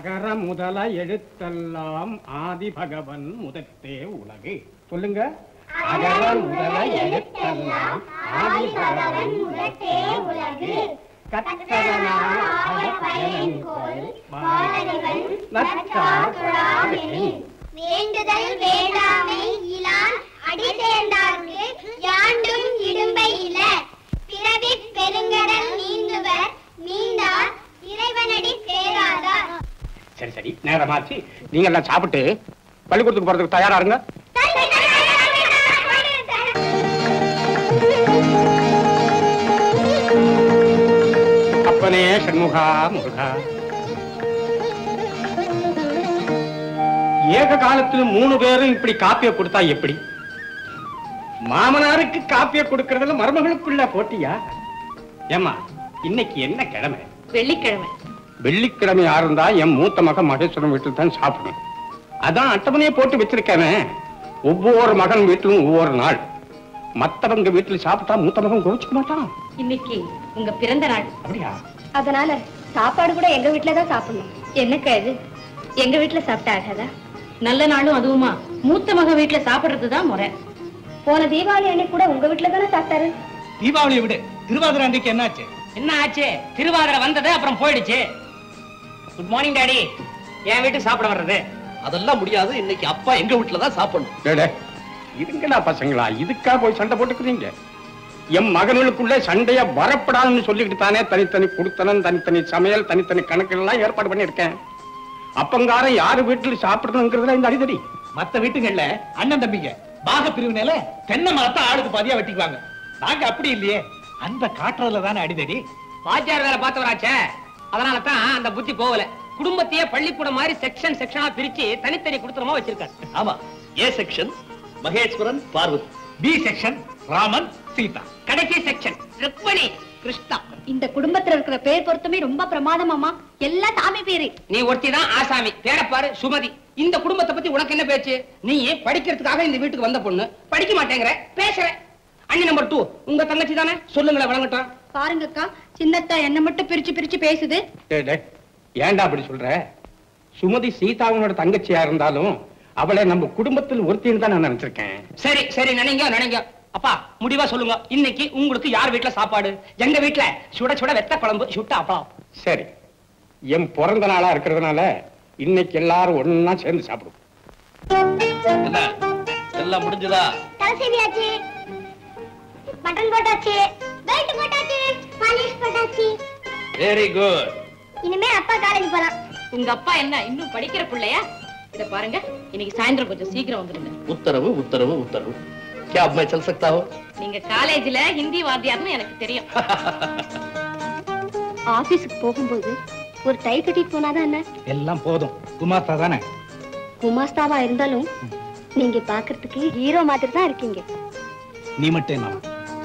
அகர முதல எழுத்தெல்லாம் ஆதி பகவன் முதற்றே உலகு சொல்லுங்க அகர முதல எழுத்தெல்லாம் ஆதி பகவன் முதற்றே உலகு கற்றதனால் அகப்பயன்கொள் பாரதிவன் நற்றார் தொழாமெனின். வேண்டுதல் வேண்டாமை இலான் அடி சேர்ந்தார்க்கு யாண்டும் இடும்பை இல பிறவி பெருங்கடல் நீந்துவர் நீந்தார் இறைவனடி சேராதார் சரி சரி நேரமாச்சு நீங்க எல்லாம் சாப்பிட்டு பள்ளிக்கூடத்துக்கு போறதுக்கு தயாரா இருங்க அப்பனே சண்முகா முருகா ஏக காலத்துல மூணு பேரும் இப்படி காப்பிய கொடுத்தா எப்படி மாமனாருக்கு காப்பிய கொடுக்கறதுல மருமகளுக்குள்ள போட்டியா ஏமா இன்னைக்கு என்ன கிழமை வெள்ளிக்கிழமை வெள்ளிக்கிழமை யாரு இருந்தா என் மூத்த மகன் மகேஸ்வரன் வீட்டில் தான் சாப்பிடணும் அதான் அட்டவணையே போட்டு வச்சிருக்கேனே ஒவ்வொரு மகன் வீட்டிலும் ஒவ்வொரு நாள் மத்தவங்க வீட்டில் சாப்பிட்டா மூத்த மகன் கோவிச்சுக்க மாட்டான் இன்னைக்கு உங்க பிறந்த நாள் அப்படியா அதனால சாப்பாடு கூட எங்க வீட்ல தான் சாப்பிடணும் என்னக்கா இது எங்க வீட்ல சாப்பிட்டா ஆகாதா நல்ல நாளும் அதுவுமா மூத்த மக வீட்ல சாப்பிடுறது தான் முறை போன தீபாவளி அன்னைக்கு கூட உங்க வீட்ல தானே சாப்பிட்டாரு தீபாவளியை விடு திருவாதிரை அன்றைக்கு என்னாச்சு என்ன ஆச்சு திருவாதிரை வந்தது அப்புறம் போயிடுச்சு குட் மார்னிங் டாடி என் வீட்டுக்கு சாப்பிட வர்றது அதெல்லாம் முடியாது இன்னைக்கு அப்பா எங்க வீட்டுல தான் சாப்பிடணும் டேடே, இதுங்களா பசங்களா இதுக்கா போய் சண்டை போட்டுக்கிறீங்க என் மகன்களுக்குள்ள சண்டைய வரப்படாதுன்னு சொல்லிக்கிட்டு தானே தனித்தனி குடுத்தனம் தனித்தனி சமையல் தனித்தனி கணக்குகள் எல்லாம் ஏற்பாடு பண்ணியிருக்கேன் அப்பங்காரன் யாரு வீட்டுல சாப்பிடணுங்கிறதுல இந்த அடிதடி மத்த வீட்டுங்கள்ல அண்ணன் தம்பிங்க பாக பிரிவினையில தென்னை மரத்தை ஆளுக்கு பாதியா வெட்டிக்குவாங்க நாங்க அப்படி இல்லையே அன்பை காட்டுறதுல தானே அடிதடி வாத்தியார் வேலை பார்த்தவராச்சே அதனால தான் அந்த புத்தி போகல குடும்பத்தையே பள்ளிக்கூடம் மாதிரி செக்ஷன் செக்ஷனா பிரிச்சு தனித்தனி குடுத்தனமா வச்சிருக்காரு ஆமா A section Maheswaran Parvathi B section Raman Seetha கடைசி செக்ஷன் ருக்மணி கிருஷ்ணா இந்த குடும்பத்துல இருக்கிற பேர் பொருத்தமே ரொம்ப பிரமாதமாமா எல்லாம் சாமி பேரு நீ ஒருத்தி தான் ஆசாமி பேரப்பாரு சுமதி இந்த குடும்பத்தை பத்தி உனக்கு என்ன பேச்சு நீ படிக்கிறதுக்காக இந்த வீட்டுக்கு வந்த பொண்ணு படிக்க மாட்டேங்கிற பேசுற அண்ணி நம்பர் டூ உங்க தங்கச்சி தானே சொல்லுங்களேன் வழங்கட்டும் பாருங்கக்கா சின்னத்தா என்ன மட்டும் பிரிச்சு பிரிச்சு பேசுது டேய், டேய், ஏன்டா அப்படி சொல்ற சுமதி சீதாவினோட தங்கச்சியா இருந்தாலும் அவளை நம்ம குடும்பத்தில் ஒருத்தின்னு தான் நான் நினைச்சிருக்கேன் சரி சரி நினைங்க நினைங்க அப்பா முடிவா சொல்லுங்க இன்னைக்கு உங்களுக்கு யார் வீட்ல சாப்பாடு எங்க வீட்ல சுட சுட வெத்த குழம்பு சுட்ட அப்பளம் சரி என் பிறந்த நாளா இருக்கிறதுனால இன்னைக்கு எல்லாரும் ஒண்ணா சேர்ந்து சாப்பிடுவோம் என்ன எல்லாம் முடிஞ்சதா தலை சீவியாச்சு பட்டன் போட்டாச்சு பெல்ட் போட்டாச்சு பாலிஷ் போட்டாச்சு வெரி குட் இனிமே அப்பா காலேஜ் போலாம் உங்க அப்பா என்ன இன்னும் படிக்கிற பிள்ளையா இத பாருங்க இன்னைக்கு சாயந்தரம் கொஞ்சம் சீக்கிரம் வந்துருங்க உத்தரவு உத்தரவு உத்தரவு क्या अब मैं चल सकता हूँ நீங்க காலேஜ்ல ஹிந்தி வாத்தியார்னு எனக்கு தெரியும் ஆபீஸ்க்கு போகும்போது ஒரு டை கட்டிட்டு போனாதான் என்ன எல்லாம் போதும் குமாஸ்தா தானே குமாஸ்தாவா இருந்தாலும் நீங்க பாக்குறதுக்கு ஹீரோ மாதிரி தான் இருக்கீங்க நீ மட்டும் என்ன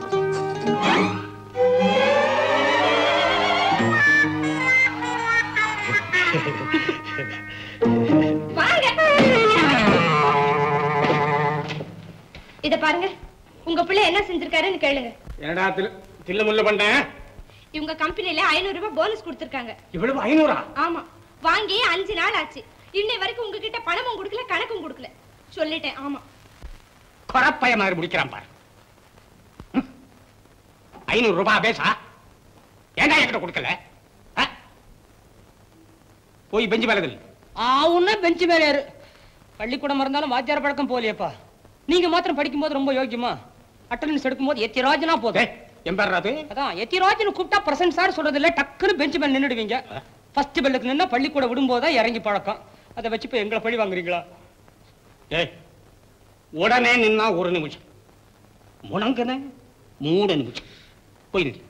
இத பாருங்க உங்க பிள்ளை என்ன செஞ்சிருக்காருன்னு கேளுங்க என்னடா தில் தில்லு முல்ல பண்ணேன் இவங்க கம்பெனில ஐநூறு ரூபாய் போனஸ் கொடுத்திருக்காங்க இவ்வளவு ஐநூறா ஆமா வாங்கி அஞ்சு நாள் ஆச்சு இன்னை வரைக்கும் உங்ககிட்ட பணமும் கொடுக்கல கணக்கும் கொடுக்கல சொல்லிட்டேன் ஆமா குறப்பைய மாதிரி முடிக்கிறான் பாரு ம். ஐநூறு ரூபாய் பேசா ஏன்டா என்கிட்ட கொடுக்கல ஆ? போய் பெஞ்சு மேலதில் ஆவுன்னா பெஞ்சு மேல ஏறு பள்ளிக்கூடம் இருந்தாலும் வாத்தியார் பழக்கம் போலியப்பா நீங்க மாத்திரம் படிக்கும்போது ரொம்ப யோக்கியமா அட்டண்டன்ஸ் எடுக்கும்போது எத்திராஜனா போதும் என் பேர் ராது அதான் எத்திராஜன் கூப்பிட்டா பிரசன்ட் சார் சொல்றது இல்ல டக்குன்னு பெஞ்ச் மேல நின்னுடுவீங்க ஃபர்ஸ்ட் பெல்லுக்கு நின்னா பள்ளிக்கூடம் விடும்போது தான் இறங்கி பழக்கம் அதை வச்சு இப்ப எங்களை பழி வாங்குறீங்களா ஏய் உடனே நின்னா ஒரு நிமிஷம் முணங்கன மூணு நிமிஷம் போய் நில்லு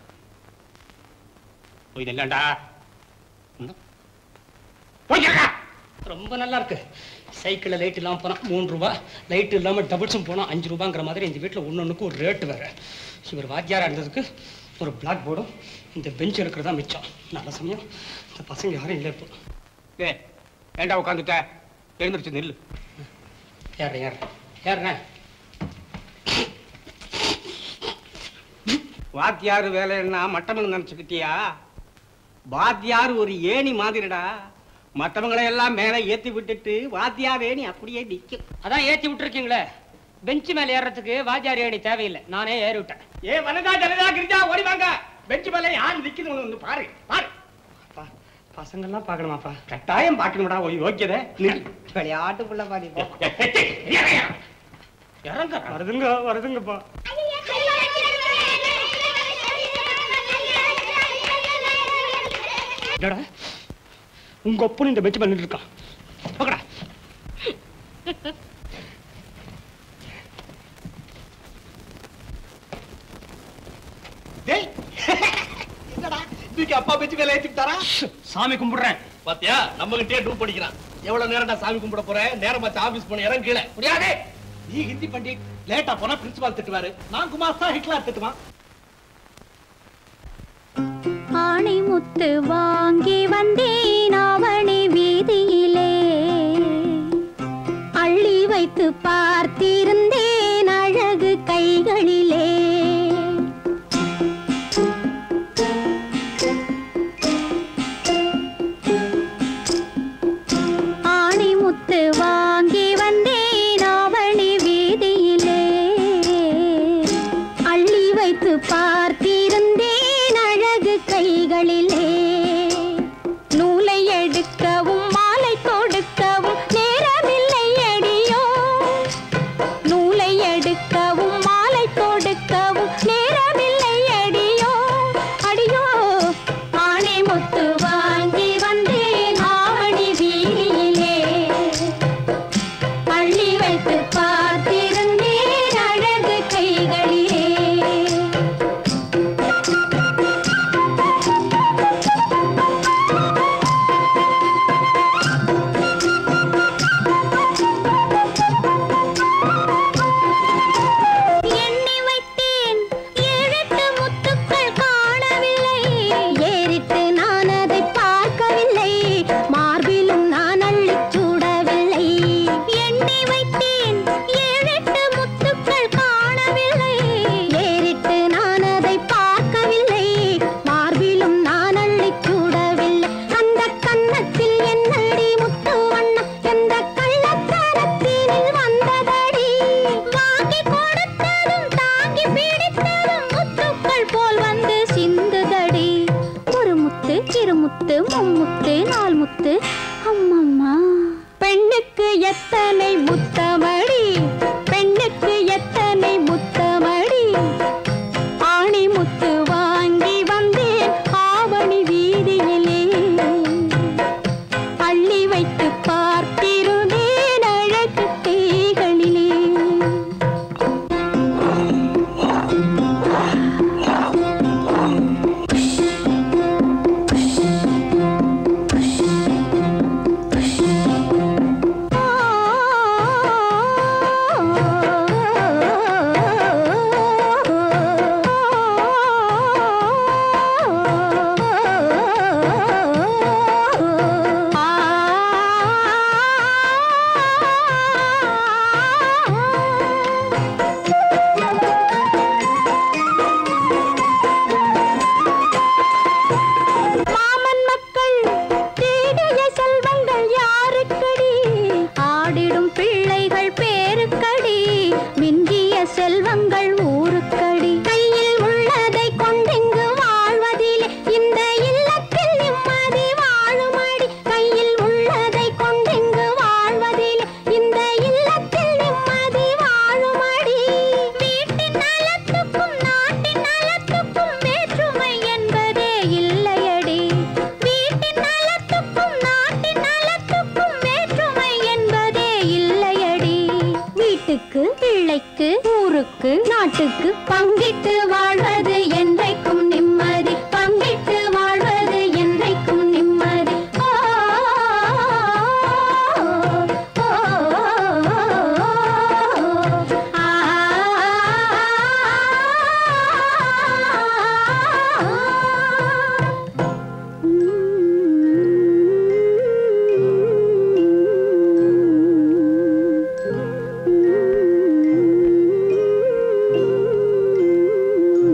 போய் நில்லண்டா ம். போய் நில்லுடா. ரொம்ப நல்லா இருக்கு சைக்கிள்ல லைட் இல்லாம போனா மூணு ரூபாய் லைட் இல்லாம டபுள்ஸும் போனா அஞ்சு ரூபாங்கிற மாதிரி இந்த வீட்டுல ஒன்னொன்னுக்கு ஒரு ரேட்டு வேற இவர் வாத்தியாரா இருந்ததுக்கு ஒரு பிளாக் போர்டும் இந்த பெஞ்ச் இருக்கிறதா மிச்சம் நல்ல சமயம் இந்த பசங்க யாரும் இல்லை இப்போ ஏய் ஏண்டா உட்காந்துட்ட எழுந்திருச்சு நில்லு யார் யார் யாருண்ணா வாத்தியார் வேலைன்னா மட்டம்னு நினைச்சுக்கிட்டியா வாத்தியார் ஒரு ஏணி மாதிரிடா மத்தவங்களை எல்லாம் மேல ஏத்தி விட்டுட்டு வாத்தியாரே நீ அப்படியே நிக்கும் அதான் ஏத்தி விட்டுருக்கீங்களே பெஞ்சு மேல ஏறதுக்கு வாத்தியார் ஏணி தேவையில்லை நானே ஏறி விட்டேன் ஏ வனதா ஜனதா கிரிஜா ஓடி வாங்க பெஞ்சு மேல யார் நிக்குது வந்து பாரு பாரு அப்பா பசங்கள்லாம் பார்க்கணுமாப்பா கட்டாயம் பாக்கணும்டா ஒரு யோக்கியதை நில். விளையாட்டு புள்ள பாதி இறங்க வருதுங்க வருதுங்கப்பா என்னடா உங்க ஒப்பன் இந்த பெஞ்சு பண்ணிட்டு இருக்கான் பார்க்கடா டேய் என்னடா இன்னைக்கு அப்பா பேச்சு வேலை ஏத்தி விட்டாரா சாமி கும்பிடுறேன் பாத்தியா நம்ம கிட்டே டூ படிக்கிறான் எவ்வளவு நேரம் நான் சாமி கும்பிட போறேன் நேரமாச்சு ஆபீஸ் போன இடம் கீழே முடியாது நீ ஹிந்தி பண்டிட் லேட்டா போனா பிரின்சிபால் திட்டுவாரு நான் குமார் தான் ஹிட்லர் திட்டுவான் ஆணை முத்து வாங்கி வந்தேன் அவனி வீதியிலே அள்ளி வைத்து பார்த்திருந்தேன் அழகு கைகளிலே ஆணை முத்து வாங்கி வந்தேன் அவனி வீதியிலே அள்ளி வைத்து பார்த்திருந்தேன் அழகு கைகளிலே நூலை எடுக்கவும் மாலை கொடுக்கவும் நேரமில்லை அடியோ நூலை எடுக்கவும் மாலை கொடுக்கவும் நேரமில்லை அடியோ அடியோ ஆணை முத்து வாங்கி வந்தேன் ஆவணி வீதியிலே அள்ளி வைத்து பார்த்திருந்தேன் அழகு கைகளிலே எண்ணி வைத்தேன் ஏழெட்டு முத்துக்கள் காணவில்லை ஏறிட்டு நான் அதை பார்க்கவில்லை மார்பிலும் நான் அள்ளிச் சூடவில்லை எண்ணி வைத்தேன் ஏழெட்டு முத்துக்கள் காணவில்லை ஏறிட்டு நான் அதை பார்க்கவில்லை மார்பிலும் நான் அள்ளிச் சூடவில்லை அந்த கன்னத்தில் என்னடி முத்து வண்ணம் எந்த கள்ளத்தரத்தினில் வந்ததடி வாங்கி கொடுத்ததும் தாங்கி பிடித்ததும் முத்துக்கள் போல் வந்து சிந்துதடி ஒரு முத்து இரு முத்து மும்முத்து நால் முத்து அம்மம்மா பெண்ணுக்கு எத்தனை முத்தமடி பெண்ணுக்கு எத்தனை முத்தமடி ஆணி முத்து வாங்கி வந்தேன் ஆவணி வீதியிலே அள்ளி வைத்து பார்த்திருந்தேன் அழகு தேகளிலே மாமன் மக்கள் தேடிய செல்வங்கள் யாருக்கடி ஆடிடும் பிள்ளைகள் பேருக்கடி மிஞ்சிய செல்வங்கள் ஊருக்கடி கையில் உள்ளதை கொண்டெங்கு வாழ்வதிலே இந்த இல்லத்தில் நிம்மதி வாழுமடி கையில் உள்ளதை கொண்டெங்கு வாழ்வதிலே இந்த இல்லத்தில் நிம்மதி வாழுமடி வீட்டின் நலத்துக்கும் நாட்டின் நலத்துக்கும் வேற்றுமை என்பதே இல்லையடி வீட்டின் நலத்துக்கும் நாட்டின் நலத்துக்கும் வேற்றுமை என்பதே இல்லையடி வீட்டுக்கு பிள்ளைக்கு ஊருக்கு நாட்டுக்கு பங்கிட்டு வாழ்வது என்றைக்கும் நிம்மதி பங்கிட்டு வாழ்வது என்றைக்கும் நிம்மதி ஆ, ஆ, ஆ, ஆ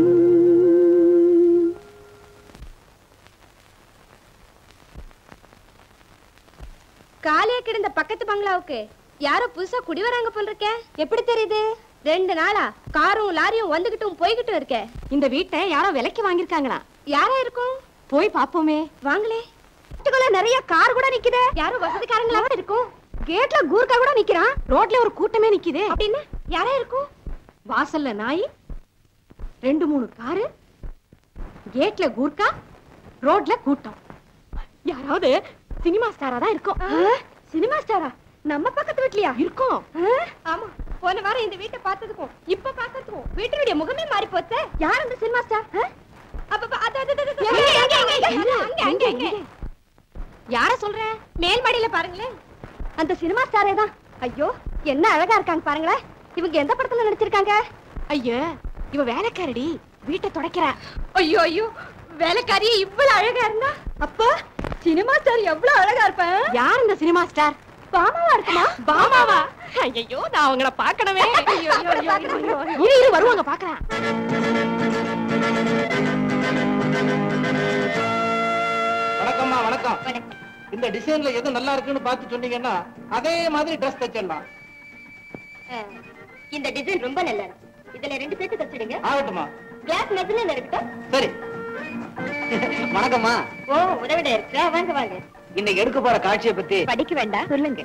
காலியா கிடந்த பக்கத்து பங்களாவுக்கு யாரோ புதுசா குடி வராங்க போல இருக்க எப்படி தெரியுது ரெண்டு நாளா காரும் லாரியும் வந்துகிட்டும் போய்கிட்டும் இருக்க இந்த வீட்டை யாரோ விலைக்கு வாங்கிருக்காங்களா யாரா இருக்கும் போய் பாப்போமே வாங்களே வீட்டுக்குள்ள நிறைய கார் கூட நிக்குதே யாரோ வசதிக்காரங்களா இருக்கும் கேட்ல கூர்க்கா கூட நிக்கிறான் ரோட்ல ஒரு கூட்டமே நிக்குது அப்படின்னு யாரா இருக்கும் வாசல்ல நாய் ரெண்டு மூணு காரு கேட்ல கூர்க்கா ரோட்ல கூட்டம் யாராவது சினிமா ஸ்டாரா தான் இருக்கும் சினிமா ஸ்டாரா நம்ம பக்கத்து வீட்லயா இருக்கும் ஆமா போன வாரம் இந்த வீட்டை பார்த்ததுக்கும் இப்ப பாக்கிறதுக்கும் வீட்டினுடைய முகமே மாறி போச்சு யார் அந்த சினிமா ஸ்டார் யார சொல்ற மேல் மாடியில பாருங்களேன் அந்த சினிமா ஸ்டாரே தான் ஐயோ என்ன அழகா இருக்காங்க பாருங்களேன் இவங்க எந்த படத்துல நடிச்சிருக்காங்க ஐயோ இவ வேலைக்காரடி வீட்டை துடைக்கிறா ஐயோ ஐயோ வேலைக்காரி இவ்வளவு அழகா இருந்தா அப்ப சினிமா ஸ்டார் எவ்வளவு அழகா இருப்பேன் யார் இந்த சினிமா ஸ்டார் பாமாவா இருக்குமா பாமாவா ஐயோ நான் அவங்கள பார்க்கணுமே ஐயோ இரு இரு வருவாங்க பாக்குறேன் வணக்கம்மா வணக்கம் இந்த டிசைன்ல எது நல்லா இருக்குன்னு பார்த்து சொன்னீங்கன்னா அதே மாதிரி ட்ரெஸ் தச்சிடலாம் இந்த டிசைன் ரொம்ப நல்லா இருக்கு இதுல ரெண்டு செட்டு தச்சிடுங்க ஆகட்டுமா கிளாஸ் மெஷின் இருக்கட்டும் சரி வணக்கம்மா ஓ உதவிட இருக்கா வாங்க வாங்க இன்னைக்கு எடுக்க போற காட்சியை பத்தி படிக்க வேண்டாம் சொல்லுங்க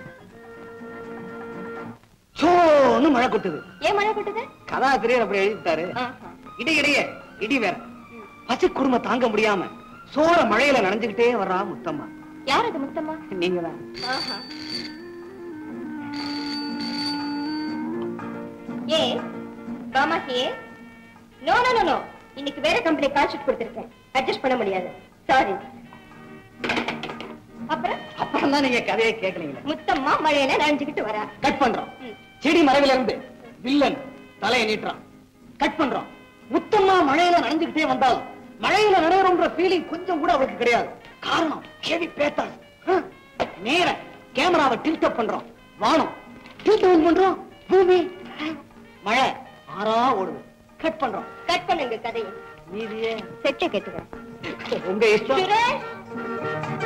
சோன்னு மழை கொட்டுது ஏன் மழை போட்டது கதாசிரியர் அப்படி எழுதிட்டாரு இடி இடியே இடி வேற பசி குடும்பம் தாங்க முடியாம சோற மழையில நனைஞ்சுக்கிட்டே வர்றா முத்தம்மா யார் அது முத்தம்மா நீங்க தான் ஏ Bama hey no no no no இன்னைக்கு வேற கம்பெனி கால் ஷீட் கொடுத்திருக்கேன் அட்ஜஸ்ட் பண்ண முடியாது சாரி அப்புறம் அப்புறம் தான் நீங்க கதையை கேட்கலீங்களே முத்தம்மா மழையில நனைஞ்சுக்கிட்டு வரா கட் பண்றோம் ம். செடி மரபில இருந்து வில்லன் தலையை நீட்டுறான் கட் பண்றோம் முத்தம்மா மழையில நனைஞ்சுக்கிட்டே வந்தாலும் மழையில நனையறோம்ன்ற ஃபீலிங் கொஞ்சம் கூட அவளுக்கு கிடையாது காரணம் ஹெவி பேத்தாஸ் நேர கேமராவை டில்ட் அப் பண்றோம் வானம் டில்ட் டவுன் பண்றோம் பூமி மழை ஆறா ஓடுது கட் பண்றோம் கட் பண்ணுங்க கதையை மீதியே செட்டை கேட்டுக்கிறேன் உங்க இஷ்டம் சுரேஷ்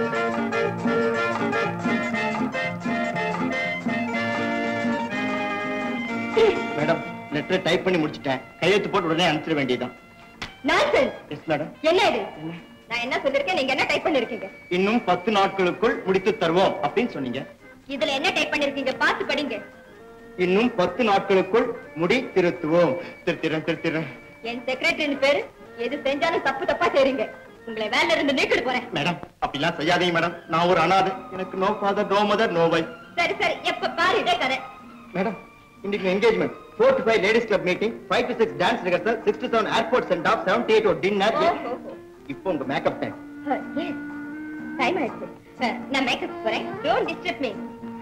மேடம் லெட்டர் டைப் பண்ணி முடிச்சிட்டேன் கையெழுத்து போட்டு உடனே அனுப்பிச்சிட வேண்டியதுதான் நான்சென்ஸ் எஸ் மேடம் என்ன இது நான் என்ன சொல்லிருக்கேன் நீங்க என்ன டைப் பண்ணிருக்கீங்க இன்னும் பத்து நாட்களுக்குள் முடித்து தருவோம் அப்படின்னு சொன்னீங்க இதுல என்ன டைப் பண்ணிருக்கீங்க பார்த்து படிங்க இன்னும் பத்து நாட்களுக்குள் முடி திருத்துவோம் திருத்திறன் திருத்திறன் என் செக்ரட்டரின்னு பேரு எது செஞ்சாலும் தப்பு தப்பா செய்றீங்க உங்களை வேலையில இருந்து நீக்கிட்டு போறேன் மேடம் அப்படிலாம் செய்யாதீங்க மேடம் நான் ஒரு அனாதை எனக்கு no father no mother no wife சரி சரி எப்ப பாரு இதே கதை மேடம் இன்னைக்கு engagement four to five ladies club meeting five to six dance rehearsal six to seven airport send off seven to eight ஒரு டின்னர் ஓஹோ. இப்போ உங்க மேக்கப் டைம் எஸ் டைம் ஆயிடுச்சு அஹ், நான் மேக்கப் போறேன் டோன்ட் டிஸ்டர்ப் மீ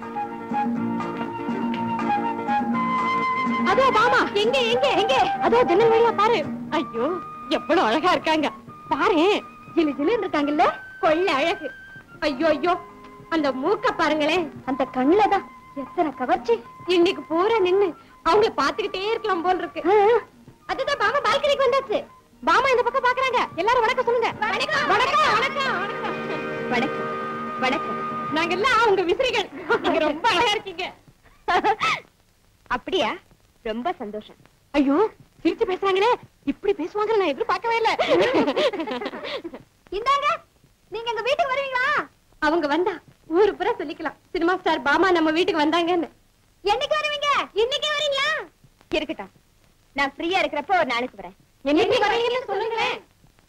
அதோ மாமா எங்க எங்க எங்க அதோ ஜன்னல் வழியா பாரு ஐயோ எவ்வளவு அழகா இருக்காங்க பாரு ஜிலு ஜிலுன்னு இருக்காங்கல்ல கொள்ள அழகு ஐயோ ஐயோ அந்த மூக்க பாருங்களேன் அந்த கண்ணுல தான் எத்தனை கவர்ச்சி இன்னைக்கு பூரா நின்னு அவங்கள பாத்துக்கிட்டே இருக்கலாம் போல் இருக்கு அதுதான் பாமா பால்கனிக்கு வந்தாச்சு பாமா இந்த பக்கம் பாக்குறாங்க எல்லாரும் வணக்கம் சொல்லுங்க வணக்கம் வணக்கம் வணக்கம் வணக்கம் வணக்கம் நாங்க எல்லாம் உங்க விசிறிகள் நீங்க ரொம்ப அழகா இருக்கீங்க அப்படியா ரொம்ப சந்தோஷம் ஐயோ சிரிச்சு பேசுறாங்களே இப்படி பேசுவாங்க நான் எதிர்பார்க்கவே இல்ல இந்தாங்க நீங்க எங்க வீட்டுக்கு வருவீங்களா அவங்க வந்தா ஊரு பூரா சொல்லிக்கலாம் சினிமா ஸ்டார் பாமா நம்ம வீட்டுக்கு வந்தாங்கன்னு என்னைக்கு வருவீங்க இன்னைக்கு வரீங்களா இருக்கட்டும் நான் ஃப்ரீயா இருக்கிறப்ப ஒரு நாளைக்கு வரேன் என்னைக்கு வரீங்கன்னு சொல்லுங்களேன்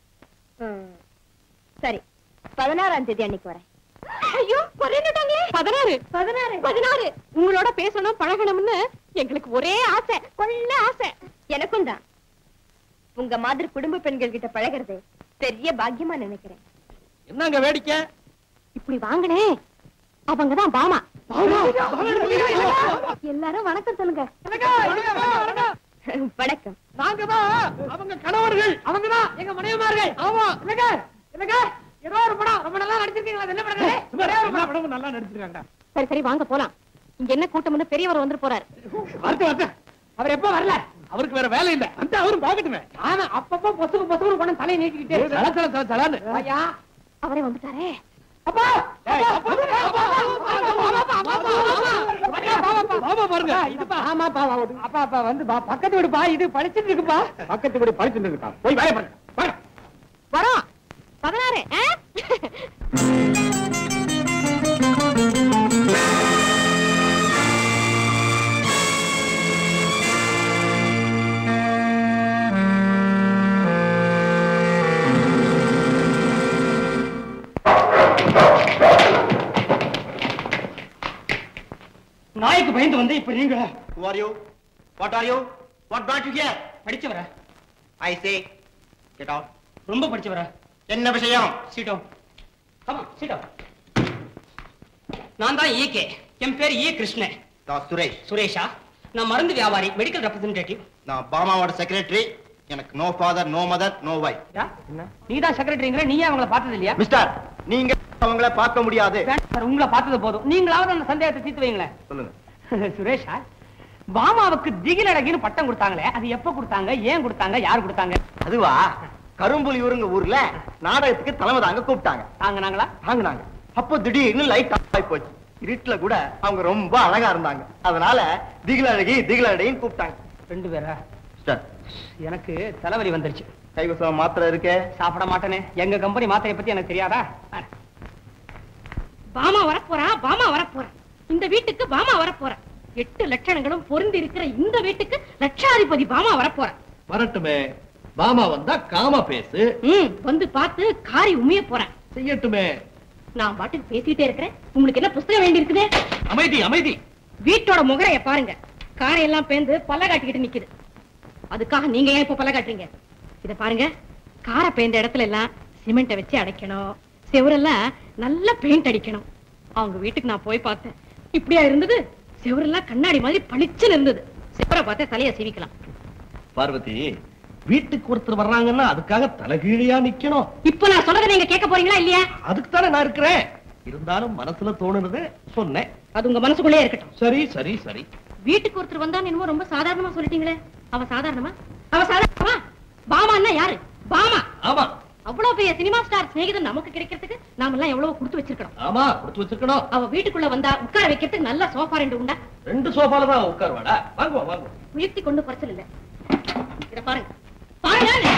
சரி பதினாறாம் தேதி அன்னைக்கு வரேன் ஐயோ குறைந்துட்டாங்களே பதினாறு பதினாறு பதினாறு உங்களோட பேசணும் பழகணும்னு எங்களுக்கு ஒரே ஆசை கொள்ள ஆசை எனக்கும் தான் உங்க மாதிரி குடும்ப பெண்கள் கிட்ட பழகுறது பெரிய பாக்கியமா நினைக்கிறேன் என்னங்க வேடிக்கை இப்படி வாங்கினே அவங்கதான் பாமா எல்லாரும் வணக்கம் சொல்லுங்க வணக்கம் நாங்க தான் அவங்க கணவர்கள் அவங்க தான் எங்க மனைவிமார்கள் ஆமா இல்லங்க இல்லங்க ஏதோ ஒரு படம் ரொம்ப நல்லா நடிச்சிருக்கீங்களா அது என்ன படம் படமும் நல்லா நடிச்சிருக்காங்க சரி சரி வாங்க போலாம் இங்க என்ன கூட்டம் வந்து பெரியவர் வந்து போறாரு வரட்டு வரட்டு அவர் எப்ப வரல அவருக்கு வேற வேலை இல்ல அந்த அவரும் பாக்கட்டுமே ஆனா அப்பப்போ பொசுக்கு பொசுக்கு கொண்டு தலையை நீட்டிக்கிட்டே தல தல தல தலான்னு ஐயா அவரே வந்துட்டாரே அப்பா பாபா பாருங்க இதுப்பா ஆமா பாபா அப்பா அப்பா வந்து பா பக்கத்து வீடுப்பா இது படிச்சிட்டு இருக்குப்பா பக்கத்து வீடு பழிச்சுட்டு இருக்கா போய் வேலை பாருங்க வாங்க. வரோம் பதினாறு ஆ? நாய்க்கு பயந்து வந்து இப்ப நீங்க Who are you? What are you? What brought you here? படிச்சவரா I say, get out. ரொம்ப படிச்சவரா என்ன விஷயம் சீட்டோ கமா சீட்டோ நான் தான் ஈகே என் பேர் ஈ கிருஷ்ணன் நான் சுரேஷ் சுரேஷா நான் மருந்து வியாபாரி மெடிக்கல் ரெப்ரசன்டேட்டிவ் நான் பாமாவோட செக்ரட்டரி எனக்கு no father no mother no wife நீ தான் செக்ரட்டரிங்கிற நீயே அவங்கள பார்த்தது இல்லையா மிஸ்டர் நீங்க அவங்கள பார்க்க முடியாது வேண்டாம் சார் உங்களை பார்த்தது போதும் நீங்களாவது அந்த சந்தேகத்தை தீர்த்து வைங்களேன் சொல்லுங்க சுரேஷா பாமாவுக்கு திகிலழகின்னு பட்டம் கொடுத்தாங்களே அது எப்ப கொடுத்தாங்க ஏன் கொடுத்தாங்க யார் கொடுத்தாங்க அதுவா கரும்புலி ஊருங்க ஊர்ல நாடகத்துக்கு தலைமை தாங்க கூப்பிட்டாங்க தாங்கினாங்களா வாங்கினாங்க அப்போ திடீர்னு லைட் ஆஃப் போச்சு இருட்டுல கூட அவங்க ரொம்ப அழகா இருந்தாங்க அதனால திகிலழகி திகிலழகின்னு கூப்பிட்டாங்க ரெண்டு பேரா மிஸ்டர் எனக்கு தலைவலி வந்துருச்சு கைவசம் மாத்திரை இருக்கே சாப்பிட மாட்டேனே எங்க கம்பெனி மாத்திரையை பத்தி எனக்கு தெரியாதா பாமா வரப்போறா பாமா வரப்போறா இந்த வீட்டுக்கு பாமா வரப்போறா எட்டு லட்சணங்களும் பொருந்தி இருக்கிற இந்த வீட்டுக்கு லட்சாதிபதி பாமா வரப்போறா வரட்டுமே மாமா வந்தா காம பேசு ம் வந்து பார்த்து காரி உமிய போறேன் செய்யட்டுமே நான் பாட்டுக்கு பேசிட்டே இருக்கிறேன் உங்களுக்கு என்ன புஸ்தகம் வேண்டி இருக்குதே அமைதி அமைதி வீட்டோட முகரைய பாருங்க காரை எல்லாம் பேந்து பல்ல காட்டிக்கிட்டு நிக்குது அதுக்காக நீங்க ஏன் இப்ப பல்ல காட்டுறீங்க இத பாருங்க காரை பேந்த இடத்துல எல்லாம் சிமெண்ட்டை வச்சு அடைக்கணும் செவரெல்லாம் நல்லா பெயிண்ட் அடிக்கணும் அவங்க வீட்டுக்கு நான் போய் பார்த்தேன் இப்படியா இருந்தது செவரெல்லாம் கண்ணாடி மாதிரி பளிச்சுன்னு இருந்தது செவரை பார்த்தா தலைய சீவிக்கலாம் பார்வதி வீட்டுக்கு ஒருத்தர் வர்றாங்கன்னா அதுக்காக தலைகீழியா நிக்கணும் இப்ப நான் சொல்றதை நீங்க கேட்க போறீங்களா இல்லையா அதுக்கு தானே நான் இருக்கிறேன் இருந்தாலும் மனசுல தோணுனது சொன்னேன் அது உங்க மனசுக்குள்ளே இருக்கட்டும் சரி சரி சரி வீட்டுக்கு ஒருத்தர் வந்தா என்னமோ ரொம்ப சாதாரணமா சொல்லிட்டீங்களே அவ சாதாரணமா அவ சாதாரணமா பாமான்னா யாரு பாமா ஆமா அவ்வளவு பெரிய சினிமா ஸ்டார் சிநேகிதன் நமக்கு கிடைக்கிறதுக்கு நாம எல்லாம் எவ்வளவு கொடுத்து வச்சிருக்கணும் ஆமா கொடுத்து வச்சிருக்கணும் அவ வீட்டுக்குள்ள வந்தா உட்கார வைக்கிறதுக்கு நல்ல சோஃபா ரெண்டு உண்டா ரெண்டு சோஃபால தான் உட்காருவாடா வாங்குவோம் வாங்குவோம் உயர்த்தி கொண்டு குறைச்சல் இல்ல இத பாருங்க பாருங்க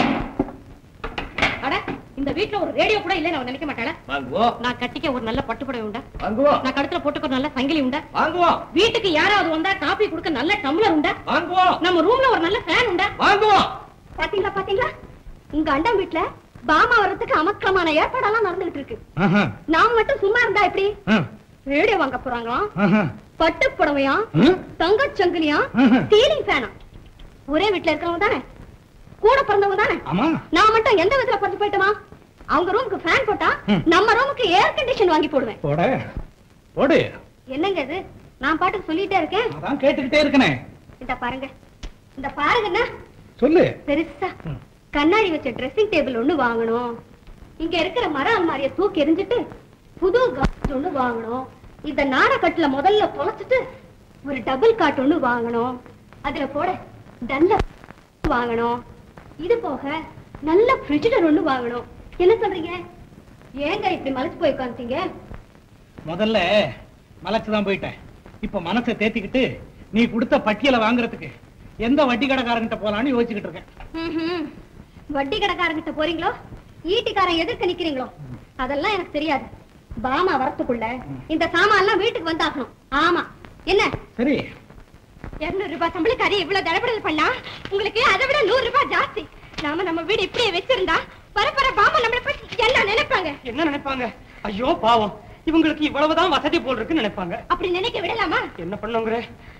அட இந்த வீட்டுல ஒரு ரேடியோ கூட இல்லைன்னு அவன் நினைக்க மாட்டாளா வாங்குவோம் நான் கட்டிக்க ஒரு நல்ல பட்டுப்புடவை உண்டா வாங்குவோம் நான் கழுத்துல போட்டுக்க ஒரு நல்ல சங்கிலி உண்டா வாங்குவோம் வீட்டுக்கு யாராவது வந்தா காபி கொடுக்க நல்ல டம்ளர் உண்டா வாங்குவோம் நம்ம ரூம்ல ஒரு நல்ல ஃபேன் உண்டா வாங்குவோம் பாத்தீங்களா பாத்தீங்களா உங்க அண்டம் வீட்டுல பாமா வர்றதுக்கு அமக்கலமான ஏற்பாடெல்லாம் நடந்துகிட்டு இருக்கு நாம மட்டும் சும்மா இருந்தா எப்படி ரேடியோ வாங்க போறாங்களாம் பட்டு புடவையா தங்கச் சங்கிலியா சீலிங் ஃபேனா ஒரே வீட்டுல இருக்கிறவங்க தானே கூட பிறந்தவங்க தானே ஆமா நான் மட்டும் எந்த விதத்துல பறந்து போயிட்டுமா அவங்க ரூமுக்கு ஃபேன் போட்டா நம்ம ரூமுக்கு ஏர் கண்டிஷன் வாங்கி போடுவேன் போட போடு என்னங்க இது நான் பாட்டுக்கு சொல்லிட்டே இருக்கேன் அதான் கேட்டுக்கிட்டே இருக்கனே இந்த பாருங்க இந்த பாருங்கண்ணா சொல்லு பெருசா கண்ணாடி வச்ச ட்ரெஸ்ஸிங் டேபிள் ஒண்ணு வாங்கணும் இங்க இருக்கிற மர அல்மாரிய தூக்கி எறிஞ்சிட்டு புது காட் ஒண்ணு வாங்கணும் இந்த நாடகட்டுல முதல்ல தொலைச்சிட்டு ஒரு டபுள் காட் ஒண்ணு வாங்கணும் அதுல போட நல்ல வாங்கணும் இது போக நல்ல ஃப்ரிட்ஜர் ஒண்ணு வாங்கணும் என்ன சொல்றீங்க ஏங்க இப்படி மலைச்சு போய் உட்காந்துட்டீங்க முதல்ல மலைச்சுதான் போயிட்டேன் இப்ப மனசை தேத்திக்கிட்டு நீ கொடுத்த பட்டியலை வாங்குறதுக்கு எந்த வட்டி கடைக்காரங்கிட்ட போலான்னு யோசிச்சுக்கிட்டு இருக்கேன் ம்ஹும். வட்டி கடைக்காரங்கிட்ட போறீங்களோ ஈட்டிக்காரன் எதிர்க்க நிக்கிறீங்களோ அதெல்லாம் எனக்கு தெரியாது பாமா வரத்துக்குள்ள இந்த சாமான் எல்லாம் வீட்டுக்கு வந்தாகணும் ஆமா என்ன சரி இருநூறு ரூபாய் சம்பளக்காரி இவ்வளவு தடபடல் பண்ணா உங்களுக்கு அதை விட நூறு ரூபாய் ஜாஸ்தி நாம நம்ம வீடு இப்படியே வச்சிருந்தா பரப்பர பாமா நம்மளை பத்தி என்ன நினைப்பாங்க என்ன நினைப்பாங்க ஐயோ பாவம் இவங்களுக்கு இவ்வளவுதான் வசதி போல் இருக்குன்னு நினைப்பாங்க அப்படி நினைக்க விடலாமா என்ன பண்ணுங்கிற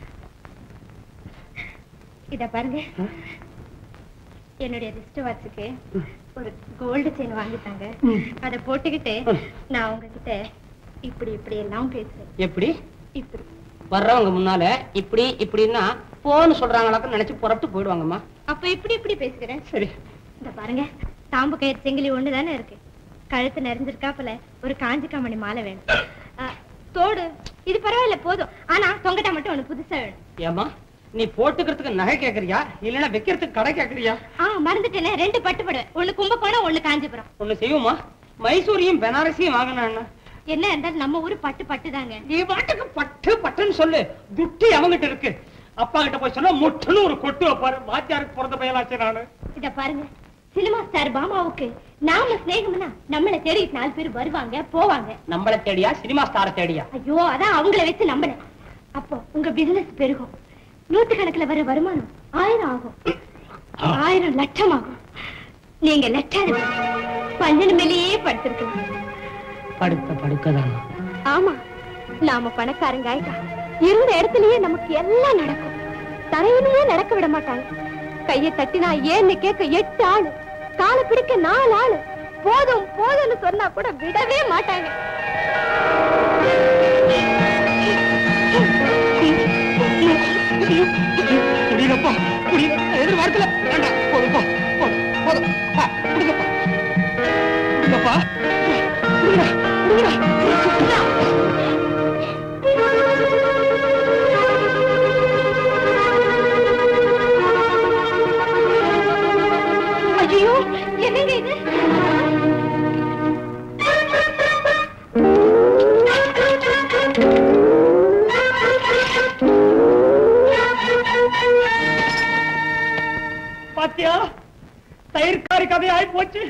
இத பாருங்க என்னுடைய ரிஸ்ட் வாட்சுக்கு ஒரு கோல்டு செயின் வாங்கிட்டாங்க அத போட்டுக்கிட்டு நான் உங்ககிட்ட இப்படி இப்படி எல்லாம் பேசுறேன் எப்படி இப்படி வர்றவங்க முன்னால இப்படி இப்படின்னா போன்னு சொல்றாங்களாக்க நினைச்சு புறப்பட்டு போயிடுவாங்கம்மா அப்ப இப்படி இப்படி பேசுகிறேன் சரி இந்த பாருங்க தாம்பு கயிறு செங்கிலி ஒண்ணு தானே இருக்கு கழுத்து நிறைஞ்சிருக்காப்புல ஒரு காஞ்சி காமணி மாலை வேணும் ஆ, தோடு இது பரவாயில்ல போதும் ஆனா தொங்கட்டா மட்டும் ஒண்ணு புதுசா வேணும் ஏமா நீ போட்டுக்கிறதுக்கு நகை கேக்குறியா இல்லைன்னா வைக்கிறதுக்கு கடை கேக்குறியா ஆ மறந்துட்டேனே ரெண்டு பட்டு படுவேன் ஒண்ணு கும்பகோணம் ஒண்ணு காஞ்சிபுரம் ஒண்ணு செய்வோமா மைசூரியும் பெனாரஸையும் வாங்கினா என்ன இருந்தாலும் நம்ம ஊரு பட்டு பட்டு தாங்க நீ பாட்டுக்கு பட்டு பட்டுன்னு சொல்லு துட்டி அவங்கிட்ட இருக்கு அப்பா கிட்ட போய் சொன்னா முட்டுன்னு ஒரு கொட்டு வைப்பாரு வாத்தியாருக்கு பிறந்த பையனாச்சு நானு இத பாருங்க சினிமா ஸ்டார் பாமாவுக்கு நாம சிநேகம்னா நம்மள தேடி நாலு பேர் வருவாங்க போவாங்க நம்மள தேடியா சினிமா ஸ்டார தேடியா ஐயோ அதான் அவங்கள வச்சு நம்பினேன் அப்போ உங்க பிசினஸ் பெருகும் நூத்துக்கணக்குல வர வருமானம் ஆயிரம் ஆகும் ஆயிரம் லட்சம் ஆகும் நீங்க லட்சம் பஞ்சனு மேலேயே படுத்திருக்கலாம் படுத்த படுக்கதான் ஆமா நாம பணக்காரங்க ஆயிட்டா இருந்த இடத்துலயே நமக்கு எல்லாம் நடக்கும் தரையிலேயே நடக்க விட மாட்டாங்க கைய தட்டினா ஏன்னு கேட்க எட்டு ஆளு காலை பிடிக்க நாலு ஆளு போதும் போதும்னு சொன்னா கூட விடவே மாட்டாங்க குடிங்கப்பா குடி எதிர்பார்க்கல வேண்டாம் போதும் போ போதும் போதும் ஆ, குடிங்கப்பா குடிங்கப்பா குடிங்க குடிங்க ஐயோ என்னங்க இது பாத்தியா தயிர்காரி கதை ஆயி போச்சு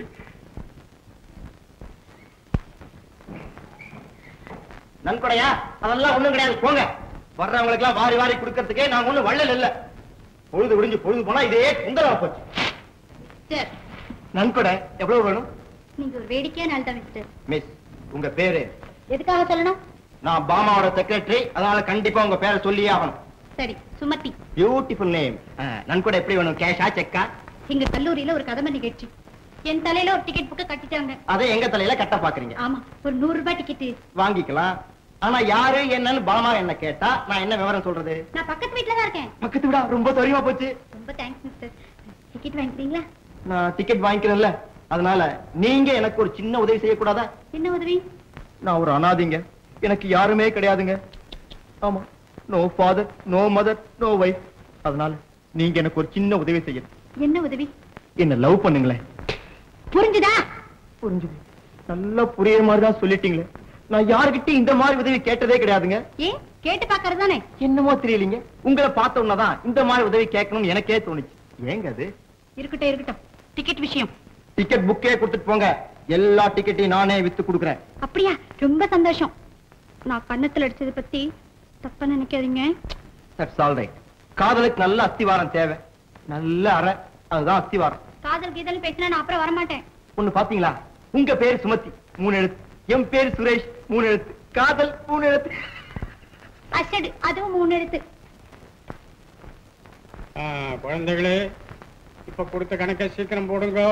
நன்கொடையா அதெல்லாம் ஒண்ணும் கிடையாது போங்க வர்றவங்களுக்கு எல்லாம் வாரி வாரி கொடுக்கறதுக்கே நாங்க ஒண்ணும் வள்ளல் இல்ல பொழுது விடிஞ்சு பொழுது போனா இதே குந்தலா போச்சு சார் நன்கொடை எவ்வளவு வேணும் நீங்க ஒரு வேடிக்கையான ஆள் தான் மிஸ்டர் மிஸ் உங்க பேரு எதுக்காக சொல்லணும் நான் பாமாவோட செக்ரட்டரி அதனால கண்டிப்பா உங்க பேரை சொல்லியே ஆகணும் சரி சுமதி பியூட்டிஃபுல் நேம் நன்கொடை எப்படி வேணும் கேஷா செக்கா எங்க கல்லூரியில ஒரு கதம்ப நிகழ்ச்சி என் தலையில ஒரு டிக்கெட் புக்க கட்டிட்டாங்க அதை எங்க தலையில கட்ட பாக்குறீங்க ஆமா ஒரு நூறு ரூபாய் டிக்கெட் வாங்கிக்கலாம் ஆனா யாரு என்னன்னு பாமா என்ன கேட்டா நான் என்ன விவரம் சொல்றது நான் பக்கத்து வீட்டுல தான் இருக்கேன் பக்கத்து விடா ரொம்ப தெரியுமா போச்சு ரொம்ப தேங்க்ஸ் மிஸ்டர் டிக்கெட் வாங்கிக்கிறீங்களா நான் டிக்கெட் வாங்கிக்கிறேன்ல அதனால நீங்க எனக்கு ஒரு சின்ன உதவி செய்யக்கூடாதா என்ன உதவி நான் ஒரு அனாதைங்க எனக்கு யாருமே கிடையாதுங்க ஆமா no father no mother no wife அதனால நீங்க எனக்கு ஒரு சின்ன உதவி செய்யணும் என்ன உதவி என்ன லவ் பண்ணுங்களேன் புரிஞ்சுதா புரிஞ்சுது நல்லா புரியுற மாதிரி தான் சொல்லிட்டீங்களே நான் யாருக்கிட்டையும் இந்த மாதிரி உதவி கேட்டதே கிடையாதுங்க ஏன் கேட்டு பாக்குறது தானே என்னமோ தெரியலீங்க உங்களை பார்த்த உடனேதான் இந்த மாதிரி உதவி கேட்கணும்னு எனக்கே தோணுச்சு ஏங்க அது இருக்கட்டும் இருக்கட்டும் டிக்கெட் விஷயம் டிக்கெட் புக்கே கொடுத்துட்டு போங்க எல்லா டிக்கெட்டையும் நானே வித்து கொடுக்குறேன் அப்படியா ரொம்ப சந்தோஷம் நான் கண்ணத்துல அடிச்சதை பத்தி தப்பா நினைக்காதீங்க தட்ஸ் ஆல் ரைட் காதலுக்கு நல்ல அஸ்திவாரம் தேவை நல்ல அறை அதுதான் அஸ்திவாரம் காதல் கீதல் பேசினா நான் அப்புறம் வரமாட்டேன் ஒண்ணு பாத்தீங்களா உங்க பேர் சுமதி மூணு எழுத்து என் பேர் சுரேஷ் மூணு எழுத்து காதல் மூணு எழுத்து அசடு அதுவும் மூணு எழுத்து ஆ, குழந்தைகளே இப்ப கொடுத்த கணக்கை சீக்கிரம் போடுங்க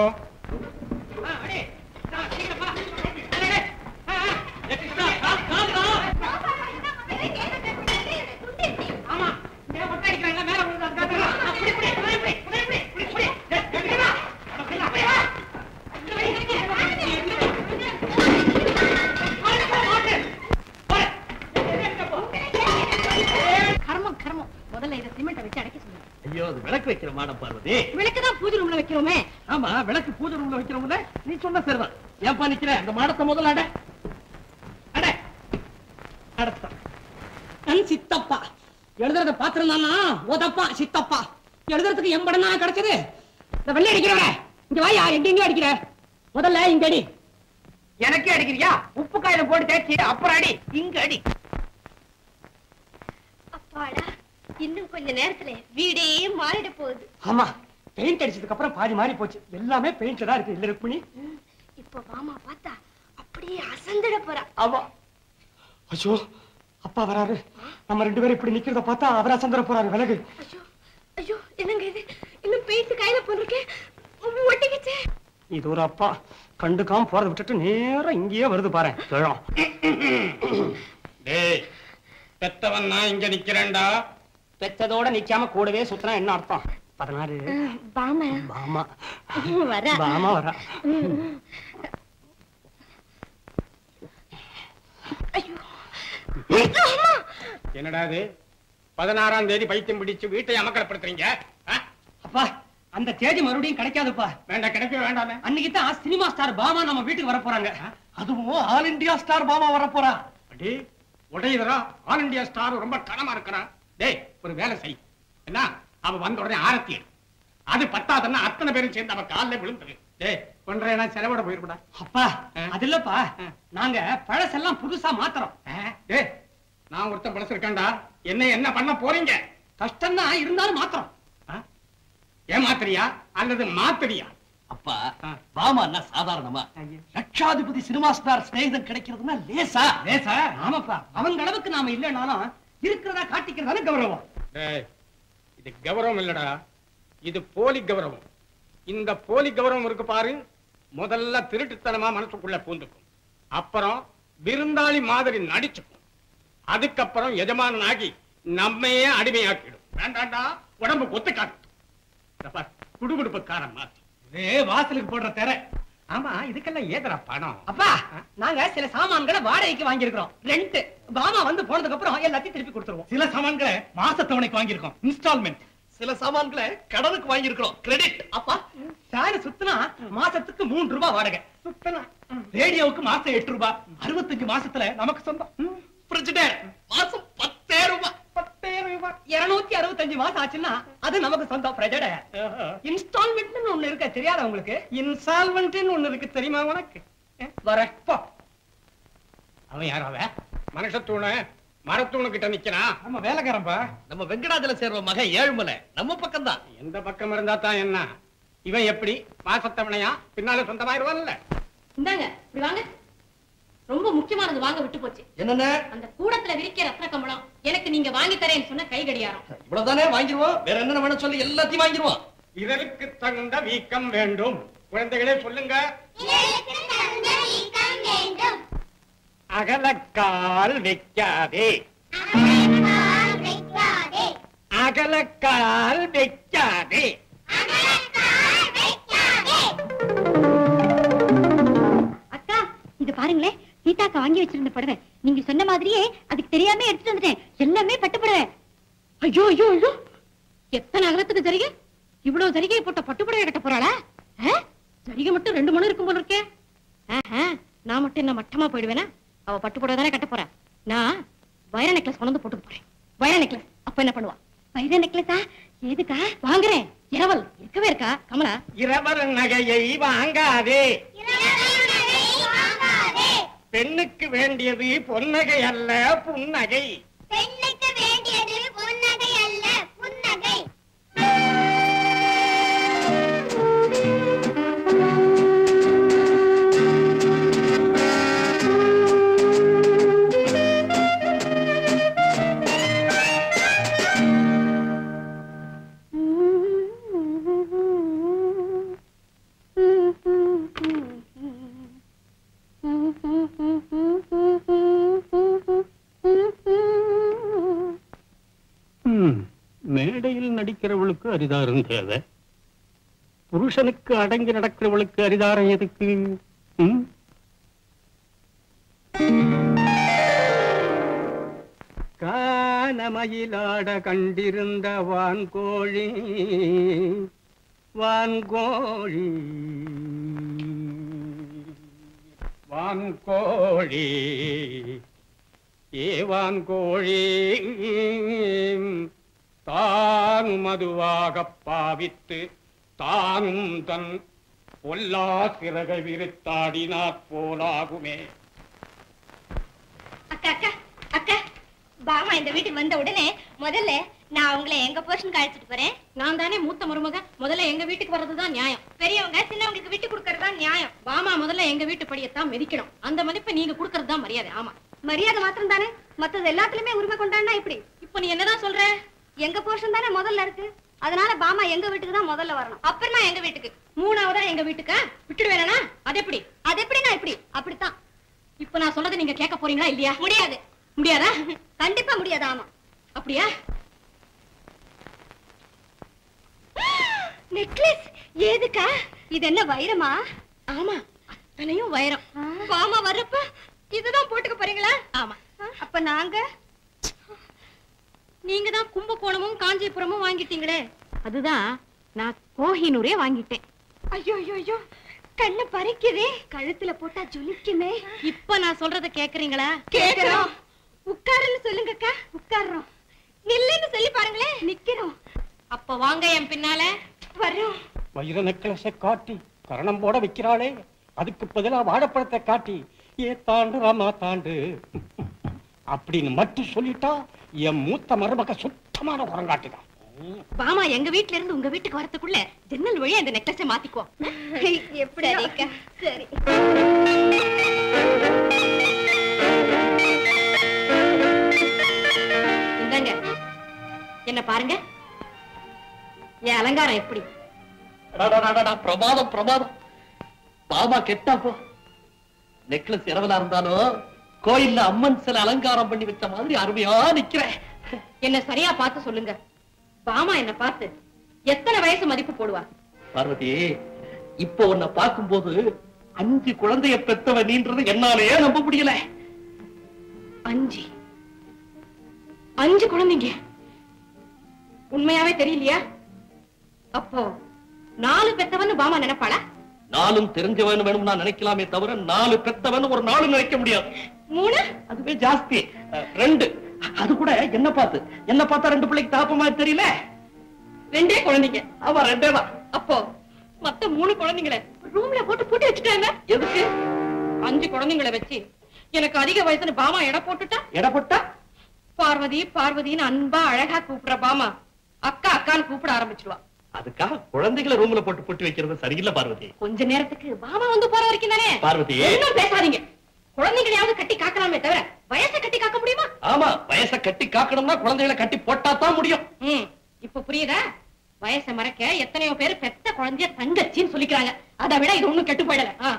கர்மம் கர்மம் முதல்ல இதை சிமெண்ட்டை வச்சு அடைக்க சொல்லுங்க ஐயோ அது விளக்கு வைக்கிற மாடம் பார்வதி விளக்கு தான் பூஜை ரூம்ல வைக்கிறோமே ஆமா விளக்கு பூஜை ரூம்ல வைக்கிறவங்க நீ சொன்ன சரிதான் ஏன்பா நிக்கிற அந்த மாடத்தை முதல்ல அட அட அடுத்தான் நன் சித்தப்பா எழுதுறத பாத்திருந்தானா ஓதப்பா சித்தப்பா எழுதுறதுக்கு எம்படம் தான் கிடைச்சது இந்த வெள்ளை அடிக்கிறவர இங்க வாயா எங்க எங்க அடிக்கிற முதல்ல இங்க அடி எனக்கே அடிக்கிறியா உப்பு காயில போட்டு தேய்ச்சி அப்புறம் அடி இங்க அடி அப்பாடா இன்னும் கொஞ்ச நேரத்துல வீடே மாறிட போகுது ஆமா பெயிண்ட் அடிச்சதுக்கு அப்புறம் பாதி மாறி போச்சு எல்லாமே பெயிண்ட்ல தான் இருக்கு இல்ல ருக்மிணி இப்போ மாமா பார்த்தா அப்படியே அசந்துட போறா ஆமா ஐயோ அப்பா வராரு நம்ம ரெண்டு பேரும் இப்படி நிக்கிறத பார்த்தா அவரா சந்திர போறாரு விலகு ஐயோ ஐயோ என்னங்க இது இன்னும் பேசி கையில போட்டிருக்கேன் ஒட்டிக்கிச்சு இது ஒரு அப்பா கண்டுக்காம போறதை விட்டுட்டு நேரா இங்கேயே வருது பாரு கிழம் டேய் பெத்தவன் நான் இங்க நிக்கிறேன்டா பெத்ததோட நிக்காம கூடவே சுத்தினா என்ன அர்த்தம் பதினாறு பாமா பாமா வர பாமா வரா என்னடா இது பதினாறாம் தேதி பைத்தியம் பிடிச்சு வீட்டை அமக்கலப்படுத்துறீங்க ஆ? அப்பா அந்த தேதி மறுபடியும் கிடைக்காதுப்பா வேண்டாம் கிடைக்கவே வேண்டாமே அன்னைக்கு தான் சினிமா ஸ்டார் பாமா நம்ம வீட்டுக்கு வர போறாங்க அதுவும் ஆல் இந்தியா ஸ்டார் பாமா வரப்போறா அடே உடையதரா ஆல் இந்தியா ஸ்டார் ரொம்ப கனமா இருக்கிறான் டேய் ஒரு வேலை செய் என்ன அவ வந்த உடனே ஆரத்தி எடு. அது பத்தாதுன்னா அத்தனை பேரும் சேர்ந்து அவ காலில் விழுந்துரு டேய் ஒன்றரை செலவோட போயிருப்படா அப்பா ஆ. அது இல்லப்பா ஆ. நாங்க பழசெல்லாம் புதுசா மாத்துறோம் டேய் நான் ஒருத்தன் பழசு இருக்கேன்டா என்ன என்ன பண்ண போறீங்க கஷ்டம் தான் இருந்தாலும் மாத்துறோம் ஆ? ஏமாத்துறியா அல்லது மாத்துறியா அப்பா ஆ. பாமான்னா சாதாரணமா லட்சாதிபதி சினிமா ஸ்டார் ஸ்நேகிதம் கிடைக்கிறதுனா லேசா லேசா ஆமாப்பா அவங்க அளவுக்கு நாம இல்லைனாலும் இருக்கிறதா காட்டிக்கிறதான கௌரவம் டேய் இது கௌரவம் இல்லடா இது போலி கௌரவம் இந்த போலி கௌரவம் இருக்கு பாரு முதல்ல திருட்டுத்தனமா மனசுக்குள்ள பூந்துக்கும் அப்புறம் விருந்தாளி மாதிரி நடிச்சுக்கும் அதுக்கப்புறம் எஜமானன் ஆகி நம்மையே அடிமையாக்கிடும் வேண்டாண்டா உடம்பு ஒத்துக்காது இத பார், குடுகுடுப்புக்காரன் மாத்தி இதே வாசலுக்கு போடுற தெர ஆமா இதுக்கெல்லாம் ஏதரா பணம் அப்பா நாங்க சில சாமான்களை வாடகைக்கு வாங்கியிருக்கிறோம் ரெண்ட் பாமா வந்து போனதுக்கு அப்புறம் எல்லாத்தையும் திருப்பி கொடுத்துருவோம் சில சாமான்களை மாசத்தவணைக்கு வாங்கியிருக்கோம் இன்ஸ்டால்மெண்ட் சில சாமான்களை கடனுக்கு வாங்கியிருக்கிறோம் கிரெடிட் அப்பா ஃபேன் சுத்தினா மாசத்துக்கு மூன்று ரூபாய் வாடகை சுத்தனா ரேடியோவுக்கு மாசம் எட்டு ரூபாய் அறுபத்தஞ்சு மாசத்துல நமக்கு சொந்தம் ஃப்ரிட்ஜிடேர் மாசம் பத்தே ரூபாய் பத்தாயிரம் ரூபாய் இருநூத்தி அறுபத்தஞ்சு மாசம் ஆச்சுன்னா அது நமக்கு சொந்தம் பிரஜட இன்ஸ்டால்மெண்ட்னு ஒண்ணு இருக்க தெரியாத உங்களுக்கு இன்சால்வெண்ட்னு ஒண்ணு இருக்கு தெரியுமா உனக்கு வரேன் போ அவன் யாராவ மனுஷத்தூணு மரத்தூணு கிட்ட நிக்கிறான் நம்ம வேலைக்காரன்பா நம்ம வெங்கடாஜல சேர்வ மகன் ஏழுமலை நம்ம பக்கம் தான் எந்த பக்கம் இருந்தா தான் என்ன இவன் எப்படி மாசத்தவணையா பின்னால சொந்தமாயிருவான்ல இந்தாங்க இப்படி வாங்க ரொம்ப முக்கியமானது வாங்க விட்டு போச்சு என்னென்ன அந்த கூடத்துல விரிக்கிற ரத்ன கம்பளம் எனக்கு நீங்க வாங்கி தரேன்னு சொன்ன கை கடியாரம் இவ்வளவுதானே வாங்கிருவோம் வேற என்ன வேணும் சொல்லி எல்லாத்தையும் வாங்கிருவோம் இதற்கு தகுந்த வீக்கம் வேண்டும் குழந்தைகளே சொல்லுங்க அகலக்கால் வைக்காதே அகலக்கால் வைக்காதே அக்கா இது பாருங்களேன் சீதாக்கா வாங்கி வச்சிருந்த புடவை நீங்க சொன்ன மாதிரியே அதுக்கு தெரியாம எடுத்துட்டு வந்துட்டேன் எல்லாமே பட்டு புடவை ஐயோ ஐயோ ஐயோ எத்தனை அகலத்துக்கு ஜரிகை இவ்வளவு ஜரிகையை போட்ட பட்டுப்புடவை கட்ட போறாளா ஆ? ஜரிகை மட்டும் ரெண்டு மணி இருக்கும் போல இருக்கே ஆஹா, நான் மட்டும் என்ன மட்டமா போயிடுவேனா அவ பட்டுப்புடவை தானே கட்ட போறா நான் வைர நெக்லஸ் கொண்டு வந்து போட்டு போறேன் வைர நெக்லஸ் அப்ப என்ன பண்ணுவா வைர நெக்லஸா எதுக்கா வாங்குறேன் இரவல் இருக்கவே இருக்கா கமலா இரவர் நகையை வாங்காதே பெண்ணுக்கு வேண்டியது பொன்னகை அல்ல புன்னகை பெண்ணுக்கு வேண்டியது புன்னகை அல்ல புன்னகை மேடையில் நடிக்கிறவளுக்கு அரிதாரம் தேவை புருஷனுக்கு அடங்கி நடக்கிறவளுக்கு அரிதாரம் எதுக்கு ம்? கானமயிலாட கண்டிருந்த வான்கோழி வான்கோழி வான்கோழி ஏவான் கோழி தான் மதுவாக பாவித்து தானும் தன் பொல்லா சிறகை விரித்தாடினாற் போலாகுமே அக்கா அக்கா அக்கா பாமா இந்த வீட்டுக்கு வந்த உடனே முதல்ல நான் உங்களை எங்க போர்ஷனுக்கு அழைச்சிட்டு போறேன் நான் தானே மூத்த மருமக முதல்ல எங்க வீட்டுக்கு வர்றதுதான் நியாயம் பெரியவங்க சின்னவங்களுக்கு விட்டு கொடுக்கறது தான் நியாயம் வாமா முதல்ல எங்க வீட்டு படியத்தான் மிதிக்கணும் அந்த மதிப்பை நீங்க கொடுக்கறது தான் மரியாதை ஆமா மரியாதை மாத்திரம் தானே மத்தது எல்லாத்துலயுமே உரிமை கொண்டாடினா இப்படி இப்போ நீ என்னதான் சொல்ற எங்க போர்ஷன் தானே முதல்ல இருக்கு அதனால பாமா எங்க வீட்டுக்கு தான் முதல்ல வரணும் அப்புறமா எங்க வீட்டுக்கு மூணாவதா எங்க வீட்டுக்கா விட்டுடுவேனா அது எப்படி அது எப்படி நான் இப்படி அப்படித்தான் இப்போ நான் சொல்றதை நீங்க கேட்க போறீங்களா இல்லையா முடியாது முடியாதா கண்டிப்பா முடியாது ஆமா அப்படியா நெக்லஸ் ஏதுக்கா இது என்ன வைரமா ஆமா அத்தனையும் வைரம் பாமா வர்றப்ப இதுதான் போட்டுக்க போறீங்களா ஆமா அப்ப நாங்க நீங்க தான் கும்பகோணமும் காஞ்சிபுரமும் வாங்கிட்டீங்களே அதுதான் நான் கோஹினூரே வாங்கிட்டேன் ஐயோ ஐயோ ஐயோ கண்ணு பறிக்குதே கழுத்துல போட்டா ஜொலிக்குமே இப்ப நான் சொல்றத கேக்குறீங்களா கேக்குறோம் உட்காருன்னு சொல்லுங்கக்கா உட்கார்றோம் நில்லுன்னு சொல்லி பாருங்களேன் நிக்கிறோம் அப்ப வாங்க என் பின்னால வர்றோம் வைர நெக்லஸை காட்டி கரணம் போட வைக்கிறாளே அதுக்கு பதிலா வாழைப்பழத்தை காட்டி ஏ தாண்டு ராமா தாண்டு அப்படின்னு மட்டும் சொல்லிட்டா என் மூத்த மருமக சுத்தமான குரங்காட்டுதான் பாமா எங்க வீட்ல இருந்து உங்க வீட்டுக்கு வரதுக்குள்ள ஜன்னல் வழியா அந்த நெக்லஸை மாத்திக்குவோம் எப்படி அக்கா சரி இந்தாங்க என்ன பாருங்க என் அலங்காரம் எப்படி அடடடடடா, பிரமாதம் பிரமாதம் பாபா கெட்டா போ நெக்லஸ் இரவலா இருந்தாலும் கோயில்ல அம்மன் சில அலங்காரம் பண்ணி வச்ச மாதிரி அருமையா நிக்கிறேன் என்ன சரியா பார்த்து சொல்லுங்க பாமா என்ன பார்த்து எத்தனை வயசு மதிப்பு போடுவா பார்வதி இப்போ உன்னை பார்க்கும்போது அஞ்சு குழந்தைய பெத்தவ நீன்றது என்னாலே நம்ப முடியல அஞ்சு அஞ்சு குழந்தைங்க உண்மையாவே தெரியலையா அப்போ நாலு பெத்தவன்னு பாமா நினைப்பாளா நாலும் தெரிஞ்சவன் வேணும் நான் நினைக்கலாமே தவிர நாலு பெத்தவன் ஒரு நாளும் நினைக்க முடியாது மூணு அதுவே ஜாஸ்தி அஹ், ரெண்டு அது கூட என்ன பார்த்து என்ன பார்த்தா ரெண்டு பிள்ளைக்கு தாப்ப மாதிரி தெரியல ரெண்டே குழந்தைங்க அவ ரெண்டே தான் அப்போ மத்த மூணு குழந்தைங்களை ரூம்ல போட்டு பூட்டி வச்சுட்டாங்க எதுக்கு அஞ்சு குழந்தைங்களை வச்சு எனக்கு அதிக வயசுன்னு பாமா எடை போட்டுட்டா எடப்பட்டா பார்வதி பார்வதின்னு அன்பா அழகா கூப்பிடுற பாமா அக்கா அக்கான்னு கூப்பிட ஆரம்பிச்சிருவா அதுக்காக குழந்தைகளை ரூம்ல போட்டு போட்டு வைக்கிறது சரியில்லை பார்வதி கொஞ்ச நேரத்துக்கு பாமா வந்து போற வரைக்கும் தானே பார்வதி இன்னும் பேசாதீங்க குழந்தைகளையாவது கட்டி காக்கலாமே தவிர வயசை கட்டி காக்க முடியுமா ஆமா வயசை கட்டி காக்கணும்னா குழந்தைகளை கட்டி போட்டா தான் முடியும் ம் இப்ப புரியுதா வயசை மறைக்க எத்தனையோ பேர் பெத்த குழந்தைய தங்கச்சின்னு சொல்லிக்கிறாங்க அதை விட இது ஒண்ணும் கெட்டு போயிடல ஆ.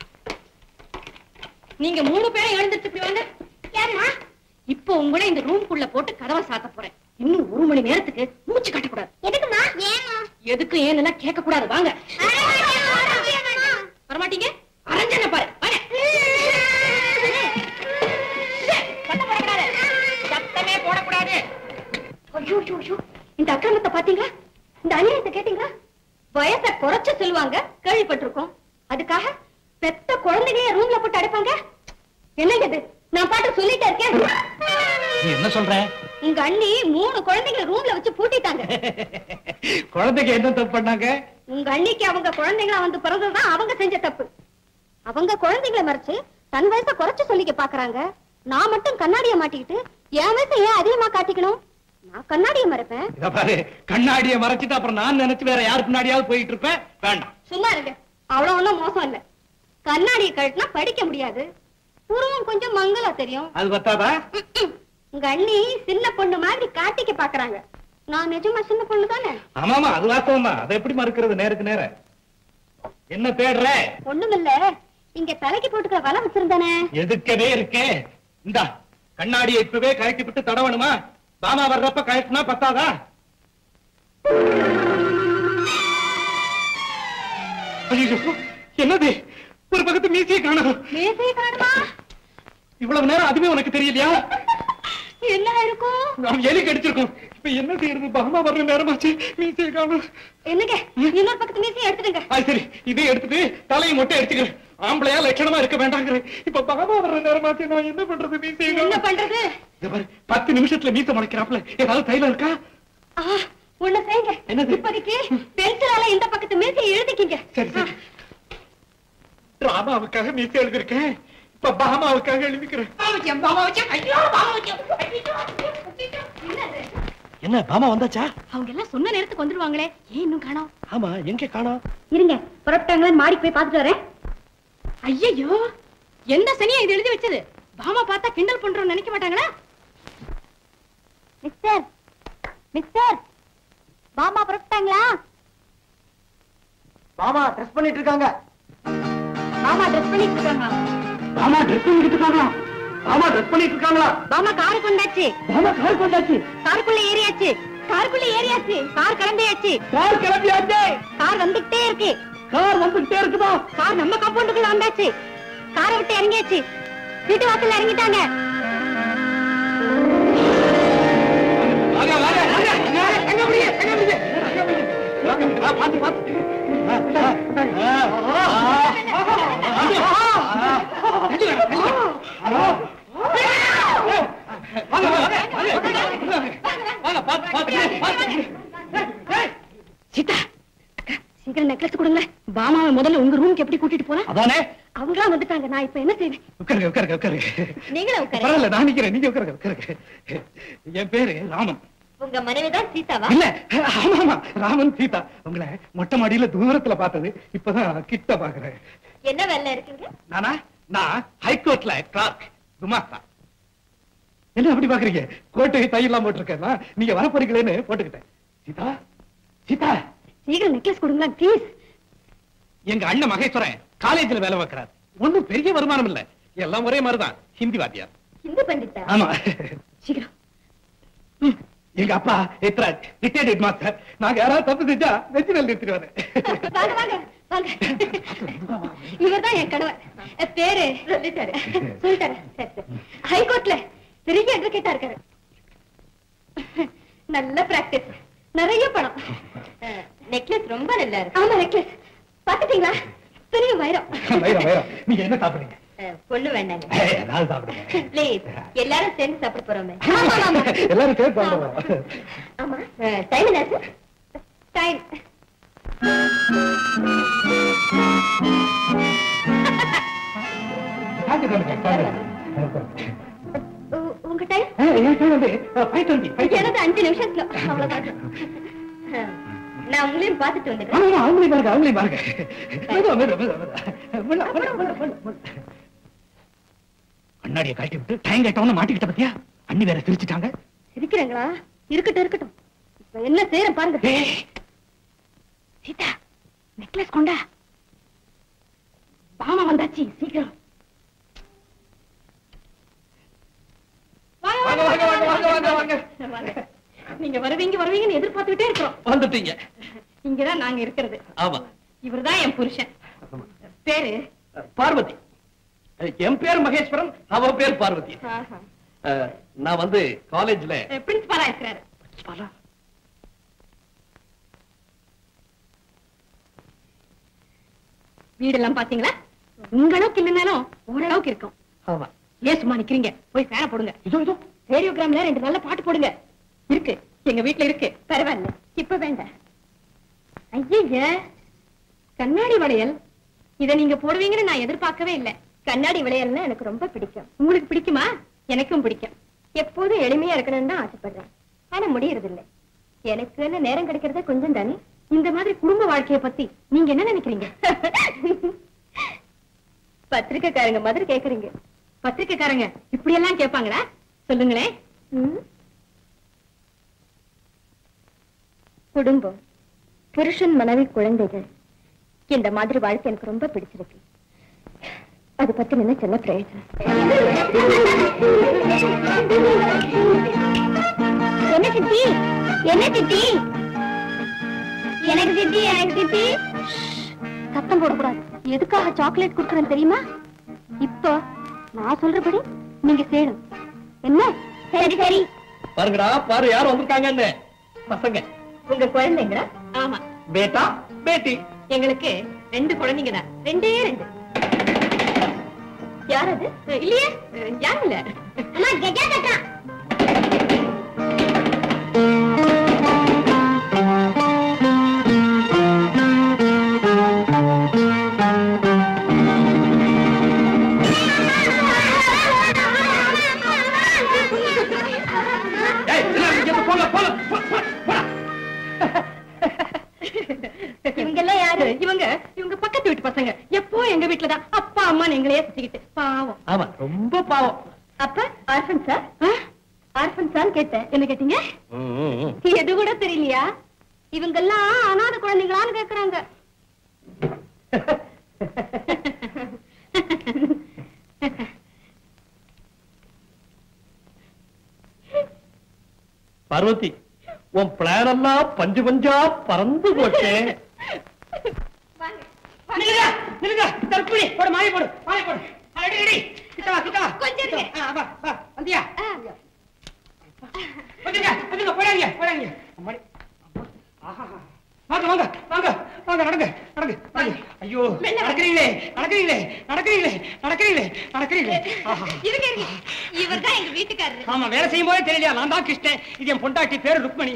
நீங்க மூணு பேரும் எழுந்திருச்சு இப்படி வாங்க ஏம்மா இப்போ உங்களை இந்த ரூம்குள்ள போட்டு கதவை சாத்த போறேன் இன்னும் ஒரு மணி நேரத்துக்கு மூச்சு கட்டக்கூடாது எதுக்குமா ஏமா எதுக்கு ஏன்னு கேட்க கூடாது வாங்க வரமாட்டீங்க அரஞ்சன பாரு வாங்க சத்தம் போடக்கூடாது சத்தமே போடக்கூடாது ஐயோ ஐயோ, ஐயோ இந்த அக்கிரமத்தை பாத்தீங்களா இந்த அநியாயத்தை கேட்டீங்களா வயசை குறைச்சு சொல்லுவாங்க கேள்விப்பட்டிருக்கோம் அதுக்காக பெத்த குழந்தைங்க ரூம்ல போட்டு அடைப்பாங்க என்னங்க இது நான் பாட்டு சொல்லிட்டே இருக்கேன் நீ என்ன சொல்ற உங்க அண்ணி மூணு குழந்தைங்களை ரூம்ல வச்சு பூட்டிட்டாங்க குழந்தைக்கு என்ன தப்பு பண்ணாங்க உங்க அண்ணிக்கு அவங்க குழந்தைங்களா வந்து பிறந்ததுதான் அவங்க செஞ்ச தப்பு அவங்க குழந்தைங்களை மறைச்சு தன் வயசை குறைச்சு சொல்லிக்க பாக்குறாங்க நான் மட்டும் கண்ணாடிய மாட்டிக்கிட்டு என் வயசை ஏன் அதிகமா காட்டிக்கணும் நான் கண்ணாடிய மறைப்பேன் இத பாரு கண்ணாடிய மறைச்சிட்டு அப்புறம் நான் நினைச்சு வேற யாரு பின்னாடியாவது போயிட்டு இருப்பேன் வேண்டாம் சும்மா இருங்க அவ்வளவு ஒண்ணும் மோசம் இல்ல கண்ணாடியை கழட்டினா படிக்க முடியாது உருவம் கொஞ்சம் மங்களா தெரியும் அது பத்தாதா ம்ம். உங்க அண்ணி சின்ன பொண்ணு மாதிரி காட்டிக்க பாக்குறாங்க நான் நிஜமா சின்ன பொண்ணு தானே ஆமாமா அது வாஸ்தவம் தான் அதை எப்படி மறுக்கிறது நேருக்கு நேர என்ன தேடுற ஒண்ணுமில்ல இங்க தலைக்கு போட்டுக்கிற வலை வச்சிருந்தானே எதுக்கவே இருக்கே இந்தா கண்ணாடியை இப்பவே கழட்டி விட்டு தடவணுமா பாமா வர்றப்ப கழட்டினா பத்தாதா ஐயோ என்னது ஒரு பக்கத்து மீசியை காணும் மேசையை காணுமா இவ்வளவு நேரம் அதுவே உனக்கு தெரியலையா என்ன இருக்கும் நாம் எலி கடிச்சிருக்கோம் இப்ப என்ன செய்யறது பாமா வர்ற நேரமாச்சு மீசியை காணும் என்னங்க இன்னொரு பக்கத்து மீசையை எடுத்துடுங்க அது சரி இதே எடுத்துட்டு தலையை மட்டும் எடுத்துக்கிறேன் ஆம்பளையா லட்சணமா இருக்க வேண்டாங்கிறேன் இப்ப பாமா வர்ற நேரமாச்சு நான் என்ன பண்றது மீசியை என்ன காணும் பண்றது இத பாரு, பத்து நிமிஷத்துல மீச முளைக்கிறாப்ல ஏதாவது தைலம் இருக்கா ஆ, ஒண்ணு செய்யுங்க என்னது? இப்போதைக்கு பென்சிலால இந்த பக்கத்து மீசையை எழுதிக்கிங்க சரி சரி ராமாவுக்காக மீச எழுதிருக்கேன் இப்ப பாமாவுக்காக எழுதிக்கிறேன் என்னது? என்ன பாமா வந்தாச்சா அவங்க எல்லாம் சொன்ன நேரத்துக்கு வந்துருவாங்களே ஏன் இன்னும் காணோம் ஆமா எங்க காணோம் இருங்க புறப்பட்டாங்களே மாடிக்கு போய் பார்த்துட்டு வரேன் ஐயையோ எந்த சனியா இது எழுதி வச்சது பாமா பார்த்தா கிண்டல் பண்றோம்னு நினைக்க மாட்டாங்களா மிஸ்டர் மிஸ்டர் பாமா புறப்பட்டாங்களா மாமா ட்ரெஸ் பண்ணிட்டு இருக்காங்க மாமா ட்ரெஸ் பண்ணிட்டு இருக்காங்க பாமா ட்ரெஸ் பண்ணிட்டு இருக்காங்களா பாமா ட்ரெஸ் பண்ணிட்டு இருக்காங்களா பாமா காரு கொண்டாச்சு பாமா கார் கொண்டாச்சு காருக்குள்ள ஏறியாச்சு காருக்குள்ள ஏறியாச்சு கார் கிளம்பியாச்சு கார் கிளம்பியாச்சே கார் வந்துகிட்டே இருக்கு கார் வந்துகிட்டே இருக்குதா கார் நம்ம காம்பவுண்டுக்குள்ள வந்தாச்சு காரை விட்டு இறங்கியாச்சு வீட்டு வாசல்ல இறங்கிட்டாங்க வாங்க வாங்க வாங்க எங்க எங்க முடிய எங்க முடிய எங்க முடிய வாங்க, வா, பாத்து பாத்து ஆ, ஆ, ஆ, ஆ, ஆ. சீதா அக்கா, சீக்கிரம் நெக்லஸ் கொடுங்க பாமாவை முதல்ல உங்க ரூமுக்கு எப்படி கூட்டிட்டு போலாம் அதானே அவங்களா வந்துட்டாங்க நான் இப்ப என்ன செய்வேன் உட்காருங்க உட்காருங்க உட்காருங்க நீங்களும் உட்காருங்க. பரவாயில்ல நான் நிக்கிறேன் நீங்க உட்காருங்க உட்காருங்க என் பேரு ராமன் உங்க மனைவிதான் சீதாவா இல்ல ஆமா ஆமா ராமன் சீதா உங்களை மொட்டை மாடியில தூரத்துல பார்த்தது இப்பதான் கிட்ட பாக்குறேன் என்ன வேலை இருக்கீங்க நானா நான் ஹைகோர்ட்ல கிளார்க் குமாஸ்தா என்ன அப்படி பாக்குறீங்க கோட்டை தையெல்லாம் போட்டிருக்கேன் நீங்க வர போறீங்களேன்னு போட்டுக்கிட்டேன் சீதா சீதா சீக்கிரம் நெக்லஸ் கொடுங்களா ப்ளீஸ் எங்க அண்ணன் மகேஸ்வரன் காலேஜ்ல வேலை பார்க்கிறார் ஒண்ணும் பெரிய வருமானம் இல்ல எல்லாம் ஒரே மாதிரிதான் ஹிந்தி வாத்தியார் ஹிந்தி பண்டிதா ஆமா சீக்கிரம் எங்க அப்பா எத்ராஜ் ரிட்டையர்ட் ஹெட் மாஸ்டர் நாங்க யாராவது தப்பு செஞ்சா வெஜினல் நிறுத்திடுவாரு வாங்க வாங்க வாங்க இவர்தான் என் கணவர் அஹ், பேரு சொல்லிட்டாரு சொல்லிட்டாரு சரி சரி ஹைகோர்ட்ல பெரிய அட்வொகேட்டா இருக்காரு நல்ல பிராக்டிஸ் நிறைய பணம் நெக்லஸ் ரொம்ப நல்லா இருக்கு ஆமா நெக்லஸ் பாத்துட்டீங்களா பெரிய வைரம் வைரம் வைரம் நீங்க என்ன சாப்பிடுறீங்க பொண்ணு வேண்டாங்க ஏய், ஏதாவது சாப்பிடுங்க ப்ளீஸ் எல்லாரும் சேர்ந்து சாப்பிட போறோமே எல்லாரும் சேர்த்து சாப்பிடுவோம் ஆமா டைம் என்ன டைம் சாப்பிட்டு சொல்லுங்க, சாப்பிடுங்க. உங்க டைம் ஏய், என் time வந்து, அஹ், 5:20, 5:20. எனது அஞ்சு நிமிஷத்துல அவ்வளவுதான் நான் உங்களையும் பார்த்துட்டு வந்துடுறேன் ஆமா, ஆமா, அவங்களையும் பாருங்க, அவங்களையும் பாருங்க. மெதுவா, மெதுவா, மெதுவா, மெதுவா. மெல்ல, மெல்ல, மெல்ல, மெல்ல, மெல்ல. கண்ணாடியை கழட்டி விட்டு டைம் கேட்டவன மாட்டிக்கிட்ட பத்தியா அண்ணி வேற சிரிச்சிட்டாங்க இருக்கிறீங்களா இருக்கட்டும் இருக்கட்டும் இப்ப என்ன செய்யறேன் பாருங்க ஏய், சீதா நெக்லஸ் கொண்டா பாமா வந்தாச்சு சீக்கிரம் வாங்க, வாங்க, வாங்க, வாங்க, வாங்க, வாங்க, வாங்க. வாங்க. நீங்க வருவீங்க வருவீங்கன்னு எதிர்பார்த்துக்கிட்டே இருக்கிறோம் வந்துட்டீங்க இங்கதான் நாங்க இருக்கிறது ஆமா இவர்தான் என் புருஷன் பேரு பார்வதி என் பேர் மகேஸ்வரன் அவ பேர் பார்வதி அஹ், நான் வந்து காலேஜ்ல பிரின்சிபாலா இருக்கிறாரு வீடெல்லாம் பாத்தீங்களா உங்க அளவுக்கு இல்லைனாலும் ஓரளவுக்கு இருக்கும் ஆமா ஏன் சும்மா நிக்கிறீங்க போய் ஃபேனை போடுங்க இதோ இதோ ரேடியோகிராம்ல ரெண்டு நல்ல பாட்டு போடுங்க இருக்கு எங்க வீட்ல இருக்கு பரவாயில்ல இப்ப வேண்டாம் ஐய கண்ணாடி வளையல் இத நீங்க போடுவீங்கன்னு நான் எதிர்பார்க்கவே இல்லை கண்ணாடி வளையல்னா எனக்கு ரொம்ப பிடிக்கும் உங்களுக்கு பிடிக்குமா எனக்கும் பிடிக்கும் எப்போதும் எளிமையா இருக்கணும்னு தான் ஆசைப்படுறேன் ஆனா முடியறது இல்ல எனக்கு நேரம் கிடைக்கிறதே கொஞ்சம் தானே இந்த மாதிரி குடும்ப வாழ்க்கைய பத்தி நீங்க என்ன நினைக்கிறீங்க பத்திரிக்கைக்காரங்க மாதிரி கேக்குறீங்க பத்திரிக்கைக்காரங்க இப்படி எல்லாம் கேட்பாங்களா சொல்லுங்களேன் குடும்பம் புருஷன் மனைவி குழந்தைகள் இந்த மாதிரி வாழ்க்கை எனக்கு ரொம்ப பிடிச்சிருக்கு அது பத்தி நினைச்சு என்ன பிரயோஜனம் என்ன சித்தி என்ன சித்தி எனக்கு சித்தி எனக்கு சித்தி சத்தம் போடக்கூடாது எதுக்காக சாக்லேட் கொடுக்குறேன் தெரியுமா இப்போ நான் சொல்றபடி நீங்க செய்யணும் என்ன சரி சரி பாருங்கடா பாரு யார் வந்திருக்காங்கன்னு பசங்க உங்க குழந்தைங்களா ஆமா பேட்டா பேட்டி எங்களுக்கு ரெண்டு குழந்தைங்க தான் ரெண்டே ரெண்டு யார் அது அஹ், இல்லையே அஹ், யாரும் இல்ல அம்மா கெஜா கட்டா ஏய் எல்லாரும் இங்க இருந்து போங்க போங்க போ- போ- போடா. இவங்க எல்லாம் யாரு இவங்க இவங்க பக்கத்து வீட்டு பசங்க எப்போ எங்க வீட்டுல தான் அப்பா அம்மா எங்களையே சுத்திக்கிட்டு பாவம் ஆமா ரொம்ப பாவம் அப்ப ஆர்ஃபன் சார் ஆர்ஃபன் சார் கேட்டேன் என்ன கேட்டீங்க எது கூட தெரியலையா இவங்க எல்லாம் அனாதை குழந்தைங்களான்னு கேக்குறாங்க பார்வதி உன் பிளான் எல்லாம் பஞ்சு பஞ்சா பறந்து போச்சே நில்லுங்க நில்லுங்க தற்குழி போடு மாலை போடு மாலை போடு அடி அடி கிட்ட வா கிட்ட வா கொஞ்சம் இருங்க. ஆ, வா வா வந்தியா வந்துங்க வந்துங்க போடாதீங்க போடாதீங்க அம்மாடி ஆஹா வாங்க வாங்க வாங்க வாங்க நடங்க நடங்க வாங்க ஐயோ நடக்கிறீங்களே நடக்கிறீங்களே நடக்கிறீங்களே நடக்கிறீங்களே நடக்கிறீங்களே ஆஹா. இருங்க இருங்க இவர் தான் எங்க வீட்டுக்காரரு ஆமா வேலை செய்யும் போதே தெரியலையா நான் தான் கிருஷ்ணன் இது என் பொண்டாட்டி பேரு ருக்மணி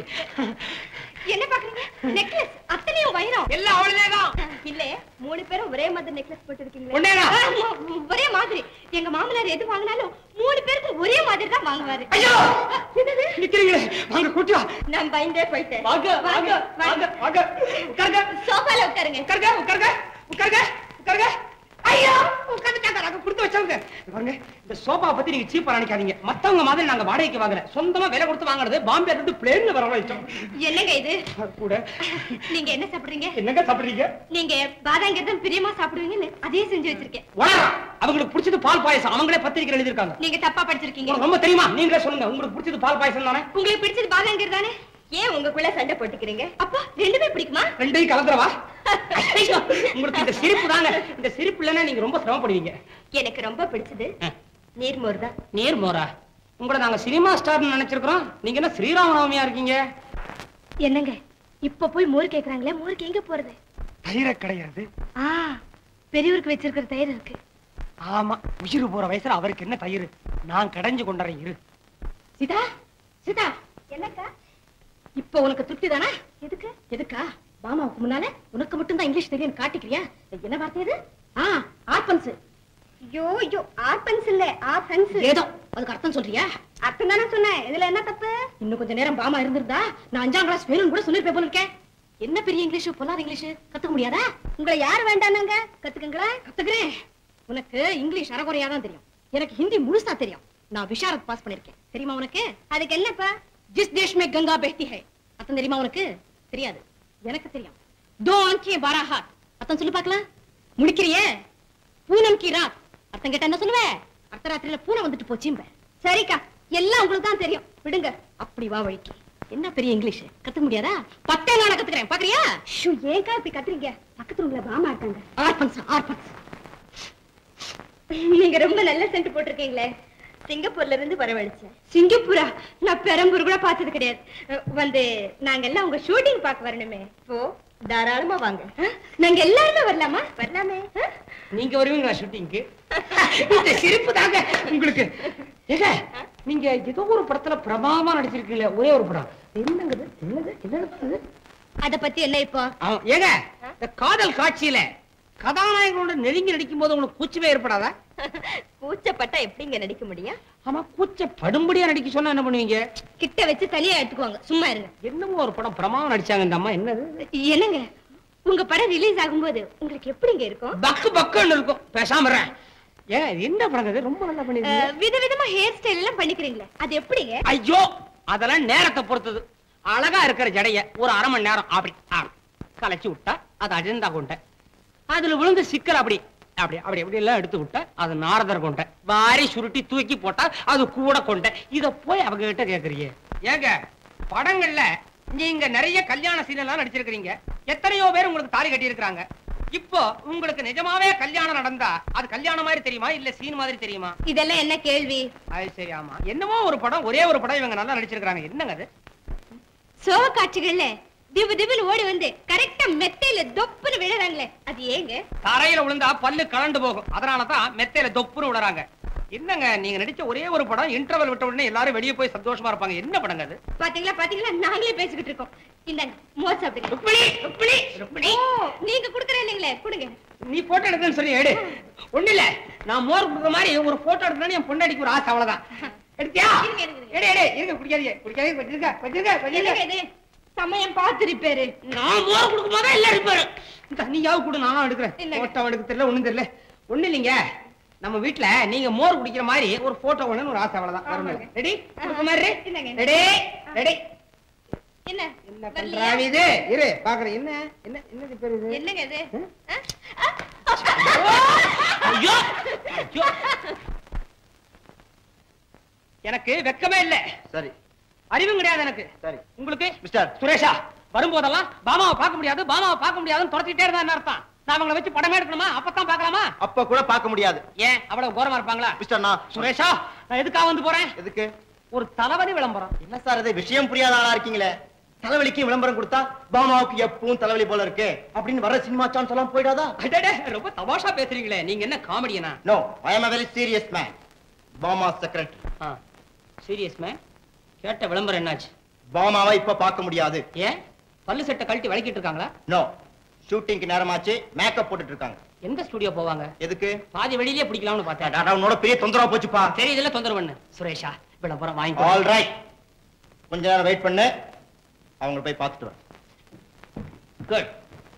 என்ன பாக்குறீங்க நெக்லஸ் அத்தனையும் வைரம் எல்லாம் அவளதேதான் இல்ல மூணு பேரும் ஒரே மாதிரி நெக்லஸ் போட்டு ஒண்ணேதான். ஒரே மாதிரி எங்க மாமனார் எது வாங்கினாலும் மூணு பேருக்கு ஒரே மாதிரி தான் வாங்குவாரு ஐயோ என்னது நிக்கிறீங்களே வாங்க கூட்டியா நான் பயந்தே போயிட்டேன் வாங்க வாங்க வாங்க வாங்க உட்காருங்க சோஃபால உட்காருங்க உட்காருங்க உட்காருங்க உட்காருங்க உட்காருங்க ஐயோ உட்காந்துட்டாங்க நாங்க கொடுத்து வச்சவங்க இங்க பாருங்க இந்த சோபா பத்தி நீங்க சீப்பா நினைக்காதீங்க மத்தவங்க மாதிரி நாங்க வாடகைக்கு வாங்கல சொந்தமா விலை கொடுத்து வாங்குறது பாம்பே இருந்து பிளேன்ல வர வச்சோம் என்னங்க இது கூட நீங்க என்ன சாப்பிடுறீங்க என்னங்க சாப்பிடுறீங்க நீங்க பாதாங்கிறத பிரியமா சாப்பிடுவீங்கன்னு அதே செஞ்சு வச்சிருக்கேன் உணரா அவங்களுக்கு பிடிச்சது பால் பாயசம் அவங்களே பத்திரிக்கை எழுதிருக்காங்க நீங்க தப்பா படிச்சிருக்கீங்க உங்களுக்கு ரொம்ப தெரியுமா நீங்களே சொல்லுங்க உங்களுக்கு பிடிச்சது பால் பாயசம் தானே உங்களுக்கு பிடிச்சது பாதாங்கர் தானே ஏன் உங்களுக்குள்ள சண்டை போட்டுக்கிறீங்க அப்பா ரெண்டுமே பிடிக்குமா ரெண்டையும் கலந்துறவா ஐயோ, உங்களுக்கு இந்த சிரிப்பு தாங்க இந்த சிரிப்பு இல்லைன்னா நீங்க ரொம்ப சிரமப்படுவீங்க எனக்கு ரொம்ப பிடிச்சது ஆ. நீர்மோர் தான் நீர் மோரா உங்களை நாங்க சினிமா ஸ்டார்னு நினைச்சிருக்கிறோம் நீங்க என்ன ஸ்ரீராமநவமியா இருக்கீங்க என்னங்க இப்ப போய் மோர் கேக்குறாங்களே மோருக்கு எங்க போறது தயிரை கிடையாது ஆ பெரியவருக்கு வச்சிருக்கிற தயிர் இருக்கு ஆமா உயிர் போற வயசுல அவருக்கு என்ன தயிர் நான் கடைஞ்சு கொண்டறேன் இரு சீதா சீதா என்னக்கா இப்ப உனக்கு திருப்தி தானே எதுக்கு எதுக்கா மாமாவுக்கு முன்னால உனக்கு மட்டும் தான் இங்கிலீஷ் தெரியும் காட்டிக்கிறியா என்ன வார்த்தை இது ஆ ஆர்பன்ஸ் ஐயோ ஐயோ ஆர்பன்ஸ் இல்ல ஆர்பன்ஸ் ஏதோ அதுக்கு அர்த்தம் சொல்றியா அர்த்தம் தானே சொன்னேன் இதுல என்ன தப்பு இன்னும் கொஞ்ச நேரம் பாமா இருந்திருந்தா நான் அஞ்சாம் கிளாஸ் வேணும்னு கூட சொல்லிருப்பேன் போல இருக்கேன் என்ன பெரிய இங்கிலீஷ் பொல்லாத இங்கிலீஷ் கத்துக்க முடியாதா உங்களை யார் வேண்டானாங்க கத்துக்குங்களேன் கத்துக்கிறேன் உனக்கு இங்கிலீஷ் அறகுறையா தான் தெரியும் எனக்கு ஹிந்தி முழுசா தெரியும் நான் விஷாரத் பாஸ் பண்ணிருக்கேன் தெரியுமா உனக்கு அதுக்கு என்னப்பா जिस देश में गंगा बहती है அர்த்தம் தெரியுமா உனக்கு தெரியாது எனக்கு தெரியும் दो आंखें बारह हाथ அர்த்தம் சொல்லி பார்க்கலாம் முடிக்கிறியே பூனம் கி ராத் அர்த்தம் கேட்டா என்ன சொல்லுவ அர்த்தராத்திரியில பூனை வந்துட்டு போச்சும்ப சரிக்கா எல்லாம் உங்களுக்கு தான் தெரியும் விடுங்க அப்படி வா வழிக்கு என்ன பெரிய இங்கிலீஷ் கத்துக்க முடியாதா பத்தே நாள கத்துக்கிறேன் பாக்குறியா ஷூ ஏன்க்கா இப்படி கத்துறீங்க பக்கத்துல உங்களை பாமா இருக்காங்க ஆர்பன்ஸ் ஆர்பன்ஸ் நீங்க ரொம்ப நல்ல சென்ட் போட்டிருக்கீங்களே சிங்கப்பூர்ல இருந்து வரவழைச்சேன் சிங்கப்பூரா நான் பெரம்பூர் கூட பார்த்தது கிடையாது அஹ் வந்து நாங்க எல்லாம் உங்க ஷூட்டிங் பார்க்க வரணுமே ஓ தாராளமா வாங்க அஹ், நாங்க எல்லாருமே வரலாமா வரலாமே அஹ்? நீங்க வருவீங்களா ஷூட்டிங்க்கு இந்த சிரிப்பு தாங்க உங்களுக்கு ஏங்க நீங்க ஏதோ ஒரு படத்துல பிரபாவமா நடிச்சிருக்கீங்களே ஒரே ஒரு படம் என்னங்க இது? என்னது என்னது அது? அத பத்தி என்ன இப்போ ஆமா, ஏங்க இந்த காதல் காட்சியில கதாநாயகனோட நெருங்கி நடிக்கும் போது உங்களுக்கு கூச்சமே ஏற்படாதா கூச்சப்பட்டா எப்படிங்க நடிக்க முடியும் ஆமா கூச்ச படும்படியா நடிக்க சொன்னா என்ன பண்ணுவீங்க கிட்ட வச்சு தனியா எடுத்துக்குவாங்க சும்மா இருங்க என்னமோ ஒரு படம் பிரமாவம் நடிச்சாங்க இந்த அம்மா என்னது என்னங்க உங்க படம் ரிலீஸ் ஆகும்போது உங்களுக்கு எப்படிங்க இருக்கும் பக்கு பக்குன்னு இருக்கும் பேசாம இருறேன். ஏன் இது என்ன படம் இது ரொம்ப நல்லா பண்ணிருக்கீங்க அஹ், விதவிதமா ஹேர் ஸ்டைல் எல்லாம் பண்ணிக்கிறீங்களே அது எப்படிங்க ஐயோ அதெல்லாம் நேரத்தை பொறுத்தது அழகா இருக்கிற ஜடைய ஒரு அரை மணி நேரம் அப்படி அப்படி கலைச்சு விட்டா அது அஜந்தா கொண்ட அதுல விழுந்து சிக்கல் அப்படி அப்படி அப்படி அப்படி எல்லாம் எடுத்து விட்டா அது நாரதர் கொண்ட வாரி சுருட்டி தூக்கி போட்டா அது கூட கொண்ட இத போய் அவங்க கிட்ட கேக்குறீங்க ஏங்க படங்கள்ல நீங்க நிறைய கல்யாண சீன் எல்லாம் நடிச்சிருக்கீங்க எத்தனையோ பேர் உங்களுக்கு தாலி கட்டி இருக்காங்க இப்போ உங்களுக்கு நிஜமாவே கல்யாணம் நடந்தா அது கல்யாணம் மாதிரி தெரியுமா இல்ல சீன் மாதிரி தெரியுமா இதெல்லாம் என்ன கேள்வி அது சரி ஆமா என்னமோ ஒரு படம் ஒரே ஒரு படம் இவங்க நல்லா நடிச்சிருக்காங்க என்னங்க அது சோக காட்சிகள்ல திபு திபுன்னு ஓடி வந்து கரெக்டா மெத்தையில தொப்புன்னு விழுறாங்களே அது ஏங்க தரையில விழுந்தா பல்லு கலண்டு போகும் அதனாலதான் மெத்தையில தொப்புன்னு விடுறாங்க என்னங்க நீங்க நடிச்ச ஒரே ஒரு படம் இன்டர்வல் விட்ட உடனே எல்லாரும் வெளியே போய் சந்தோஷமா இருப்பாங்க என்ன படங்க அது பாத்தீங்களா பாத்தீங்களா நாங்களே பேசிக்கிட்டு இருக்கோம் இந்தாங்க மோர் சாப்பிடுங்க ருக்மிணி ருக்மிணி ருக்மிணி ஓ, நீங்க குடுக்கறேன் இல்லைங்களே கொடுங்க நீ போட்டோ எடுக்கன்னு சொல்லி எடு ஒண்ணு இல்ல நான் மோர் குடுக்குற மாதிரி ஒரு போட்டோ எடுக்கணும்னு என் பொண்டாடிக்கு ஒரு ஆசை அவ்வளவுதான் எடுத்தியா இருங்க, இருங்க, இருங்க. எடு எடு இருங்க குடிக்காதீங்க குடிக்காதீங்க வச்சிருக்க வச்சிருக்க என்னங்க வச்சிருக்க இது சமயம் பார்த்திருப்பாரு நான் மோர் கொடுக்கும் போதே எல்லாம் இருப்பாரு இந்த நீயாவது கூட நானும் எடுக்கிறேன் இல்லைங்க. போட்டோ எடுக்க தெரியல ஒண்ணும் தெரியல ஒண்ணு இல்லைங்க நம்ம வீட்ல நீங்க மோர் குடிக்கிற மாதிரி ஒரு போட்டோ வேணும்னு ஒரு ஆசை அவ்வளவுதான் ஆமாங்க. ரெடி கொடுக்க மாதிரி இல்லைங்க. ரெடி ரெடி என்ன என்ன வரலையா? பண்றாவி இது இரு பாக்குறேன் என்ன என்ன என்னது பேரு இது என்னங்க இது ஆ? ஐயோ ஐயோ எனக்கு வெக்கமே இல்ல சரி அறிவும் கிடையாது எனக்கு சரி உங்களுக்கு மிஸ்டர் சுரேஷா வரும்போதெல்லாம் பாமாவை பார்க்க முடியாது பாமாவை பார்க்க முடியாதுன்னு துரத்திட்டே இருந்தா என்ன அர்த்தம் நான் அவங்கள வச்சு படமே எடுக்கணுமா அப்பதான் பார்க்கலாமா அப்ப கூட பார்க்க முடியாது ஏன் அவ்வளவு கோரமா இருப்பாங்களா மிஸ்டர் நான் சுரேஷா நான் எதுக்காக வந்து போறேன் எதுக்கு ஒரு தளபதி விளம்பரம் என்ன சார் இது விஷயம் புரியாத ஆளா இருக்கீங்களே தலைவலிக்கு விளம்பரம் கொடுத்தா பாமாவுக்கு எப்பவும் தலைவலி போல இருக்கு அப்படின்னு வர சினிமா சான்ஸ் எல்லாம் போயிடாதா அடடே, ரொம்ப தமாஷா பேசுறீங்களே நீங்க என்ன காமெடியனா no I am a very serious man Bama secretary serious man கேட்ட விளம்பரம் என்னாச்சு பாமாவை இப்ப பார்க்க முடியாது ஏன் பல்லு செட்டை கழட்டி விளக்கிட்டு இருக்காங்களா நோ ஷூட்டிங்க்கு நேரமாச்சு மேக்கப் போட்டுட்டு இருக்காங்க எந்த ஸ்டுடியோ போவாங்க எதுக்கு பாதி வெளியிலேயே பிடிக்கலாம்னு பார்த்தேன் டாடா, உன்னோட பெரிய தொந்தரவா போச்சுப்பா சரி இதெல்லாம் தொந்தரவு பண்ணு சுரேஷா விளம்பரம் வாங்கி ஆல் ரைட் கொஞ்ச நேரம் வெயிட் பண்ணு அவங்க போய் பார்த்துட்டு வா குட்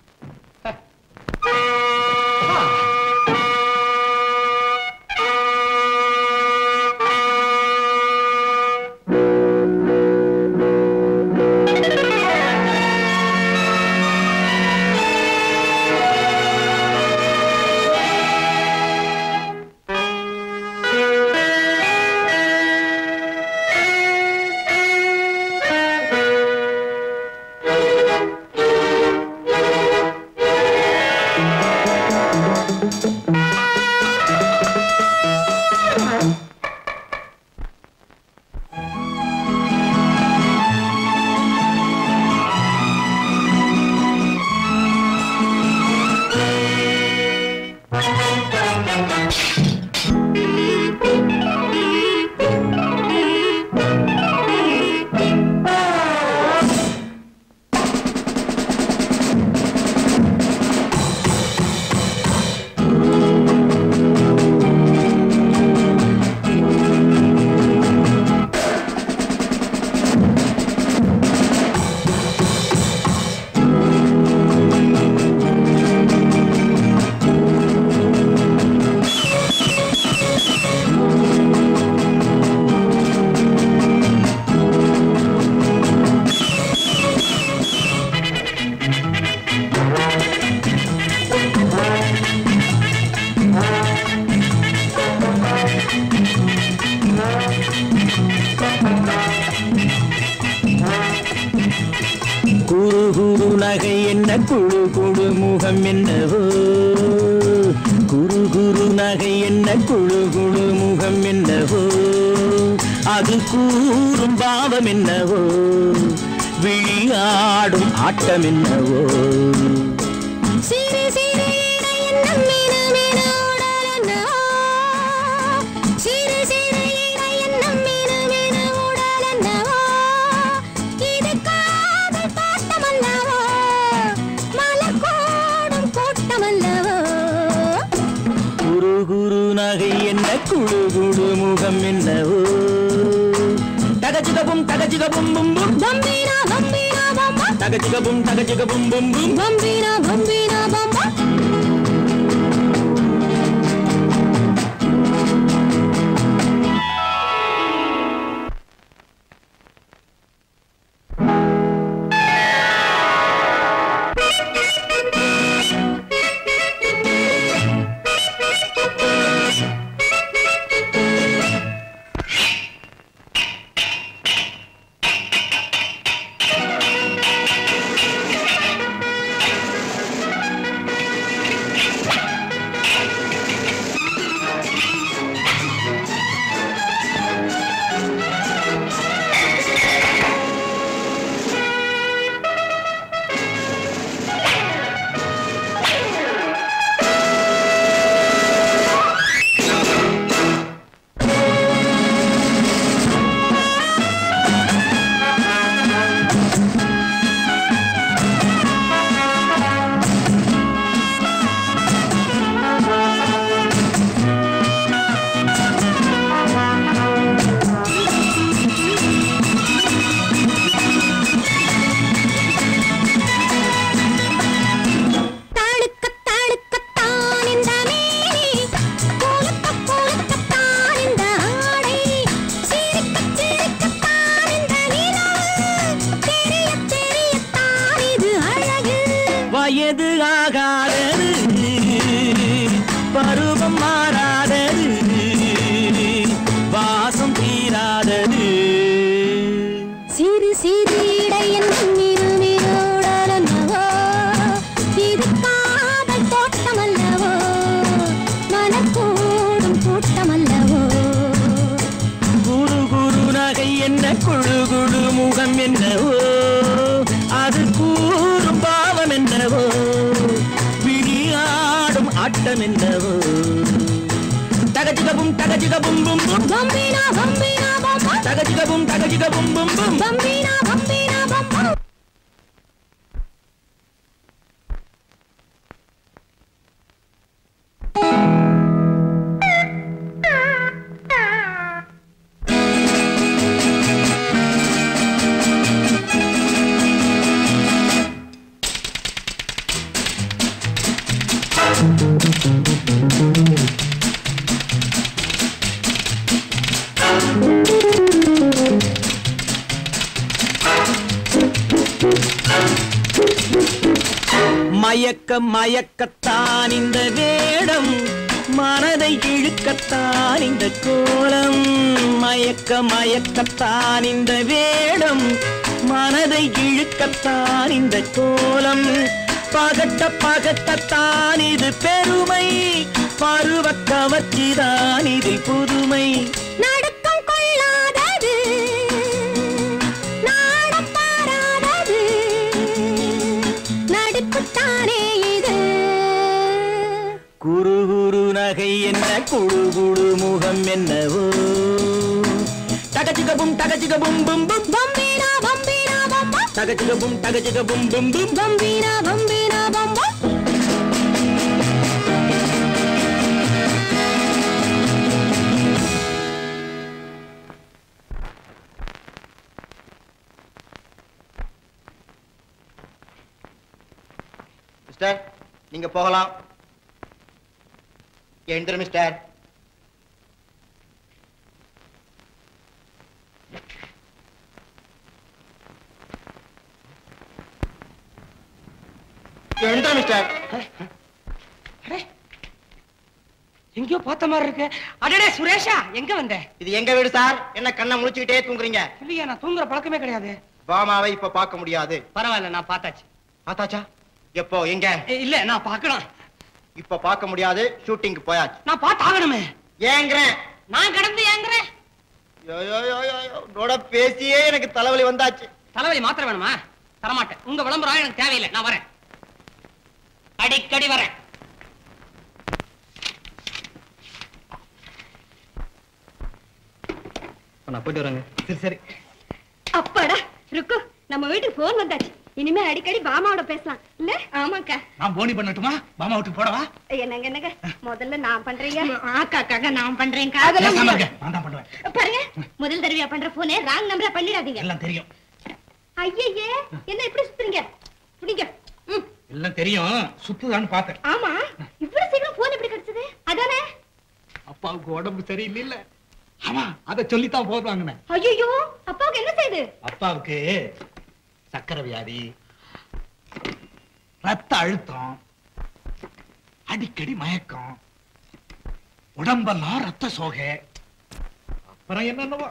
குறு குறு நகை என்ன குழு குழு முகம் என்னவோ குறு குறு நகை என்ன குழு குழு முகம் என்னவோ அது கூறும் பாவம் என்னவோ விழியாடும் ஆட்டம் என்னவோ சிறு சிறு இடையென்னும் மினு மினு உடலென்னவோ. சிறு சிறு இடையென்னும் மினு மினு உடலென்னவோ. இது காதல் தோட்டமல்லவோ, மலர் கூடும் கூட்டமல்லவோ. குறு குறு நகை என்ன குழு குழு முகம் என்னவோ தகச்சிகபும் தகச்சிகபும் பும் பும் பம்பினா பம்பினா பம்பா, தகச்சிகபும் தகச்சிகபும் பும் பும் பம்பினா பம்பினா பம்பா. தழுக்க தழுக்கத்தான் இந்த மேனி, குலுக்க குலுக்கத்தான் இந்த ஆடை, சிரிக்க சிரிக்கத்தான் இந்த நிலவு, தெரிய தெரியத்தான் இது அழகு வயது ஆகாதது பருவம் மாறாதது வாசம் தீராதது சிறு சிறு இடையன் மிரு மிருடலன்னவோ இது காதல் தோட்டமல்லவோ மனக்கூடும் கூட்டமல்லவோ குரு குரு நகை என்ன குழு குழு முகம் என்னவோ அது கூறும் பாவம் என்னவோ விழியாடும் ஆட்டம் என்னவோ தகஜிகபும் தகஜிகபும் பும் பும் பம்பினா பம்பினா பம்பா தகஜிகபும் தகஜிகபும் பும் பும் பம்பினா பம்பினா பம்பா மயக்க மயக்கத்தான் இந்த வேடம் மனதை இழுக்கத்தான் இந்த கோலம் மயக்க மயக்கத்தான் இந்த வேடம் மனதை இழுக்கத்தான் இந்த கோலம் பகட்ட பகட்டத்தான் இது பெருமை பருவ கவர்ச்சிதான் இதில் புதுமை நடுக்கம் கொள்ளாதது நாடம் பாராதது நடிப்புத்தானே இது குரு குரு நகை என்ன குழு குழு முகம் என்னவோ தகச்சிகபும் தகச்சிகபும் பும் பும் பம்பினா பம்பினா பம்பா தகச்சிகபும் தகச்சிகபும் பும் பும் பம்பினா பம்பினா பம்பா மிஸ்டர் நீங்க போகலாம் எழுந்துரு மிஸ்டர் எழுந்துரு மிஸ்டர் எங்கேயோ பார்த்த மாதிரி இருக்கு அடடே சுரேஷா எங்க வந்த இது எங்க வீடு சார் என்ன கண்ணை முழிச்சுக்கிட்டே தூங்குறீங்க இல்லையா நான் தூங்குற பழக்கமே கிடையாது பாமாவை இப்ப பார்க்க முடியாது பரவாயில்ல நான் பார்த்தாச்சு பார்த்தாச்சா எப்போ எங்க ஏ, இல்ல நான் பார்க்கலாம் இப்ப பார்க்க முடியாது ஷூட்டிங் போயாச்சு நான் பார்த்தாகணுமே ஏங்குறேன் நான் கடந்து ஏங்குறேன் யோ, யோ, யோ, யோ, யோ, உன்னோட பேசியே எனக்கு தலைவலி வந்தாச்சு தலைவலி மாத்திர வேணுமா தரமாட்டேன் உங்க விளம்பரம் எனக்கு தேவையில்லை நான் வரேன் அடிக்கடி வரேன் நான் போயிட்டு வரேங்க சரி சரி அப்பாடா ருக்கு நம்ம வீட்டுக்கு போன் வந்தாச்சு இனிமே அடிக்கடி பாமாவோட பேசலாம் இல்ல ஆமாக்கா நான் போனி பண்ணட்டுமா மாமா வீட்டுக்கு போடவா என்னங்க என்னங்க முதல்ல நான் பண்றீங்க ஆக்காக்காக நான் பண்றேன் பேசாம இருக்க. நான் தான் பண்ணுவேன் பாருங்க முதல் தடவையா பண்ற போனே ராங் நம்பரா பண்ணிடாதீங்க எல்லாம் தெரியும் ஐயையே என்ன இப்படி சுத்துறீங்க புடிங்க ம் எல்லாம் தெரியும் சுத்துதான்னு பார்த்தேன் ஆமா இவ்வளவு சீக்கிரம் போன் எப்படி கிடைச்சது அதானே அப்பாவுக்கு உடம்பு சரியில்லை ஆமா அதை சொல்லித்தான் போடுவாங்கண்ணே ஐயோ அப்பாவுக்கு என்ன செய்யுது அப்பாவுக்கு சக்கரை வியாதி ரத்த அழுத்தம் அடிக்கடி மயக்கம் உடம்பெல்லாம் ரத்த சோகை அப்புறம் என்னென்னவோ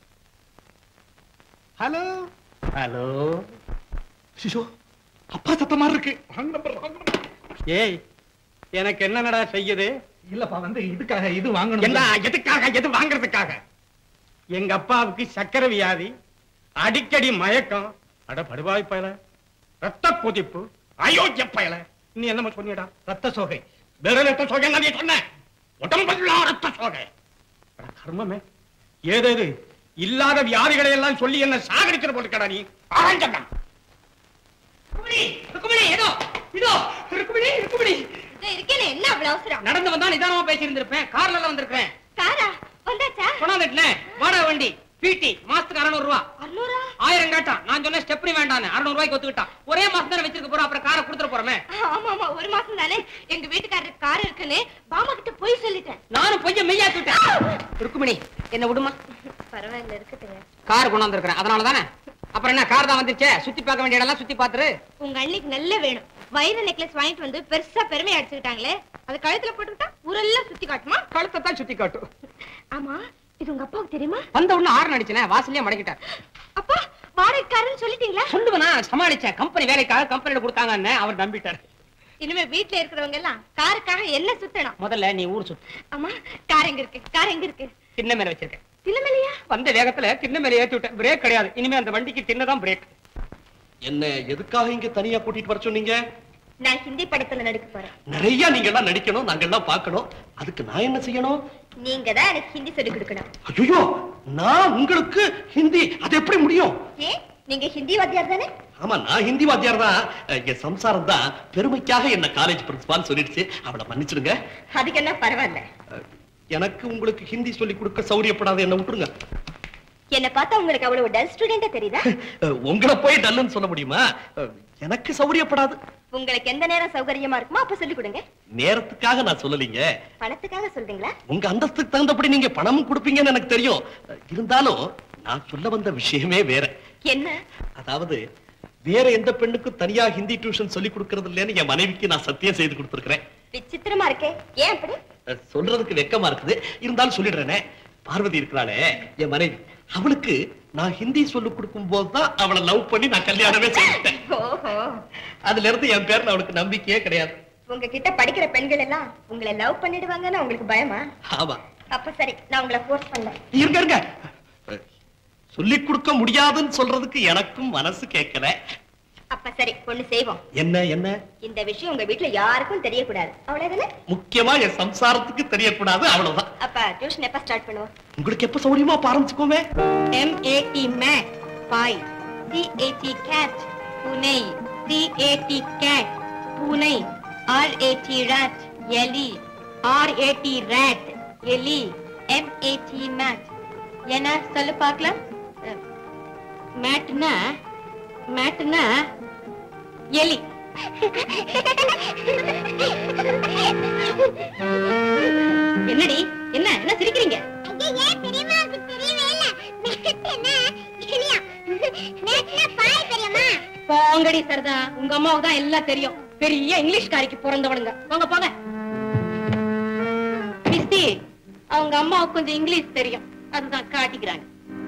ஹலோ ஹலோ சிஷோ அப்பா சத்த மாதிரி இருக்கு wrong number, wrong number. ஏய் எனக்கு என்னடா செய்யுது இல்லப்பா வந்து இதுக்காக இது வாங்கணும் என்ன எதுக்காக எது வாங்குறதுக்காக எங்க அப்பாவுக்கு சக்கரை வியாதி அடிக்கடி மயக்கம் அட படுவாய் பயல ரத்த கொதிப்பு அயோக்கிய பயல நீ என்னமா சொன்னியடா ரத்த சோகை வேற ரத்த சோகை என்ன நீ சொன்ன உடம்பெல்லாம் ரத்த சோகை அட கர்மமே ஏதேது இல்லாத வியாதிகளை எல்லாம் சொல்லி என்ன சாகடிக்கிற போட்டுக்கடா நீ ஆரஞ்சம்டா ருக்குமணி ருக்குமணி ஏதோ இதோ ருக்குமணி ருக்குமணி இருக்கேனே என்ன அவ்வளவு அவசரம் நடந்து வந்தா நிதானமா பேசி இருந்திருப்பேன் கார்ல எல்லாம் வந்திருக்கேன் காரா வந்தாச்சா கொண்டாந்துட்டேன் வாடகை வண்டி பிடி மாசத்துக்கு அறுநூறு ரூபா அறுநூறா ஆயிரம் கேட்டான் நான் சொன்னேன் ஸ்டெப்னி வேண்டான்னு அறுநூறு ரூபாய்க்கு ஒத்துக்கிட்டான் ஒரே மாசம் தானே வச்சிருக்க போறோம் அப்புறம் காரை கொடுத்துட போறோமே ஆமா ஆமா ஒரு மாசம் தானே எங்க வீட்டுக்காரருக்கு கார் இருக்குன்னு பாமா கிட்ட போய் சொல்லிட்டேன் நானும் பொய்ய மெய்யாக்கிட்டேன் ருக்குமணி என்ன விடுமா பரவாயில்ல இருக்கட்டும் கார் கொண்டாந்து இருக்கிறேன் அதனால தானே அப்புறம் என்ன கார் தான் வந்துச்சே சுத்தி பார்க்க வேண்டிய இடம்லாம் சுத்தி பாத்துரு உங்க அண்ணிக்கு நல்ல வேணும் வைர நெக்லஸ் வாங்கிட்டு வந்து பெருசா பெருமை அடிச்சுக்கிட்டாங்களே அது கழுத்துல போட்டுக்கிட்டா ஊரெல்லாம் சுத்தி காட்டுமா கழுத்தை தான் சுத்தி காட்டும் ஆமா இது உங்க அப்பாவுக்கு தெரியுமா வந்த உடனே ஆறு அடிச்சனே வாசலே மடக்கிட்டார் அப்பா வாடகைக்காரன்னு சொல்லிட்டீங்களா சொல்லுவனா சமாளிச்சேன் கம்பெனி வேலைக்காக கம்பெனில கொடுத்தாங்கன்னு அவர் நம்பிட்டார் இனிமே வீட்ல இருக்கிறவங்க எல்லாம் காருக்காக என்ன சுத்தணும் முதல்ல நீ ஊர் சுத்து அம்மா கார் எங்க இருக்கு கார் எங்க இருக்கு திண்ண மேல வச்சிருக்கேன் தினமலையா வந்த வேகத்துல திண்ண மேல ஏத்தி விட்டேன் பிரேக் கிடையாது இனிமே அந்த வண்டிக்கு திண்ணதான் பிரேக் என்ன எதுக்காக இங்க தனியா கூட்டிட்டு வர சொன்னீங்க நான் ஹிந்தி படத்துல நடிக்க போறேன் நிறைய நீங்க எல்லாம் நடிக்கணும் நாங்க எல்லாம் பார்க்கணும் அதுக்கு நான் என்ன செய்யணும் நீங்க தான் எனக்கு ஹிந்தி சொல்லி கொடுக்கணும் ஐயோ நான் உங்களுக்கு ஹிந்தி அது எப்படி முடியும் ஏன் நீங்க ஹிந்தி வாத்தியார் தானே ஆமா நான் ஹிந்தி வாத்தியார் தான் அஹ், என் சம்சாரம் தான் பெருமைக்காக என்ன காலேஜ் பிரின்சிபால் சொல்லிடுச்சு அவளை மன்னிச்சிடுங்க அதுக்கு என்ன பரவாயில்ல அஹ், எனக்கு உங்களுக்கு ஹிந்தி சொல்லி கொடுக்க சௌரியப்படாத என்ன விட்டுருங்க என்ன பார்த்தா உங்களுக்கு அவ்வளவு டல் ஸ்டூடெண்டா தெரியுதா அஹ், உங்களை போய் டல்லுன்னு சொல்ல முடியுமா அஹ், எனக்கு சௌரியப்படாது உங்களுக்கு எந்த நேரம் சௌகரியமா இருக்குமோ அப்ப சொல்லி கொடுங்க நேரத்துக்காக நான் சொல்லலீங்க பணத்துக்காக சொல்றீங்களா உங்க அந்தஸ்துக்கு தகுந்தபடி நீங்க பணம் கொடுப்பீங்கன்னு எனக்கு தெரியும் அஹ், இருந்தாலும் நான் சொல்ல வந்த விஷயமே வேற என்ன அதாவது வேற எந்த பெண்ணுக்கும் தனியா ஹிந்தி டியூஷன் சொல்லி கொடுக்கறது இல்லைன்னு என் மனைவிக்கு நான் சத்தியம் செய்து கொடுத்திருக்கிறேன் விசித்திரமா இருக்கே ஏன் அப்படி அஹ், சொல்றதுக்கு வெக்கமா இருக்குது இருந்தாலும் சொல்லிடுறேனே பார்வதி இருக்கிறாளே என் மனைவி அவளுக்கு நான் ஹிந்தி சொல்லி கொடுக்கும் போதுதான் அவளை லவ் பண்ணி நான் கல்யாணமே செய்துட்டேன் ஓஹோ அதுல இருந்து என் பேர்ல அவளுக்கு நம்பிக்கையே கிடையாது உங்ககிட்ட படிக்கிற பெண்கள் எல்லாம் உங்களை லவ் பண்ணிடுவாங்கன்னு உங்களுக்கு பயமா ஆமா அப்ப சரி நான் உங்களை ஃபோர்ஸ் பண்ணல இருங்க இருங்க சொல்லி கொடுக்க முடியாதுன்னு சொல்றதுக்கு எனக்கும் மனசு கேட்கல அப்ப சரி ஒண்ணு செய்வோம் என்ன என்ன இந்த விஷயம் உங்க வீட்ல யாருக்கும் தெரியக்கூடாது அவ்வளவுதானே முக்கியமா என் சம்சாரத்துக்கு தெரியக்கூடாது அவ்வளவுதான் அப்ப டியூஷன் எப்ப ஸ்டார்ட் பண்ணுவோம் உங்களுக்கு எப்ப சௌரியமா அப்ப ஆரம்பிச்சுக்கோமே M A T Mac five C A T cat பூனை C A T cat பூனை R A T rat எலி R A T rat எலி M A T mat என்ன சொல்லு பார்க்கலாம் மேட்னா மேட்னா எலி என்னடி என்ன என்ன சிரிக்கிறீங்க போங்கடி சரதா உங்க அம்மாவுக்கு தான் எல்லாம் தெரியும் பெரிய இங்கிலீஷ்காரிக்கு பிறந்தவனுங்க போங்க போங்க மிஸ்டி அவங்க அம்மாவுக்கு கொஞ்சம் இங்கிலீஷ் தெரியும் அதுதான் காட்டிக்கிறாங்க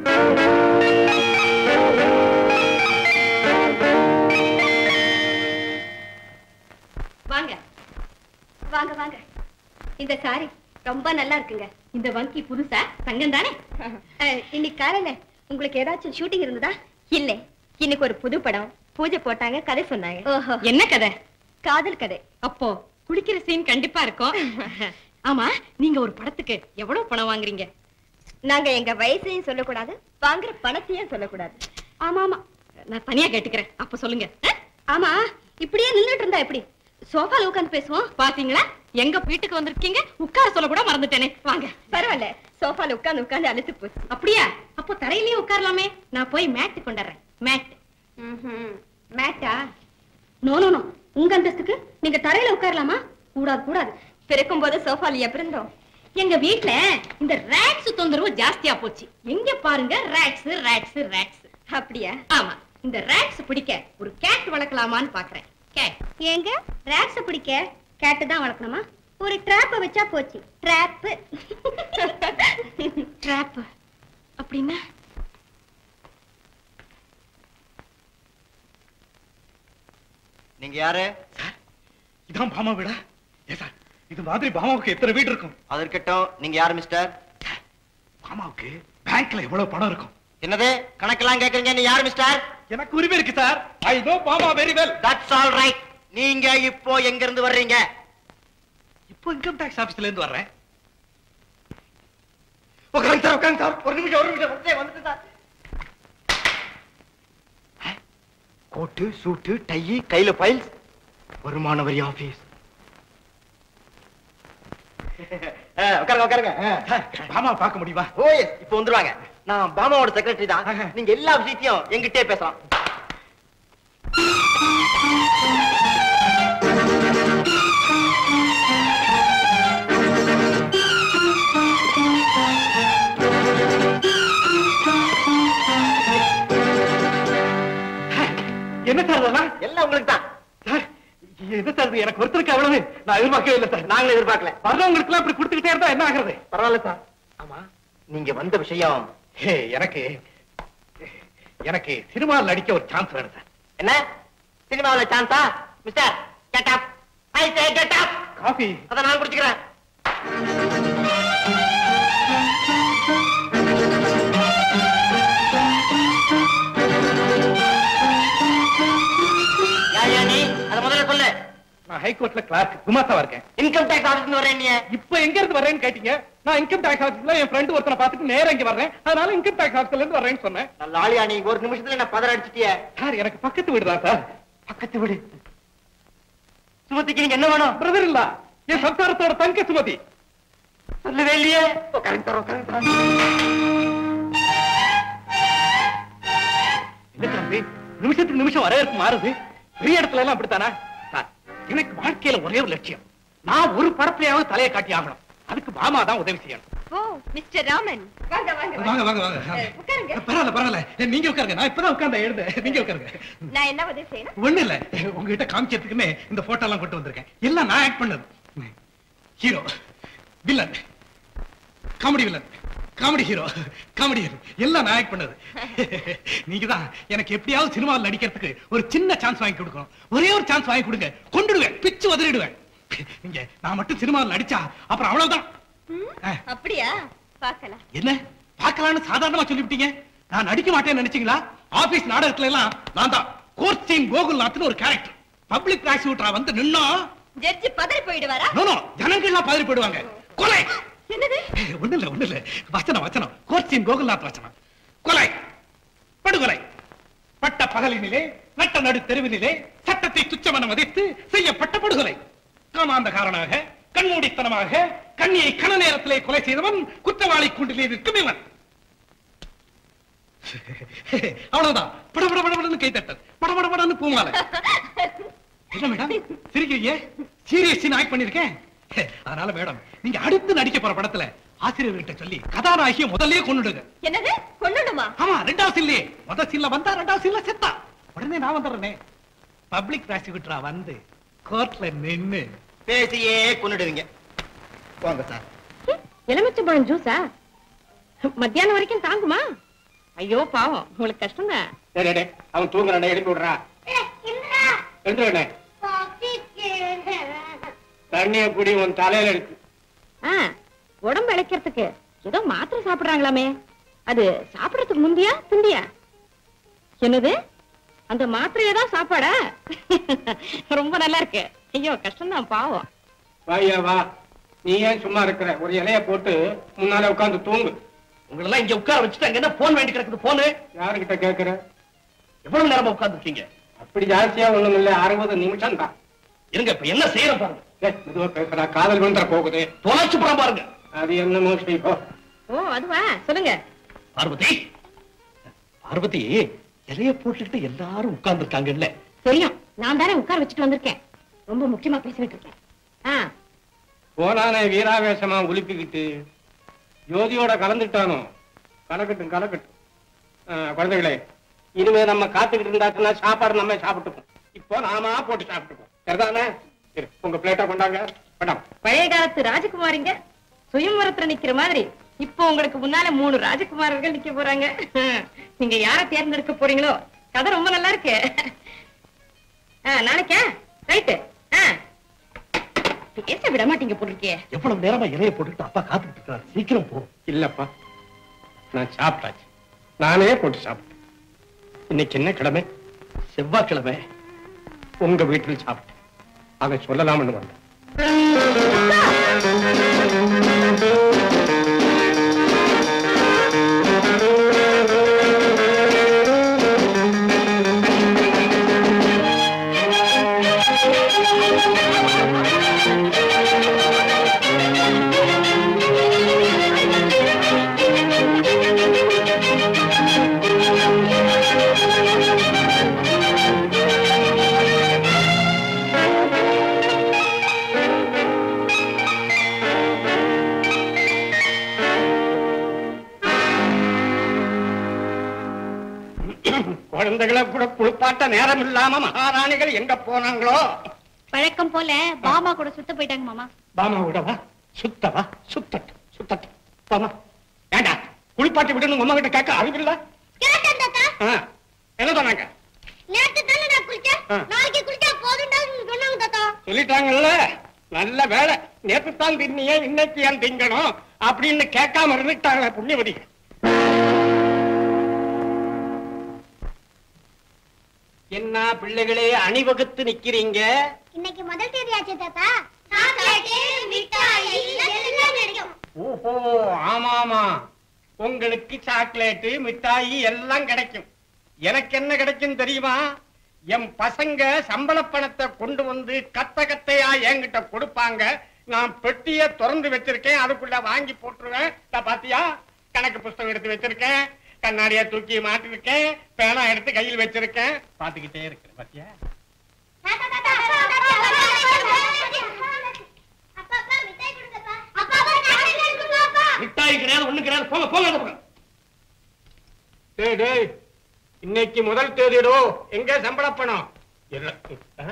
வாங்க வாங்க வாங்க இந்த சாரி ரொம்ப நல்லா இருக்குங்க இந்த வங்கி புதுசா தங்கம் தானே அஹ், இன்னைக்கு காலையில உங்களுக்கு ஏதாச்சும் ஷூட்டிங் இருந்ததா இல்ல இன்னைக்கு ஒரு புது படம் பூஜை போட்டாங்க கதை சொன்னாங்க ஓஹோ என்ன கதை காதல் கதை அப்போ குளிக்கிற சீன் கண்டிப்பா இருக்கும் ஆமா நீங்க ஒரு படத்துக்கு எவ்வளவு பணம் வாங்குறீங்க நாங்க எங்க வயசையும் சொல்லக்கூடாது வாங்குற பணத்தையும் சொல்லக்கூடாது ஆமா ஆமா நான் தனியா கேட்டுக்கிறேன் அப்ப சொல்லுங்க அஹ்? ஆமா இப்படியே நின்னுட்டு இருந்தா எப்படி சோஃபால உட்கார்ந்து பேசுவோம் பாத்தீங்களா எங்க வீட்டுக்கு வந்திருக்கீங்க உட்கார சொல்ல கூட மறந்துட்டேனே வாங்க பரவாயில்ல சோஃபால உட்கார்ந்து உட்கார்ந்து அழுத்து போச்சு அப்படியா அப்போ தரையிலேயே உட்காரலாமே நான் போய் மேட் கொண்டாடுறேன் மேட் மேட்டா நோ நோ நோ உங்க அந்தஸ்துக்கு நீங்க தரையில உட்காரலாமா கூடாது கூடாது பிறக்கும் போது சோஃபால இருந்தோம் எங்க வீட்ல இந்த ரேக்ஸ் தொந்தரவு ஜாஸ்தியா போச்சு எங்க பாருங்க ரேக்ஸ் ரேக்ஸ் ரேக்ஸ் அப்படியா ஆமா இந்த ரேக்ஸ் பிடிக்க ஒரு கேட் வளர்க்கலாமான்னு பாக்குறேன் கேட் ஏங்க ரேக்ஸ பிடிக்க கேட்டு தான் வளர்க்கணுமா ஒரு ட்ராப்ப வச்சா போச்சு ட்ராப் ட்ராப் அப்படின்னா நீங்க யாரு இதான் பாமா வீடா ஏ சார் இது மாதிரி பாமாவுக்கு எத்தனை வீடு இருக்கும் அது இருக்கட்டும் நீங்க யாரு மிஸ்டர் பாமாவுக்கு பேங்க்ல எவ்வளவு பணம் இருக்கும் என்னது கணக்கெல்லாம் கேக்குறீங்க நீ யாரு மிஸ்டர் எனக்கு உரிமை இருக்கு sir I know Bama very well that's all right நீங்க இப்போ எங்க இருந்து வர்றீங்க இப்போ இன்கம் டாக்ஸ் ஆபீஸ்ல இருந்து வர்றேன் உட்காருங்க சார் உட்காருங்க சார் ஒரு நிமிஷம் ஒரு நிமிஷம் வந்துட்டேன், வந்துட்டேன் சார். கோட்டு சூட்டு டை கையில ஃபைல்ஸ் வருமான வரி ஆபீஸ் உட்காருங்க உட்காருங்க பாமா பார்க்க முடியுமா ஓ எஸ் இப்போ வந்துருவாங்க நான் பாமாவோட செக்ரட்டரி தான் நீங்க எல்லா விஷயத்தையும் எங்கிட்டே பேசலாம் என்ன சார் அதெல்லாம் எல்லாம் உங்களுக்கு தான் சார் என்ன சார் இது எனக்கு ஒருத்தருக்கு அவ்வளவு நான் எதிர்பார்க்கவே இல்லை சார் நாங்களும் எதிர்பார்க்கல வர்றவங்களுக்கு எல்லாம் இப்படி கொடுத்துக்கிட்டே இருந்தா என்ன ஆகுறது பரவாயில்ல சார் ஆமா நீங்க வந்த விஷயம் ஹே எனக்கு எனக்கு சினிமாவில் நடிக்க ஒரு சான்ஸ் வேணும் சார் என்ன சினிமாவில் சான்ஸா mister get up I say get up coffee அத நான் குடிச்சுக்கிறேன் ஹைகோர்ட்ல கிளார்க் குமாஸ்தாவா இருக்கேன் இன்கம் டேக்ஸ் ஆஃபீஸ் வரேன் நீ இப்ப எங்க இருந்து வர்றேன்னு கேட்டீங்க நான் இன்கம் டாக்ஸ் ஆபீஸ்ல என் ஃப்ரெண்ட் ஒருத்தனை பார்த்துட்டு நேரா இங்க வர்றேன் அதனால இன்கம் டாக்ஸ் ஆபீஸ்ல இருந்து வர்றேன்னு சொன்னேன் நல்ல ஆளியா நீ ஒரு நிமிஷத்துல என்ன பதற அடிச்சிட்டிய சார் எனக்கு பக்கத்து வீடு தான் சார் பக்கத்து வீடு சுமதிக்கு நீங்க என்ன வேணும் பிரதர் இல்ல என் சம்சாரத்தோட தங்க சுமதி சொல்லவே இல்லையே கரெக்ட் தரோம் கரெக்ட் இல்ல தம்பி நிமிஷத்துக்கு நிமிஷம் வரவேற்பு மாறுது பெரிய இடத்துல எல்லாம் அப்படித்தானா சார் எனக்கு வாழ்க்கையில ஒரே ஒரு லட்சியம் நான் ஒரு படத்துலயாவது தலையை காட்டி ஆகணும் அதுக்கு பாமா தான் உதவி செய்யணும் ஓ மிஸ்டர் ராமன் வாங்க வாங்க வாங்க வாங்க வாங்க உட்காருங்க பரவாயில்ல பரவாயில்ல நீங்க உட்காருங்க நான் இப்பதான் உட்கார்ந்த எழுத நீங்க உட்காருங்க நான் என்ன உதவி செய்யணும் ஒண்ணு இல்ல உங்ககிட்ட காமிக்கிறதுக்குன்னு இந்த போட்டோ எல்லாம் கொண்டு வந்திருக்கேன் எல்லாம் நான் ஆக்ட் பண்ணது hero villain comedy villain comedy hero comedy எல்லாம் நான் ஆக்ட் பண்ணது நீங்க தான் எனக்கு எப்படியாவது சினிமாவில் நடிக்கிறதுக்கு ஒரு சின்ன சான்ஸ் வாங்கி கொடுக்கணும் ஒரே ஒரு சான்ஸ் வாங்கி கொடுங்க கொண்டுடுவேன் பிச்சு உதறிடுவேன் நீங்க நான் மட்டும் சினிமாவில் நடிச்சா அப்புறம் அவ்வளவுதான் ஆ. அப்படியா பார்க்கலாம் என்ன பார்க்கலாம்னு சாதாரணமா சொல்லிவிட்டீங்க நான் நடிக்க மாட்டேன்னு நினைச்சீங்களா ஆபீஸ் நாடகத்துல எல்லாம் நான் தான் கோர்ட் சீன் கோகுல்நாத்னு ஒரு கேரக்டர் பப்ளிக் ப்ராசிக்யூட்டரா வந்து நின்னா ஜட்ஜி பதறி போயிடுவாரா நோ நோ ஜனங்கள்லாம் பதறி போயிடுவாங்க கொலை என்னது ஒண்ணு இல்ல ஒண்ணு இல்ல வச்சனம் வச்சனம் கோர்ட் சீன் கோகுல்நாத் வச்சனம் கொலை படுகொலை பட்ட பகலினிலே நட்ட நடு தெருவினிலே சட்டத்தை துச்சமென மதித்து செய்யப்பட்ட படுகொலை காமாந்தகாரனாக கண்மூடித்தனமாக கண்ணியை கன நேரத்திலே கொலை செய்தவன் குற்றவாளி கூண்டிலே நிற்கும் இவன் அவ்வளவுதான் படபட படபடன்னு கைத்தட்டல் படபடபடன்னு பூமாலை என்ன மேடம் சிரிக்கிறீங்க சீரியஸ் சீன் ஆக்ட் பண்ணிருக்கேன் அதனால மேடம் நீங்க அடுத்து நடிக்க போற படத்துல ஆசிரியர்கிட்ட சொல்லி கதாநாயகியை முதல்லயே கொண்டுடுங்க என்னது கொண்டுடுமா ஆமா ரெண்டாவது சீன்லயே முதல் சீன்ல வந்தா ரெண்டாவது சீன்ல செத்தா உடனே நான் வந்துடுறேனே பப்ளிக் ப்ராசிக்யூட்டரா வந்து கோர்ட்ல நின்னு பேசியே கொண்டுடுவீங்க வாங்க சார் எலுமிச்சம்பழம் ஜூஸா மத்தியானம் வரைக்கும் தாங்குமா ஐயோ பாவம் உங்களுக்கு கஷ்டம் தான் டேய், டேய், டேய், அவன் தூங்குறானே எழுப்பி விடுறா எழுந்துடனே தண்ணிய குடி உன் தலையில இருக்கு ஆ, உடம்பு இழைக்கிறதுக்கு ஏதோ மாத்திரை சாப்பிடுறாங்களாமே அது சாப்பிடறதுக்கு முந்தியா பிந்தியா என்னது அந்த மாத்திரையே தான் சாப்பாடா ரொம்ப நல்லா இருக்கு ஐயோ கஷ்டம்தான் பாவம் வாயா வா நீ ஏன் சும்மா இருக்கிற ஒரு இலைய போட்டு முன்னால உட்கார்ந்து தூங்கு உங்களெல்லாம் இங்க உட்கார வச்சுட்டு அங்க என்ன போன் வேண்டி கிடக்குது போனு யாருகிட்ட கேக்குற எவ்வளவு நேரமா உட்கார்ந்து இருக்கீங்க அப்படி ஜாஸ்தியா ஒண்ணும் இல்ல அறுபது நிமிஷம் தான் இருங்க இப்ப என்ன செய்யறோம் பாருங்க மெதுவா பேசுறா காதல் விழுந்துற போகுது தொலைச்சு போற பாருங்க அது என்னமோ செய்வோ ஓ அதுவா சொல்லுங்க பார்வதி பார்வதி இலைய போட்டுக்கிட்டு எல்லாரும் உட்கார்ந்து இருக்காங்கல்ல தெரியும் நான் தானே உட்கார வச்சுட்டு வந்திருக்கேன் ரொம்ப முக்கியமா பேசிட்டு இருக்கேன் ஆ போனானே வீராவேசமா உலுப்பிக்கிட்டு ஜோதியோட கலந்துட்டானோ கலக்கட்டும் கலக்கட்டும் ஆ, குழந்தைகளே இனிமே நம்ம காத்துக்கிட்டு இருந்தாச்சுன்னா சாப்பாடு நம்ம சாப்பிட்டுப்போம் இப்போ நாம போட்டு சாப்பிட்டுப்போம் சரிதானே சரி உங்க பிளேட்டை கொண்டாங்க வேண்டாம் பழைய காலத்து ராஜகுமாரிங்க சுயம்பரத்துல நிக்கிற மாதிரி இப்போ உங்களுக்கு முன்னால மூணு ராஜகுமாரர்கள் நிக்க போறாங்க நீங்க யார தேர்ந்தெடுக்க போறீங்களோ கதை ரொம்ப நல்லா இருக்கு ஆ, நாளைக்கா ரைட்டு பேச விட மாட்டீங்க போட்டிருக்கே எவ்வளவு நேரமா இலைய போட்டுக்கிட்டு அப்பா காத்துக்கிட்டு இருக்காரு சீக்கிரம் போ இல்லப்பா நான் சாப்பிட்டாச்சு நானே போட்டு சாப்பிட்டேன் இன்னைக்கு என்ன கிழமை செவ்வாய்க்கிழமை உங்க வீட்டில் சாப்பிட்டேன் அதை சொல்லலாம்னு வந்தேன் குழந்தைகளை கூட குளிப்பாட்ட நேரம் இல்லாம மகாராணிகள் எங்க போனாங்களோ பழக்கம் போல பாமா கூட சுத்த போயிட்டாங்க மாமா பாமா விடவா சுத்தவா சுத்தட்டு சுத்தட்டு பாமா ஏண்டா குளிப்பாட்டி விடணும் உங்க அம்மா கிட்ட கேட்க அறிவில்ல ஆ, என்ன சொன்னாங்க நேத்து தானே நான் குளிச்சேன் ஆ. நாளைக்கு குளிச்சா போதும்டா சொன்னாங்க தாத்தா சொல்லிட்டாங்கல்ல நல்ல வேலை நேத்து தான் தின்னியே இன்னைக்கு ஏன் திங்கணும் அப்படின்னு கேட்காம இருந்துட்டாங்களே புண்ணியவதி என்ன பிள்ளைகளே அணிவகுத்து நிக்கிறீங்க இன்னைக்கு முதல் தேதி ஆச்சு தாத்தா சாக்லேட் மிட்டாய் எல்லாம் கிடைக்கும் ஓஹோ ஆமாமா உங்களுக்கு சாக்லேட்டு மிட்டாயி எல்லாம் கிடைக்கும் எனக்கு என்ன கிடைக்கும் தெரியுமா என் பசங்க சம்பள பணத்தை கொண்டு வந்து கத்த கத்தையா என்கிட்ட கொடுப்பாங்க நான் பெட்டிய திறந்து வச்சிருக்கேன் அதுக்குள்ள வாங்கி போட்டுருவேன் இதா பாத்தியா கணக்கு புஸ்தகம் எடுத்து வச்சிருக்கேன் கண்ணாடியா தூக்கி மாட்டிருக்கேன் பேனா எடுத்து கையில் வச்சிருக்கேன் பாத்துக்கிட்டே இருக்கிறேன் பாத்தியா தாத்தா தாத்தா அப்பா அப்பா அப்பா மிட்டாய் கொடுங்கப்பா அப்பா அப்பா சாக்லேட் கொடுங்க அப்பா மிட்டாய் கிடையாது ஒண்ணு கிடையாது போங்க போங்க அந்த பக்கம். டேய் டேய் இன்னைக்கு முதல் தேதிடோ எங்க சம்பள பணம் இல்ல ஆ?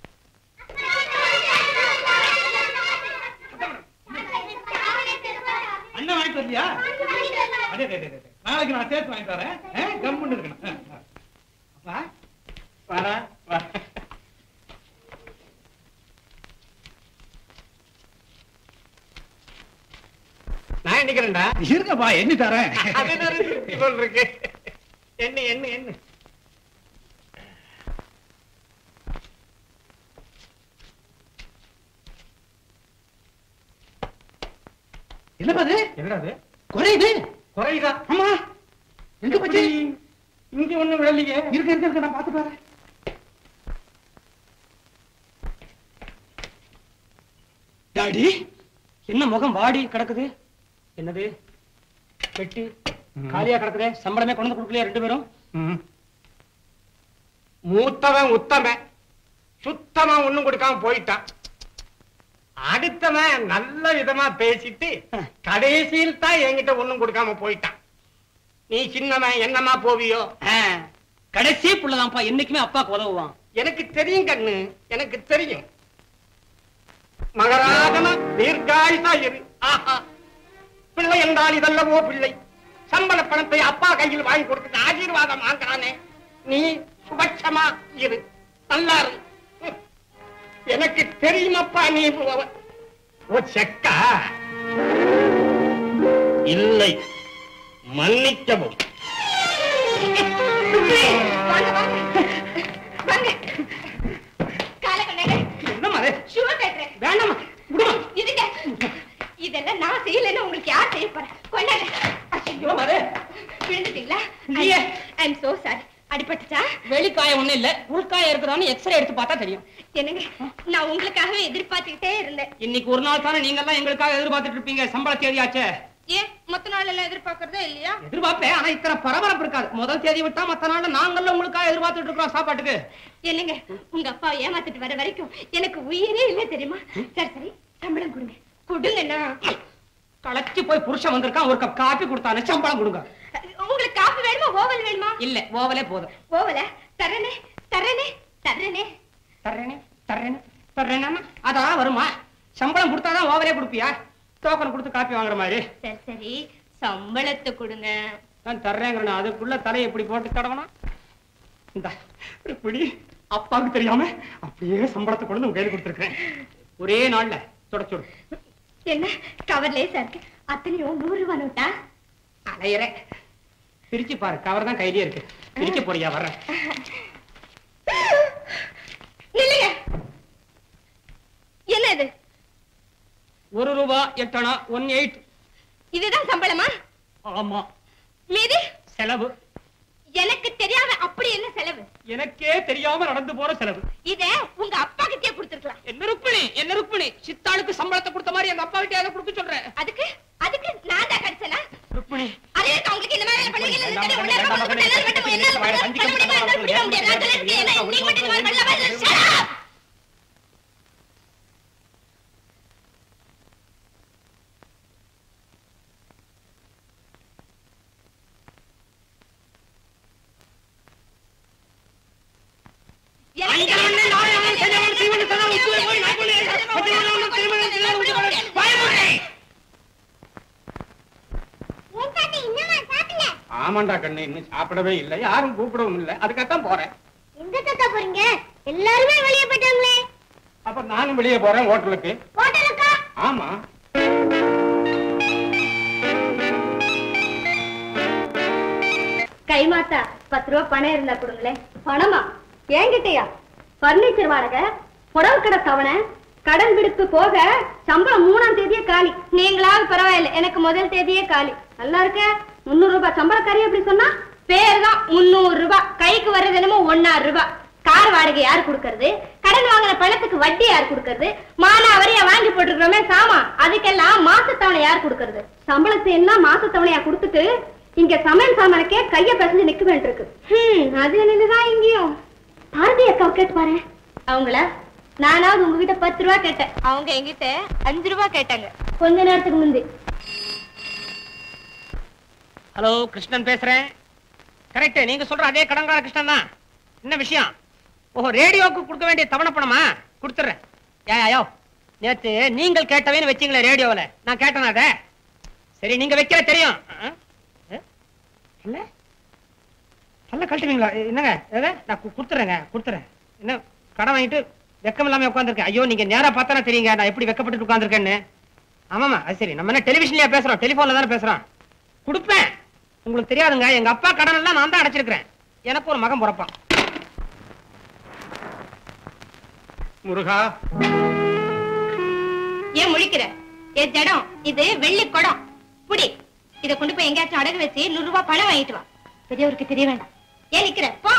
அண்ணன் வாங்கிட்டு வரலையா அடே, டே, டே, டே, டே. நாளைக்கு நான் சேர்த்து வாங்கிட்டு வரேன் ஆ, கம்முன்னு இருக்கணும் ஆ, ஆ. அப்பா வரா வா நான் எண்ணிக்கிறேன்டா இருங்கப்பா எண்ணி தரேன் அது ஒரு திருப்தி போல் இருக்கு என்ன என்ன என்ன என்னப்பா அது என்னது குறையுது குறையுதா ஆமா எங்க போச்சு இங்க ஒண்ணும் விழலையே இருக்க இருக்க இருக்க நான் பார்த்து பாரு டாடி என்ன முகம் வாடி கிடக்குது என்னது பெட்டி காலியா கிடக்குதே சம்பளமே கொண்டு வந்து கொடுக்கலையா ரெண்டு பேரும் ம். மூத்தவன் உத்தமன் சுத்தமா ஒண்ணும் கொடுக்காம போயிட்டான் அடுத்தவன் நல்ல விதமா பேசிட்டு கடைசியில் தான் என்கிட்ட ஒண்ணும் கொடுக்காம போயிட்டான் நீ சின்னவன் என்னமா போவியோ ஆ, கடைசி புள்ளதான்ப்பா என்னைக்குமே அப்பாக்கு உதவுவான் எனக்கு தெரியும் கண்ணு எனக்கு தெரியும் மகராஜனா தீர்காயுசா இரு ஆஹா பிள்ளை என்றால் இதல்லவோ பிள்ளை சம்பள பணத்தை அப்பா கையில் வாங்கி கொடுத்துட்டு ஆசீர்வாதம் வாங்குறானே நீ சுபட்சமா இரு நல்லா இரு ஹம். எனக்கு தெரியுமப்பா நீ உ- ஓ செக்கா இல்லை மன்னிக்கவும் வாங்க வாங்க வாங்க காலை கொண்டாங்க என்னம்மா அது ஷூ கட்டுறேன் வேண்டாமா விடுமா இதுங்க இதெல்லாம் நான் செய்யலைன்னு உங்களுக்கு யார் செய்ய போறேன் கொண்டாங்க ஐயோ, என்னம்மா அது விழுந்துட்டீங்களா இல்லையே. ஐ எம் சோ சாரி அடிபட்டுச்சா வெளிக்காயம் ஒண்ணும் இல்ல உள்காயம் இருக்குதான்னு எக்ஸ்ரே எடுத்து பார்த்தா தெரியும் என்னங்க நான் உங்களுக்காகவே எதிர்பார்த்துக்கிட்டே இருந்தேன் இன்னைக்கு ஒரு நாள் தானே நீங்க எல்லாம் எங்களுக்காக எதிர்பார்த்துட்டு இருப்பீங்க சம்பள தேதியாச்சே ஏன் மொத்த நாள் எல்லாம் எதிர்பார்க்கறதே இல்லையா எதிர்பார்ப்பேன் ஆனா இத்தனை பரபரப்பு இருக்காது முதல் தேதி விட்டா மத்த நாள்ல நாங்களும் உங்களுக்காக எதிர்பார்த்துட்டு இருக்கிறோம் சாப்பாட்டுக்கு என்னங்க உங்க அப்பாவை ஏமாத்திட்டு வர வரைக்கும் எனக்கு உயிரே இல்ல தெரியுமா சரி சரி சம்பளம் கொடுங்க கொடுங்கண்ணா களைச்சு போய் புருஷன் வந்திருக்கான் ஒரு கப் காப்பி கொடுத்தானே சம்பளம் கொடுங்க உங்களுக்கு காப்பி வேணுமா ஓவல் வேணுமா இல்ல ஓவலே போதும் ஓவல தரனே தரனே தரனே தர்றேனே தர்றேனே தர்றேனா அதான் வருமா சம்பளம் கொடுத்தாதான் ஓவலே கொடுப்பியா டோக்கன் கொடுத்து காப்பி வாங்குற மாதிரி சரி சரி சம்பளத்தை கொடுங்க நான் தர்றேங்கிறேன் அதுக்குள்ள தலையை இப்படி போட்டு தடவனா இந்த இப்படி அப்பாவுக்கு தெரியாம அப்படியே சம்பளத்தை கொண்டு வந்து உங்க கையில கொடுத்துருக்கேன் ஒரே நாள்ல தொடச்சுடு என்ன கவர் லேசா இருக்கு அத்தனையும் நூறு ரூபாய் நோட்டா அலையிறேன் பிரிச்சு பாரு கவர் தான் கையிலே இருக்கு பிரிக்க போறியா வர்றேன் நில்லுங்க என்ன இது ஒரு ரூபா எட்டணா ஒன் எயிட் இதுதான் சம்பளமா ஆமா மீதி செலவு எனக்கு தெரியாம அப்படி என்ன செலவு எனக்கே தெரியாம நடந்து போற செலவு இத உங்க அப்பா கிட்டே கொடுத்துருக்கலாம் என்ன ருக்மிணி என்ன ருக்மிணி சித்தாளுக்கு சம்பளத்தை கொடுத்த மாதிரி எங்க அப்பா கிட்ட அதை கொடுக்க சொல்றேன் அதுக்கு அதுக்கு நான் தான் கிடைச்சனா ருக்மிணி அதே இருக்கு உங்களுக்கு இந்த மாதிரி பண்ணுவீங்க இல்ல தெரியும் உள்ள இருக்க போது என்னால மட்டும் என்னால மட்டும் பண்ண முடியுமா என்னால முடிய முடியாது நான் சொல்லிருக்கேன் என்ன நீ மட்டும் இந்த மாதிரி பண்ணலாமா இல்ல shut up ஆமாண்டா கண்ணு இன்னும் சாப்பிடவே இல்லை யாரும் கூப்பிடவும் இல்லை அதுக்காகத்தான் போறேன் எங்க தாத்தா போறீங்க எல்லாருமே வெளியே போயிட்டாங்களே அப்ப நானும் வெளியே போறேன் ஹோட்டலுக்கு ஹோட்டலுக்கா ஆமா கைமாத்தா பத்து ரூபா பணம் இருந்தா கொடுங்களேன் பணமா ஏங்கிட்டயா பர்னிச்சர் வாடகை புடவை கடை தவணை கடன் விடுப்பு போக சம்பளம் மூணாம் தேதியே காலி நீங்களாவது பரவாயில்லை எனக்கு முதல் தேதியே காலி நல்லா இருக்க முந்நூறு ரூபாய் சம்பளக்காரி அப்படி சொன்னா பேர் தான் முந்நூறு ரூபாய் கைக்கு வர்றது என்னமோ ஒன்னாறு ரூபாய் கார் வாடகை யார் கொடுக்கறது கடன் வாங்கின பணத்துக்கு வட்டி யார் கொடுக்கறது மானாவரியா வாங்கி போட்டுருக்கிறோமே சாமா அதுக்கெல்லாம் மாசத்தவணை யார் கொடுக்கறது சம்பளத்தை எல்லாம் மாசத்தவணையா கொடுத்துட்டு இங்க சமையல் சாமானுக்கே கைய பிசைஞ்சு நிக்க வேண்டியிருக்கு ஹம், அது என்னதுதான் இங்கேயும் பாரதி அக்காவை கேட்டு பாரு அவங்கள நானாவது உங்ககிட்ட பத்து ரூபா கேட்டேன் அவங்க என்கிட்ட அஞ்சு ரூபா கேட்டாங்க கொஞ்ச நேரத்துக்கு முந்தி ஹலோ கிருஷ்ணன் பேசுறேன் கரெக்ட் நீங்க சொல்ற அதே கடன்கார கிருஷ்ணன் தான் என்ன விஷயம் ஓஹோ ரேடியோக்கு கொடுக்க வேண்டிய தவணை பணமா கொடுத்துறேன் ஏயோ நேத்து நீங்கள் கேட்டவேன்னு வச்சீங்களே ரேடியோவில் நான் கேட்டேனா அதை சரி நீங்க வைக்கிற தெரியும் ஆ? ஆ? இல்ல நல்ல கழட்டுவீங்களா என்னங்க எதை? நான் கு- கொடுத்துறேங்க கொடுத்துறேன் என்ன கடன் வாங்கிட்டு வெக்கம் இல்லாம உட்காந்துருக்கேன் ஐயோ நீங்க நேரா பார்த்தானே தெரியுங்க நான் எப்படி வெக்கப்பட்டு உட்காந்துருக்கேன்னு ஆமாமா அது சரி நம்ம என்ன டெலிவிஷன்லயா பேசுறோம் டெலிபோன்ல தானே பேசுறோம் கொடுப்பேன் உங்களுக்கு தெரியாதுங்க எங்க அப்பா கடன் எல்லாம் நான் தான் அடைச்சிருக்கிறேன் எனக்கு ஒரு மகன் பிறப்பான் முருகா ஏன் முழிக்கிற ஏ ஜடம் இது வெள்ளி குடம் புடி இத கொண்டு போய் எங்கேயாச்சும் அடகு வச்சு நூறு ரூபாய் பணம் வாங்கிட்டு வா பெரியவருக்கு தெரிய வேண்டாம் ஏன் நிக்கிற போ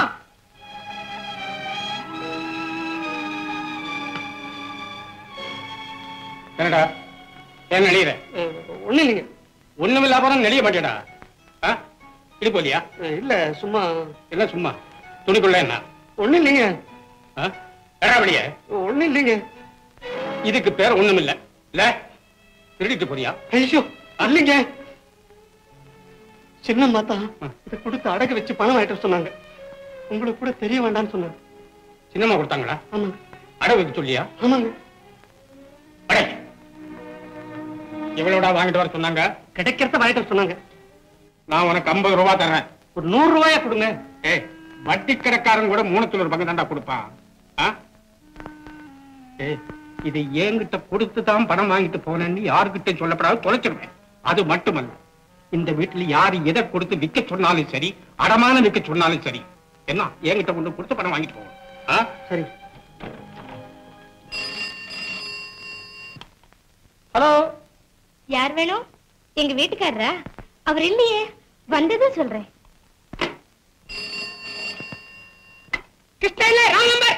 என்னடா ஏன் நெளியிற ஒண்ணு இல்லைங்க ஒண்ணும் இல்லாம நெளிய மாட்டேடா ஆ? இடுப்பு வலியா இல்ல சும்மா இல்ல சும்மா துணிக்குள்ள என்ன ஒண்ணு இல்லைங்க ஆ? எடா வெளிய ஒண்ணு இல்லைங்க இதுக்கு பேர் ஒண்ணும் இல்ல இல்ல திருடிட்டு போறியா ஐயோ இல்லைங்க சின்னம்மா தான் இதை கொடுத்து அடகு வச்சு பணம் வாங்கிட்டு சொன்னாங்க உங்களுக்கு கூட தெரிய வேண்டாம்னு சொன்னாங்க சின்னம்மா கொடுத்தாங்களா ஆமாங்க அடகு வைக்க சொல்லியா ஆமாங்க அடே எவ்வளவுடா வாங்கிட்டு வர சொன்னாங்க கிடைக்கிறத வாங்கிட்டு வர சொன்னாங்க நான் உனக்கு ஐம்பது ரூபா தர்றேன் ஒரு நூறு ரூபாயா கொடுங்க ஏய் வட்டி கடைக்காரன் கூட மூணத்துல ஒரு பங்கு தாண்டா கொடுப்பான் ஆ? ஏய் இதை என்கிட்ட கொடுத்து தான் பணம் வாங்கிட்டு போனேன்னு யாருக்கிட்ட சொல்லப்படாது தொலைச்சிருவேன் அது மட்டுமல்ல இந்த வீட்டுல யாரு எதை கொடுத்து விக்க சொன்னாலும் சரி அடமான விக்க சொன்னாலும் சரி என்ன என்கிட்ட கொண்டு கொடுத்து பணம் வாங்கிட்டு போவோம் ஆ? சரி ஹலோ யார் வேணும் எங்க வீட்டுக்காரரா அவர் இல்லையே வந்ததும் சொல்றேன் கிருஷ்ணா இல்ல ராங் நம்பர்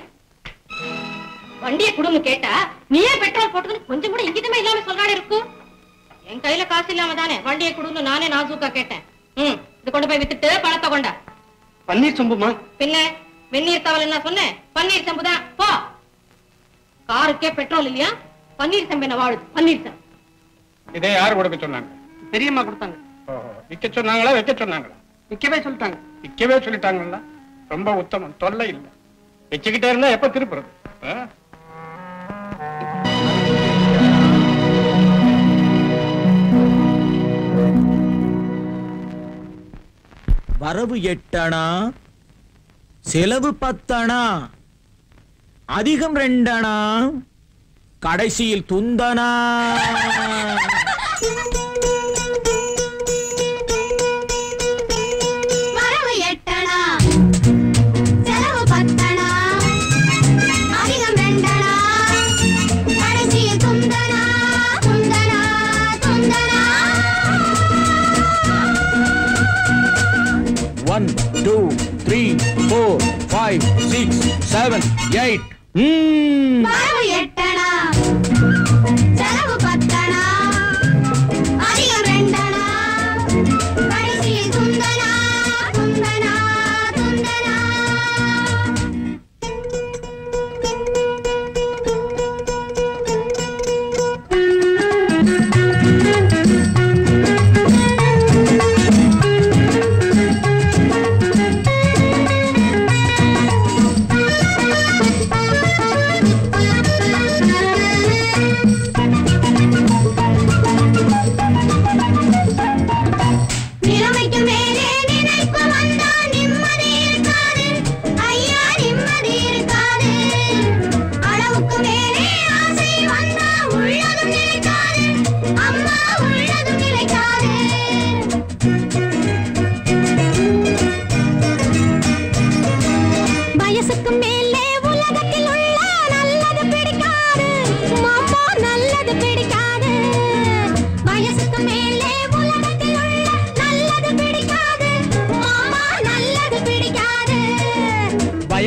வண்டியை குடுங்க கேட்டா நீயே பெட்ரோல் போட்டதுன்னு கொஞ்சம் கூட இங்கிதமே இல்லாம சொல்றானே இருக்கும் என் கையில காசு இல்லாம தானே வண்டியை குடுங்க நானே நாசூக்கா கேட்டேன் ம் இது கொண்டு போய் வித்துட்டு பணத்தை கொண்டா பன்னீர் சொம்புமா பின்ன வெந்நீர் தவல் என்ன சொன்னேன் பன்னீர் செம்பு தான் போ காருக்கே பெட்ரோல் இல்லையா பன்னீர் செம்பு என்ன வாழுது பன்னீர் செம்பு இதை யாரு கொடுக்க சொன்னாங்க பெரியம்மா கொடுத்தாங்க ஓஹோ, விக்க சொன்னாங்களா வைக்க சொன்னாங்களா விற்கவே சொல்லிட்டாங்க விக்கவே சொல்லிட்டாங்கல்ல ரொம்ப உத்தமம் தொல்லை இல்ல வச்சுக்கிட்டே இருந்தா எப்ப திருப்புறது ஆ? வரவு எட்டணா செலவு பத்தணா அதிகம் ரெண்டணா கடைசியில் துந்தனா வரவு எட்டணா செலவு பத்தணா அதிகம் ரெண்டணா கடைசியில் துந்தனா துந்தனா துந்தனா one two three four five six seven eight வரவு எட்டணா செலவு பத்தணா அதிகம் ரெண்டணா கடைசியில் துந்தனா துந்தனா துந்தனா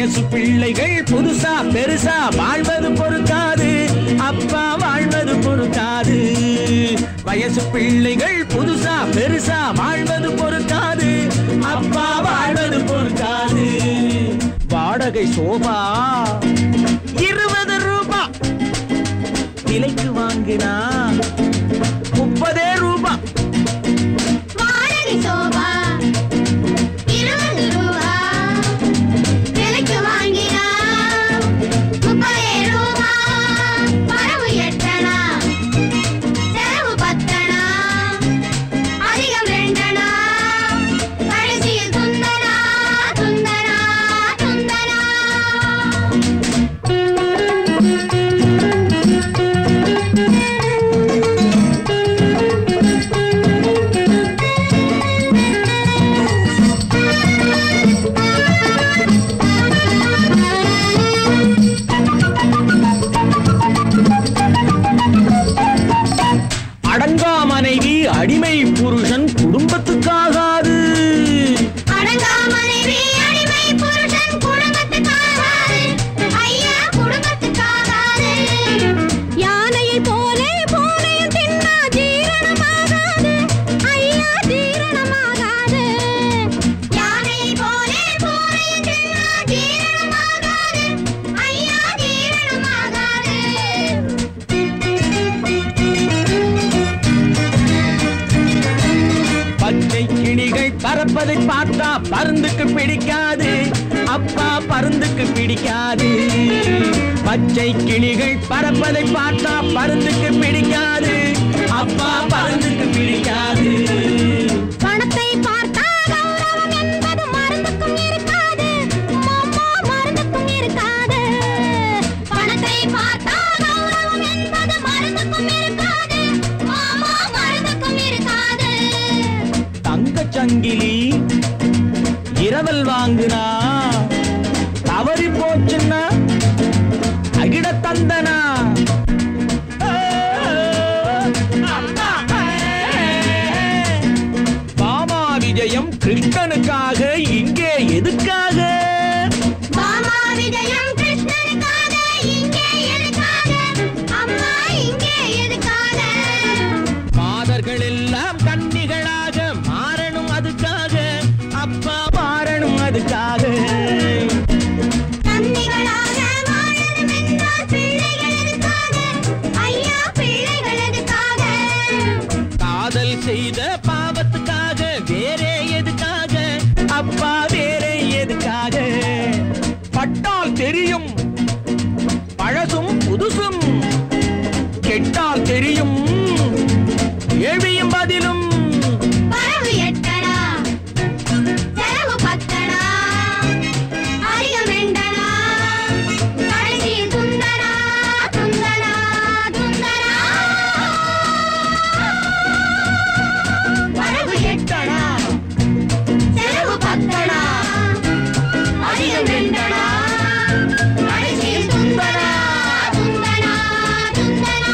வயசு பிள்ளைகள் புதுசா பெருசா வாழ்வது பொறுக்காது அப்பா வாழ்வது பொறுக்காது வயசு பிள்ளைகள் புதுசா பெருசா வாழ்வது பொறுக்காது அப்பா வாழ்வது பொறுக்காது வாடகை சோபா இருபது ரூபா விலைக்கு வாங்கினா முப்பதே ரூபா வாடகை சோபா இருபது ரூபா விலைக்கு வாங்கினா முப்பதே ரூபா வரவு எட்டனா செலவு பத்தனா அதிகம் ரெண்டனா கடைசியில் துந்தனா துந்தனா துந்தனா அடங்கா மனைவி அடிமை புருஷன் குடும்பத்துக்காகாது அடங்கா மனைவி அடிமை புருஷன் குடும்பத்துக்காகாது ஐயா குடும்பத்துக்காகாது யானையை போலே பூனையும் தின்னா ஜீரணமாகாது ஐயா ஜீரணமாகாது யானையை போலே பூனையும் தின்னா ஜீரணமாகாது ஐயா ஜீரணமாகாது பச்சை கிளிகள் பறப்பதை பார்த்தா பருந்துக்கு பிடிக்காது அப்பா பருந்துக்கு பிடிக்காது பச்சை கிளிகள் பறப்பதை பார்த்தா பருந்துக்கு பிடிக்காது அப்பா பருந்துக்கு பிடிக்காது பணத்தை பார்த்தா கௌரவம் என்பது மருந்துக்கும் இருக்காது மாமா மருந்துக்கும் இருக்காது பணத்தை பார்த்தா கௌரவம் என்பது மருந்துக்கும் இருக்காது மாமா மருந்துக்கும் இருக்காது தங்கச் சங்கிலி இரவல் வாங்குனா தவறி போச்சுன்னா அகிட தந்தனா மாமா விஜயம் கிருஷ்ணனுக்காக இங்கே எதுக்காக மாமா விஜயம் கிருஷ்ணனுக்காக இங்கே எதுக்காக அம்மா இங்கே எதுக்காக மாதர்கள் எல்லாம் கன்னிகளாக மாறணும் அதுக்காக அப்பா மாறணும் அதுக்காக தன்னிகளாக வாழணும் என்றால் பிள்ளைகள் எதுக்காக ஐயா பிள்ளைகள் எதுக்காக காதல் செய்த பாவத்துக்காக வேறே எதுக்காக அப்பா வேறே எதுக்காக பட்டால் தெரியும் பழசும் புதுசும் கெட்டால் தெரியும் கேள்வியும் பதிலும் வரவு எட்டனா செலவு பத்தனா அதிகம் ரெண்டனா கடைசியில் துந்தனா துந்தனா துந்தனா வரவு எட்டனா செலவு பத்தனா அதிகம் ரெண்டனா கடைசியில் துந்தனா துந்தனா துந்தனா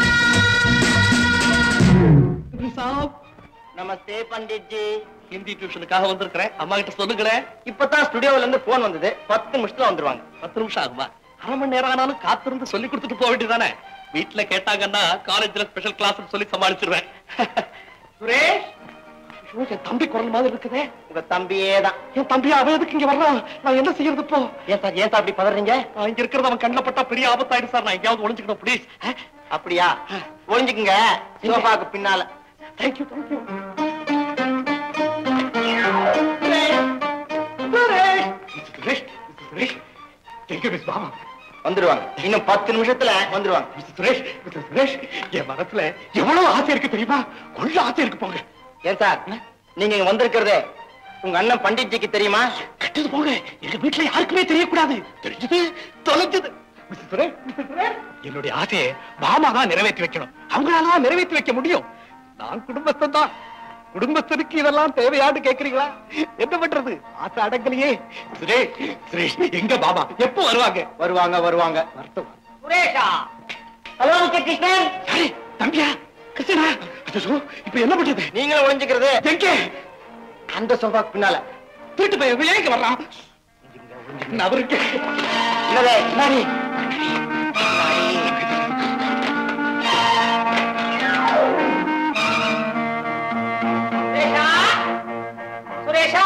நமஸ்தே பண்டிட் ஜி ஹிந்தி டியூஷனுக்காக வந்திருக்கிறேன் அம்மா கிட்ட சொல்லுங்களேன் இப்பதான் ஸ்டுடியோல இருந்து போன் வந்தது பத்து நிமிஷத்துல வந்துருவாங்க பத்து நிமிஷம் ஆகுமா அரை மணி நேரம் ஆனாலும் காத்திருந்து சொல்லி கொடுத்துட்டு போக வேண்டியதானே வீட்டுல கேட்டாங்கன்னா காலேஜ்ல ஸ்பெஷல் கிளாஸ் சொல்லி சமாளிச்சிருவேன் சுரேஷ் ஐயோ, என் தம்பி குரல் மாதிரி இருக்குதே உங்க தம்பியே தான் என் தம்பி அவன் எதுக்கு இங்க வர்றான் நான் என்ன செய்யறது இப்போ ஏன் சார் ஏன் சார் அப்படி பதறீங்க நான் இங்க இருக்கிறது அவன் கண்ணில் பட்டா பெரிய ஆபத்தாயிடு சார் நான் எங்கேயாவது ஒளிஞ்சுக்கணும் ப்ளீஸ் அப்படியா ஒளிஞ்சுக்குங்க சோஃபாக்கு பின்னால தேங்க்யூ தேங்க்யூ சுரேஷ் சுரேஷ் எங்க மிஸ் பாமா வந்துருவாங்க இன்னும் பத்து நிமிஷத்துல வந்துருவாங்க மிஸ்டர் சுரேஷ் மிஸ்டர் சுரேஷ் என் மனசுல எவ்வளவு ஆசை இருக்கு தெரியுமா கொள்ள ஆசை இருக்கு போங்க ஏன் சார் நீங்க இங்க வந்திருக்கிறதே உங்க அண்ணன் பண்டிட்ஜிக்கு தெரியுமா கட்டுது போங்க எங்க வீட்டுல யாருக்குமே தெரியக்கூடாது தெரிஞ்சது தொலைஞ்சது மிஸ்டர் சுரேஷ் மிஸ்டர் சுரேஷ் என்னுடைய ஆசையை மாமா தான் நிறைவேற்றி வைக்கணும் அவங்களால தான் நிறைவேற்றி வைக்க முடியும் நான் குடும்பஸ்தன் தான் குடும்பஸ்தனுக்கு இதெல்லாம் தேவையான்னு கேக்குறீங்களா என்ன பண்றது ஆசை அடங்கலையே சுரேஷ் சுரேஷ் எங்க பாபா எப்போ வருவாங்க வருவாங்க வருவாங்க வருத்தம் சுரேஷா ஹலோ மிஸ்டர் கிருஷ்ணன் யாரு தம்பியா கிருஷ்ணா அச்சோ இப்ப என்ன பண்றது நீங்களும் ஒளிஞ்சுக்கிறது எங்கே அந்த சோஃபாக்கு பின்னால திருட்டு போய் விளையாக்க வர்றான் அவருக்கு என்னதே நாடி சுரேஷா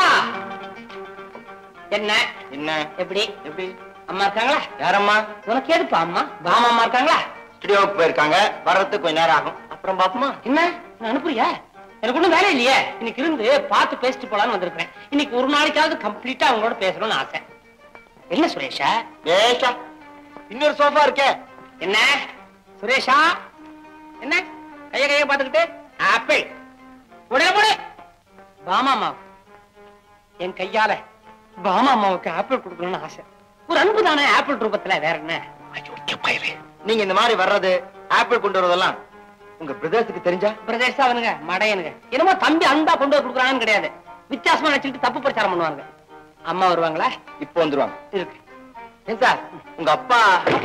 என்ன என்ன எப்படி எப்படி அம்மா இருக்காங்களா யாரம்மா உனக்கு எதுப்பா அம்மா பாமா அம்மா இருக்காங்களா ஸ்டுடியோவுக்கு போயிருக்காங்க வர்றதுக்கு கொஞ்ச நேரம் ஆகும் அப்புறம் பாப்போமா என்ன நான் அனுப்புறியா எனக்கு ஒண்ணும் வேலை இல்லையே இன்னைக்கு இருந்து பார்த்து பேசிட்டு போலான்னு வந்திருக்கிறேன் இன்னைக்கு ஒரு நாளைக்காவது கம்ப்ளீட்டா அவங்களோட பேசணும்னு ஆசை என்ன சுரேஷா ஏஷா இன்னொரு சோஃபா இருக்கே என்ன சுரேஷா என்ன கைய கைய பாத்துக்கிட்டு ஆப்பிள் உடனே போடு பாமா அம்மா என் கையால பாமா அம்மாவுக்கு ஆப்பிள் கொடுக்கணும்னு ஆசை ஒரு அன்பு தானே ஆப்பிள் ரூபத்துல வேற என்ன நீங்க இந்த மாதிரி வர்றது ஆப்பிள் கொண்டு வரதெல்லாம் உங்க பிரதேசத்துக்கு தெரிஞ்சா பிரதேச அவனுங்க மடையனுங்க என்னமோ தம்பி அன்பா கொண்டு வந்து கொடுக்குறான்னு கிடையாது வித்தியாசமா நினைச்சுட்டு தப்பு பிரச்சாரம் பண்ணுவாங்க அம்மா வருவாங்களா இப்போ வந்துருவாங்க இருக்கு ஏன் சார் உங்க அப்பா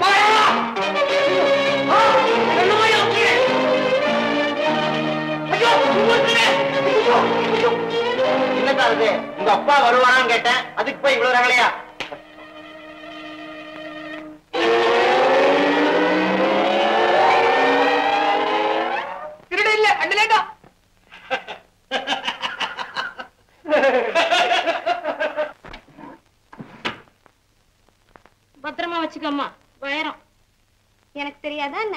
என்ன சார் இது உங்க அப்பா வருவானான்னு கேட்டேன் அதுக்கு போய் இவ்வளவு ரகலையா திருடு இல்ல அண்டலேட்டா பத்திரமா வச்சுக்கம்மா வைரம் எனக்கு தெரியாதா என்ன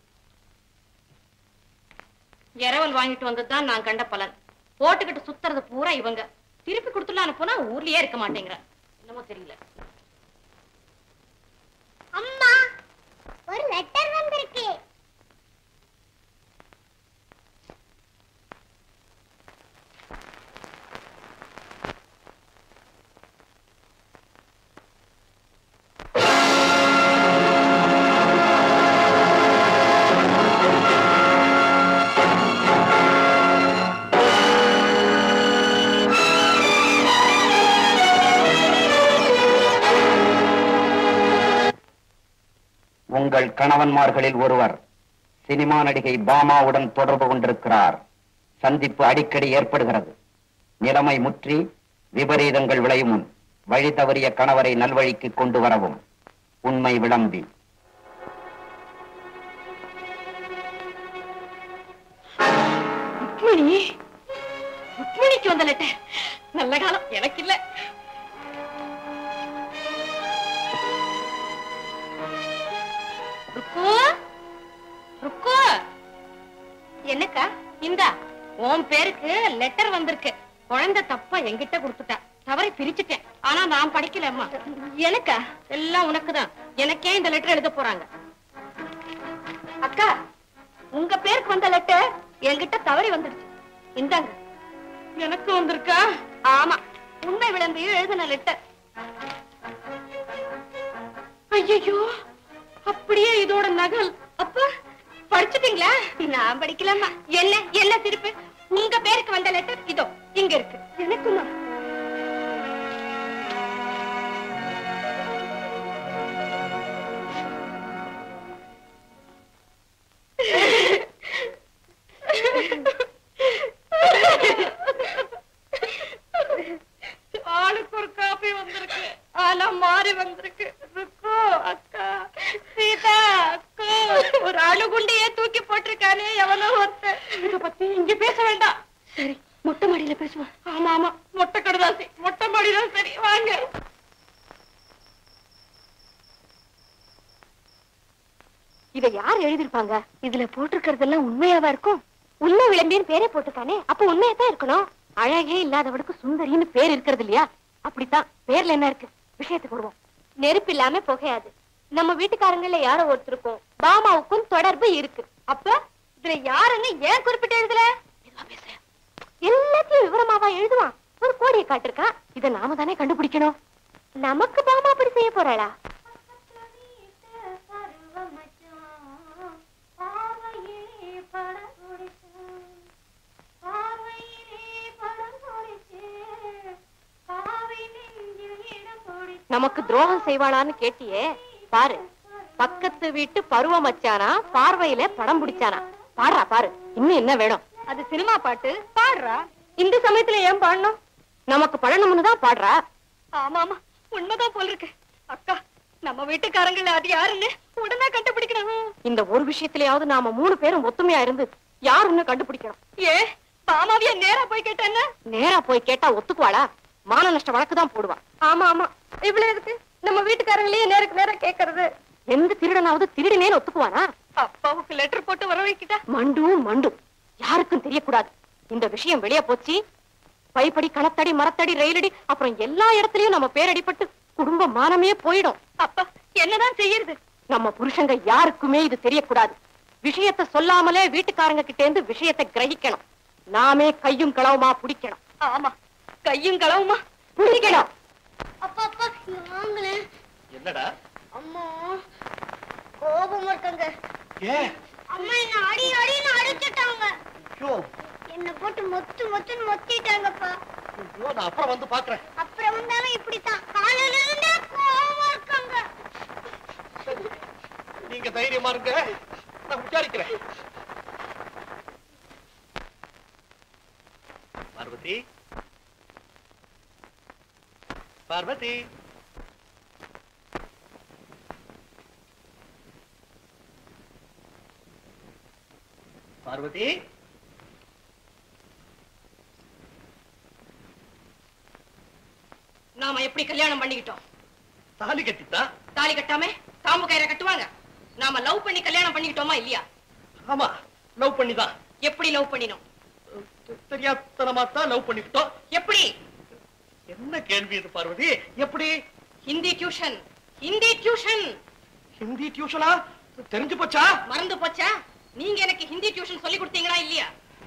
இரவல் வாங்கிட்டு வந்ததுதான் நான் கண்ட பலன் போட்டுக்கிட்டு சுத்துறது பூரா இவங்க திருப்பி கொடுத்துடலான்னு போனா ஊர்லயே இருக்க மாட்டேங்கிற என்னமோ தெரியல அம்மா ஒரு லெட்டர் வந்திருக்கு உங்கள் கணவன்மார்களில் ஒருவர் சினிமா நடிகை பாமாவுடன் தொடர்பு கொண்டிருக்கிறார் சந்திப்பு அடிக்கடி ஏற்படுகிறது நிலைமை முற்றி விபரீதங்கள் விளையும் முன் வழி தவறிய கணவரை நல்வழிக்கு கொண்டு வரவும் உண்மை விளம்பி ருக்மிணி ருக்மிணிக்கு வந்த லெட்டர் நல்ல காலம் எனக்கு இல்ல ருக்கு ருக்கு என்னக்கா இந்தா உன் பேருக்கு லெட்டர் வந்திருக்கு குழந்தை தப்பா என்கிட்ட கொடுத்துட்டா தவறை பிரிச்சுட்டேன் ஆனா நான் படிக்கலம்மா எனக்கா எல்லாம் உனக்குதான் எனக்கே இந்த லெட்டர் எழுத போறாங்க அக்கா உங்க பேருக்கு வந்த லெட்டர் என்கிட்ட தவறி வந்துடுச்சு இந்தாங்க எனக்கு வந்திருக்கா ஆமா உண்மை விளம்பியும் எழுதின லெட்டர் ஐயோ அப்படியே இதோட நகல் அப்பா படிச்சிட்டீங்களா நான் படிக்கலாமா என்ன என்ன திருப்பு உங்க பேருக்கு வந்த லெட்டர் இதோ இங்க இருக்கு எனக்குமா ஆளுக்கு ஒரு காப்பி வந்திருக்கு ஆனா மாறி வந்திருக்கு ருக்கு அக்கா சீதா அக்கா ஒரு அணுகுண்டையே தூக்கி போட்டிருக்கானே எவனோ ஒருத்தன் இத பத்தி இங்க பேச வேண்டாம் சரி மொட்டை மாடியில பேசுவோம் ஆமா ஆமா மொட்டை கடுதாசி மொட்டை மாடிதான் சரி வாங்க இத யார் எழுதிருப்பாங்க இதுல போட்டிருக்கிறதெல்லாம் உண்மையாவா இருக்கும் உண்மை விளம்பின்னு பேரே போட்டிருக்கானே அப்ப உண்மையா தான் இருக்கணும் அழகே இல்லாதவனுக்கு சுந்தரின்னு பேர் இருக்கிறது இல்லையா அப்படித்தான் பேர்ல என்ன இருக்கு விஷயத்துக்கு வருவோம் நெருப்பு இல்லாம புகையாது நம்ம வீட்டுக்காரங்கள்ல யாரோ ஒருத்தருக்கும் பாமாவுக்கும் தொடர்பு இருக்கு அப்ப இதுல யாருன்னு ஏன் குறிப்பிட்டு எழுதல எல்லாத்தையும் விவரமாவா எழுதுவான் ஒரு கோடியை காட்டிருக்கான் இத நாம தானே கண்டுபிடிக்கணும் நமக்கு பாமா அப்படி செய்ய போறாளா நமக்கு துரோகம் செய்வாளான்னு கேட்டியே பாரு பக்கத்து வீட்டு பருவ மச்சானா பார்வையில படம் பிடிச்சானா பாடுறா பாரு இன்னும் என்ன வேணும் அது சினிமா பாட்டு பாடுறா இந்த சமயத்துல ஏன் பாடணும் நமக்கு பழனம்னு தான் பாடுறா ஆமா ஆமா உண்மைதான் போல இருக்கு அக்கா நம்ம வீட்டுக்காரங்கள அது யாருன்னு உடனே கண்டுபிடிக்கணும் இந்த ஒரு விஷயத்திலேயாவது நாம மூணு பேரும் ஒத்துமையா இருந்து யாருன்னு கண்டுபிடிக்கணும் ஏ பாமாவிய நேரா போய் கேட்டேன்னு நேரா போய் கேட்டா ஒத்துக்குவாளா மான நஷ்ட வழக்கு தான் போடுவா ஆமா ஆமா இவ்வளவு எதுக்கு நம்ம வீட்டுக்காரங்களையே நேருக்கு நேரா கேக்குறது எந்த திருடனாவது திருடினேன்னு ஒத்துக்குவானா அப்பாவுக்கு லெட்டர் போட்டு வர வைக்கிட்டா மண்டு மண்டு யாருக்கும் தெரியக்கூடாது இந்த விஷயம் வெளியே போச்சு பைப்படி கணத்தடி மரத்தடி ரயிலடி அப்புறம் எல்லா இடத்துலயும் நம்ம பேரடிப்பட்டு குடும்ப மானமே போயிடும் அப்பா என்னதான் செய்யறது நம்ம புருஷங்க யாருக்குமே இது தெரியக்கூடாது விஷயத்தை சொல்லாமலே வீட்டுக்காரங்க கிட்ட இருந்து விஷயத்தை கிரகிக்கணும் நாமே கையும் களவுமா பிடிக்கணும் ஆமா கையும் களவுமா பிடிக்கணும் அப்பா அப்பா இங்க வாங்களேன் என்னடா அம்மா கோபமா இருக்காங்க ஏன் அம்மா என்ன அடி அடின்னு அடிச்சிட்டாங்க ஐயோ என்ன போட்டு மொத்து மொத்துன்னு மொத்திட்டாங்கப்பா ஐயோ, நான் அப்புறம் வந்து பாக்குறேன் அப்புறம் வந்தாலும் இப்படித்தான் காலையில இருந்தே கோபமா இருக்காங்க நீங்க தைரியமா இருங்க நான் விசாரிக்கிறேன் பார்வதி பார்வதி பார்வதி நாம எப்படி கல்யாணம் பண்ணிக்கிட்டோம் தாலி கட்டித்தான் தாலி கட்டாம தாம்பு கயிறை கட்டுவாங்க நாம லவ் பண்ணி கல்யாணம் பண்ணிக்கிட்டோமா இல்லையா ஆமா லவ் பண்ணிதான் எப்படி லவ் பண்ணினோம் தெரியாதனமா தான் லவ் பண்ணிக்கிட்டோம் எப்படி என்ன கேள்வி இது பார்வதி எப்படி ஹிந்தி டியூஷன் ஹிந்தி டியூஷன் ஹிந்தி டியூஷனா தெரிஞ்சு போச்சா மறந்து போச்சா நீங்க எனக்கு ஹிந்தி டியூஷன் சொல்லி கொடுத்தீங்களா இல்லையா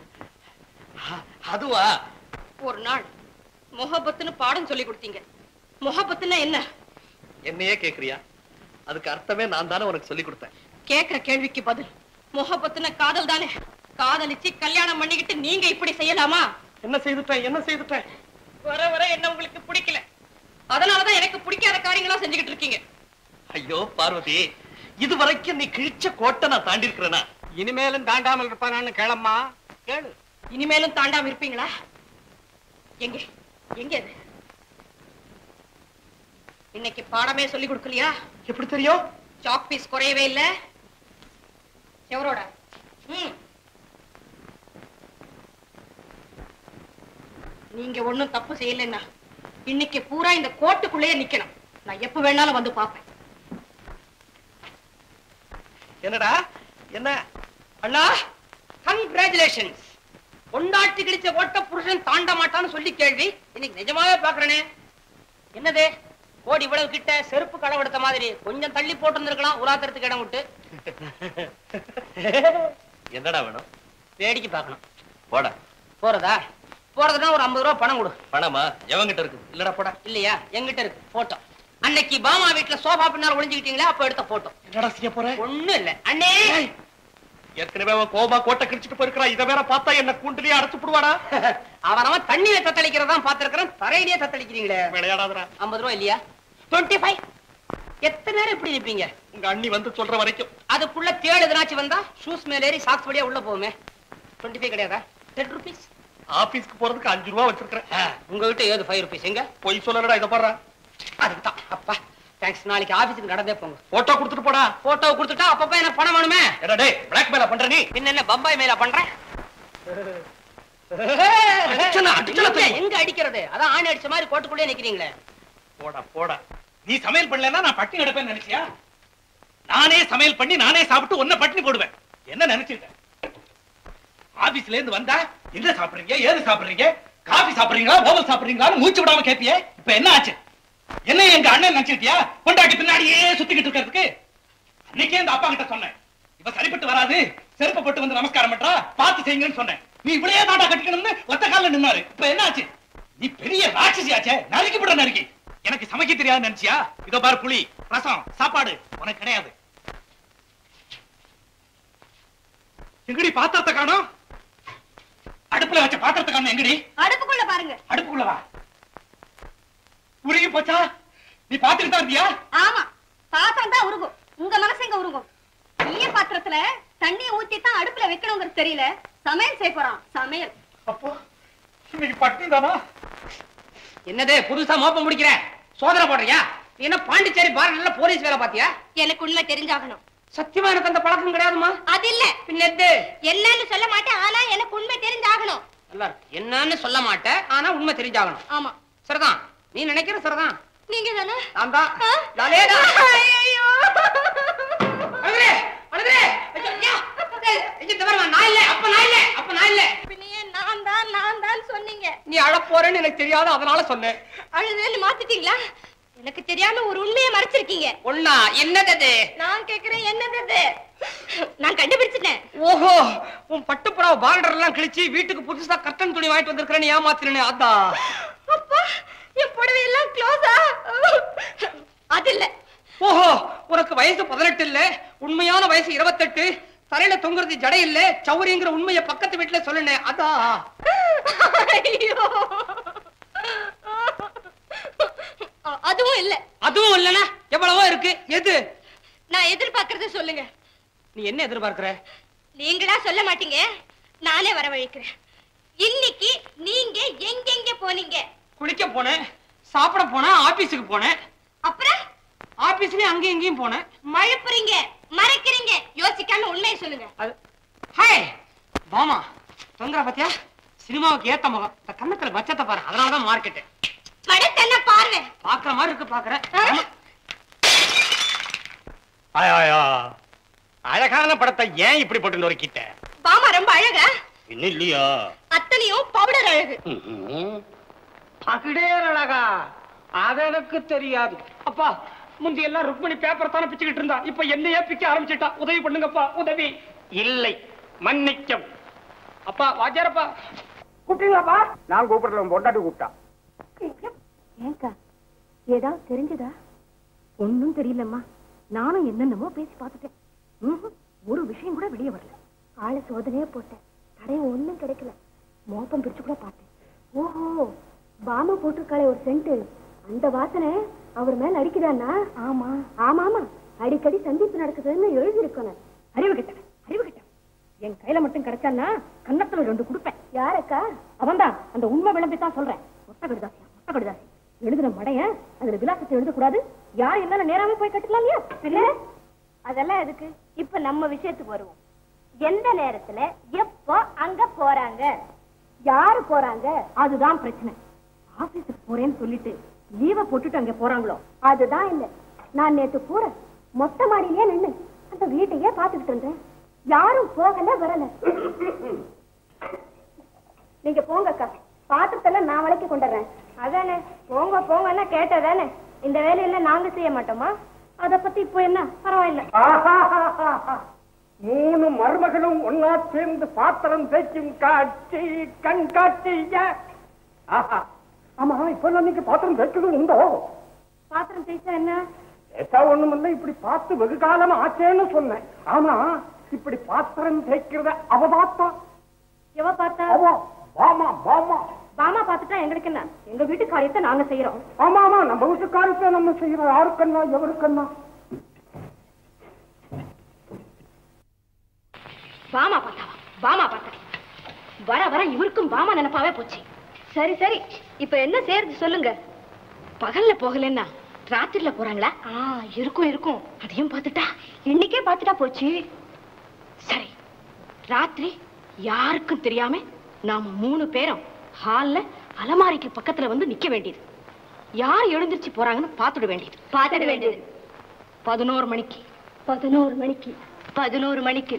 அதுவா ஒரு நாள் மொஹபத்துன்னு பாடம் சொல்லி கொடுத்தீங்க மொஹபத்துன்னா என்ன என்னையே கேக்குறியா அதுக்கு அர்த்தமே நான் தானே உனக்கு சொல்லி கொடுத்தேன் கேக்குற கேள்விக்கு பதில் மொஹபத்துன காதல் தானே காதலிச்சு கல்யாணம் பண்ணிக்கிட்டு நீங்க இப்படி செய்யலாமா என்ன செய்துட்டேன் என்ன செய்துட்டேன் வர வர என்ன உங்களுக்கு பிடிக்கல அதனாலதான் எனக்கு பிடிக்காத காரியங்களா செஞ்சுக்கிட்டு இருக்கீங்க ஐயோ பார்வதி இது வரைக்கும் நீ கிழிச்ச கோட்டை நான் தாண்டி இருக்கிறேனா இனிமேலும் தாண்டாமல் இருப்பானான்னு கேளம்மா கேளு இனிமேலும் தாண்டாம இருப்பீங்களா எங்க எங்க அது இன்னைக்கு பாடமே சொல்லி கொடுக்கலையா எப்படி தெரியும் சாக் பீஸ் குறையவே இல்ல எவரோட ம். நீங்க ஒண்ணும் தப்பு செய்யலைன்னா இன்னைக்கு பூரா இந்த கோட்டுக்குள்ளேயே நிக்கணும் நான் எப்ப வேணாலும் வந்து பாப்பேன் என்னடா என்ன அண்ணா கங்க்ராச்சுலேஷன்ஸ் பொண்டாட்டி கிழிச்ச ஓட்ட புருஷன் தாண்ட மாட்டான்னு சொல்லி கேள்வி இன்னைக்கு நிஜமாவே பாக்குறேனே என்னது கோடி இவ்வளவு கிட்ட செருப்பு களவெடுத்த மாதிரி கொஞ்சம் தள்ளி போட்டிருந்திருக்கலாம் உலாத்துறதுக்கு இடம் விட்டு என்னடா வேணும் வேடிக்கை பார்க்கணும் போடா போறதா போறதுன்னா ஒரு ஐம்பது ரூபா பணம் கொடு பணமா எவங்கிட்ட இருக்கு இல்லடா போடா இல்லையா எங்கிட்ட இருக்கு போட்டோ அன்னைக்கு பாமா வீட்டுல சோஃபா பின்னால் ஒளிஞ்சுக்கிட்டீங்களா அப்ப எடுத்த போட்டோ என்னடா செய்ய போற ஒண்ணும் இல்ல அண்ணே ஏற்கனவே அவன் கோபா கோட்டை கிழிச்சிட்டு போயிருக்கிறா இதை வேற பார்த்தா என்ன கூண்டிலேயே அடைச்சு போடுவாடா அவன் அவன் தண்ணியில தத்தளிக்கிறதா பாத்திருக்கிறேன் தரையிலேயே தத்தளிக்கிறீங்களே விளையாடாதடா ஐம்பது ரூபா இல்லையா டுவெண்ட்டி ஃபைவ் எத்தனை நேரம் இப்படி நிப்பீங்க உங்க அண்ணி வந்து சொல்ற வரைக்கும் அதுக்குள்ள தேடு எதனாச்சும் வந்தா ஷூஸ் மேல ஏறி சாக்ஸ் வழியா உள்ள போகுமே டுவெண்ட்டி ஃபைவ் கிடையாதா டென் ருபீஸ் ஆபீஸ்க்கு போறதுக்கு அஞ்சு ரூபா வச்சிருக்கிறேன் உங்ககிட்ட ஏது ஃபைவ் ருபீஸ் எங்க பொய் சொல்லலடா இதை பாடுறா அதுதான் அப்பா தேங்க்ஸ் நாளைக்கு ஆபீஸுக்கு நடந்தே போங்க போட்டோ கொடுத்துட்டு போடா போட்டோ கொடுத்துட்டா அப்பப்ப எனக்கு பணம் வேணுமே என்னடா டேய் பிளாக் மேல பண்ற நீ பின்ன என்ன பம்பாய் மேல பண்றேன் அடிச்சனா, அடிச்சனா எங்க- தெரியும். எங்க அடிக்கிறது அதான் ஆணி அடிச்ச மாதிரி கோட்டுக்குள்ளே நிக்கிறீங்களே போடா போடா நீ சமையல் பண்ணலன்னா நான் பட்டினி கிடப்பேன்னு நினைச்சியா நானே சமையல் பண்ணி நானே சாப்பிட்டு ஒன்ன பட்டினி போடுவேன் என்ன நினைச்சிருக்க ஆபீஸ்ல இருந்து வந்தா என்ன சாப்பிடுறீங்க ஏது சாப்பிடுறீங்க காபி சாப்பிடுறீங்களா ஓவல் சாப்பிடுறீங்களான்னு மூச்சு விடாம கேப்பியே இப்ப என்ன ஆச்சு என்ன எங்க அண்ணன் நினைச்சிட்டியா கொண்டாட்டி பின்னாடியே சுத்திக்கிட்டு இருக்கிறதுக்கு அன்னைக்கே இந்த அப்பா கிட்ட சொன்னேன் இவ சரிப்பட்டு வராது செருப்பை போட்டு வந்து நமஸ்காரம் பண்றா பார்த்து செய்யுங்கன்னு சொன்னேன் நீ இவ்வளவே தாண்டா கட்டிக்கணும்னு ஒத்த கால்ல நின்னாரு இப்ப என்ன ஆச்சு நீ பெரிய ராட்சசி ஆச்சே நறுக்கி விட நறுக்கி எனக்கு சமைக்க தெரியாது நினைச்சியா இதோ பாரு புளி ரசம் சாப்பாடு உனக்கு கிடையாது எங்கடி பாத்திரத்தை காணோம் அடுப்புல வச்ச பாத்திரத்தை காணோம் எங்கடி அடுப்புக்குள்ள பாருங்க அடுப்புக்குள்ள வா உருகி போச்சா நீ பாத்துக்கிட்டு தான் இருந்தியா ஆமா பாத்திரம் தான் உருகும் உங்க மனசு எங்க உருகும் ஈய பாத்திரத்துல தண்ணிய ஊத்தி தான் அடுப்புல வைக்கணுங்கிறது தெரியல சமையல் செய்ய போறான் சமையல் அப்போ இன்னைக்கு பட்டினி தானா என்னது புதுசா மோப்பம் முடிக்கிற சோதனை போடுறியா நீ என்ன பாண்டிச்சேரி பாரதில போலீஸ் வேலை பாத்தியா எனக்கு உண்மை தெரிஞ்சாகணும் சத்தியமா எனக்கு அந்த பழக்கம் கிடையாதுமா அது இல்ல பின்ன எது என்னன்னு சொல்ல மாட்டேன் ஆனா எனக்கு உண்மை தெரிஞ்சாகணும் நல்லா இருக்கு என்னன்னு சொல்ல மாட்டேன் ஆனா உண்மை தெரிஞ்சாகணும் ஆமா சரிதான் நீ நினைக்கிற சரிதான் நீங்க தானே நான் தான் நானே தான். அழுகுறே, அழுகுறே. ஐயோ, ஐயா. ஏய், இந்த பாரும்மா, நான் இல்ல, அப்ப நான் இல்ல, அப்ப நான் இல்ல. பின்னையே நான் தான் நான் தான் சொன்னீங்க நீ அழப் போறேன்னு எனக்கு தெரியாது அதனால சொன்னேன் அழுதுன்னு மாத்திட்டீங்களா எனக்கு தெரியாம ஒரு உண்மையை மறைச்சிருக்கீங்க ஒண்ணா என்னது அது? நான் கேக்குறேன் என்னது இது? நான் கண்டுபிடிச்சிட்டேன் ஓஹோ உன் பட்டுப்புறாவ பார்டர் எல்லாம் கிழிச்சு வீட்டுக்கு புதுசா கட்டன் துணி வாங்கிட்டு வந்திருக்கிறேன்னு ஏமாத்தினே அதான் அப்பா என் புடவை எல்லாம் க்ளோஸா அது இல்ல ஓஹோ உனக்கு வயசு பதினெட்டு இல்ல உண்மையான வயசு இருபத்தெட்டு தலையில தொங்குறது ஜடை இல்ல சௌரிங்கிற உண்மைய பக்கத்து வீட்டுல சொல்லுனே அதான் ஐயோ அ- அதுவும் இல்ல அதுவும் இல்லனா எவ்வளவோ இருக்கு எது நான் எதிர்பார்க்கறத சொல்லுங்க நீ என்ன எதிர்பார்க்கிற நீங்களா சொல்ல மாட்டீங்க நானே வரவழைக்கிறேன் இன்னைக்கு நீங்க எங்கெங்க போனீங்க குளிக்க போனேன் சாப்பிட போனேன் ஆபீஸுக்கு போனேன் அப்புறம் ஆபீஸ்லயும் அங்கேயும் இங்கேயும் போனேன் மழுப்புறீங்க மறைக்கிறீங்க யோசிக்காம உண்மையை சொல்லுங்க அது ஹாய் பாமா தொங்குற பாத்தியா சினிமாவுக்கு ஏத்த முகம் இந்த கண்ணத்துல பச்சத்தை பாரு அதனாலதான் மார்க்கெட்டு படத்தென்ன பார்வை பாக்குற மாதிரி இருக்கு பாக்குறேன் ஆயா அழகான படத்தை ஏன் இப்படி போட்டு நொறுக்கிட்ட பாமா ரொம்ப அழகா இன்னும் இல்லையா அத்தனையும் பவுடர் அழகு பகிடேர் அழகா அது எனக்கு தெரியாது அப்பா முந்தி எல்லாம் ருக்மணி பேப்பர் தானே பிச்சுக்கிட்டு இருந்தா இப்ப என்னையே பிக்க ஆரம்பிச்சிட்டா உதவி பண்ணுங்கப்பா உதவி இல்லை மன்னிக்கவும் அப்பா வாத்தியாரப்பா கூப்பிட்டீங்களாப்பா நான் கூப்பிடல உன் பொண்டாட்டி கூப்பிட்டா ஏங்கா ஏதாவது தெரிஞ்சதா ஒண்ணும் தெரியலம்மா நானும் என்னென்னமோ பேசி பார்த்துட்டேன் ம்ஹும். ஒரு விஷயம் கூட வெளியே வரல ஆளை சோதனையே போட்டேன் தடையும் ஒண்ணும் கிடைக்கல மோப்பம் பிரிச்சு கூட பார்த்தேன் ஓஹோ பாமா போட்டிருக்காளே ஒரு சென்ட் அந்த வாசனை அவர் மேல அடிக்குதானா ஆமா ஆமா ஆமா அடிக்கடி சந்திப்பு நடக்குதுன்னு எழுதி இருக்கணும் அறிவு கிட்ட அறிவு கிட்ட என் கையில மட்டும் கிடைச்சான்னா கன்னத்துல ரெண்டு கொடுப்பேன் யாரக்கா அவன்தான் அந்த உண்மை விளம்பி தான் சொல்றேன் ஒத்த கடுதாசியா ஒத்த கடுதாசி எழுதுன மடைய அதுல விலாசத்தை எழுதக்கூடாது யார் என்ன நேராவே போய் கட்டுக்கலாம் இல்லையா அதெல்லாம் எதுக்கு இப்ப நம்ம விஷயத்துக்கு வருவோம் எந்த நேரத்துல எப்போ அங்க போறாங்க யாரு போறாங்க அதுதான் பிரச்சனை ஆபீஸுக்கு போறேன்னு சொல்லிட்டு லீவ போட்டுட்டு அங்க போறாங்களோ அதுதான் இல்ல நான் நேத்து பூரா மொட்டை மாடியிலே நின்னு அந்த வீட்டையே பாத்துக்கிட்டு இருந்தேன் யாரும் போகல வரல நீங்க போங்க அக்கா பாத்திரத்தெல்லாம் நான் வளைக்க கொண்டுறேன் அதானே போங்க போங்கன்னா கேட்டதானே இந்த வேலையில நாங்க செய்ய மாட்டோமா அத பத்தி இப்போ என்ன பரவாயில்ல மூணு மருமகளும் ஒன்னா சேர்ந்து பாத்திரம் தேய்க்கும் காட்சி கண் காட்சிய ஆஹா ஆமா இப்ப நீங்க பாத்திரம் தேய்க்கிறது உண்டோ பாத்திரம் தேய்ச்சா என்ன ஏசா ஒண்ணுமில்ல இப்படி பார்த்து வெகு காலம் ஆச்சேன்னு சொன்னேன் ஆமா இப்படி பாத்திரம் தேய்க்கிறத அவ பார்த்தா எவ பார்த்தா அவ பாமா பாமா பாமா பார்த்துட்டா எங்களுக்கு என்ன எங்க வீட்டு காரியத்தை நாங்க செய்யறோம் ஆமா ஆமா நம்ம வீட்டுக்காரத்தை நம்ம செய்யறோம் யாருக்கண்ணா எவருக்கண்ணா பாமா பார்த்தாவா பாமா பார்த்தா வர வர இவருக்கும் பாமா நினைப்பாவே போச்சு சரி சரி இப்ப என்ன செய்யறது சொல்லுங்க பகல்ல போகலன்னா ராத்திரில போறாங்களா ஆ இருக்கும் இருக்கும் அதையும் பார்த்துட்டா இன்னைக்கே பார்த்துட்டா போச்சு சரி ராத்திரி யாருக்கும் தெரியாம நாம மூணு பேரும் ஹால்ல அலமாரிக்கு பக்கத்துல வந்து நிக்க வேண்டியது யார் எழுந்திருச்சு போறாங்கன்னு பார்த்துட வேண்டியது பார்த்துட வேண்டியது பதினோரு மணிக்கு பதினோரு மணிக்கு பதினோரு மணிக்கு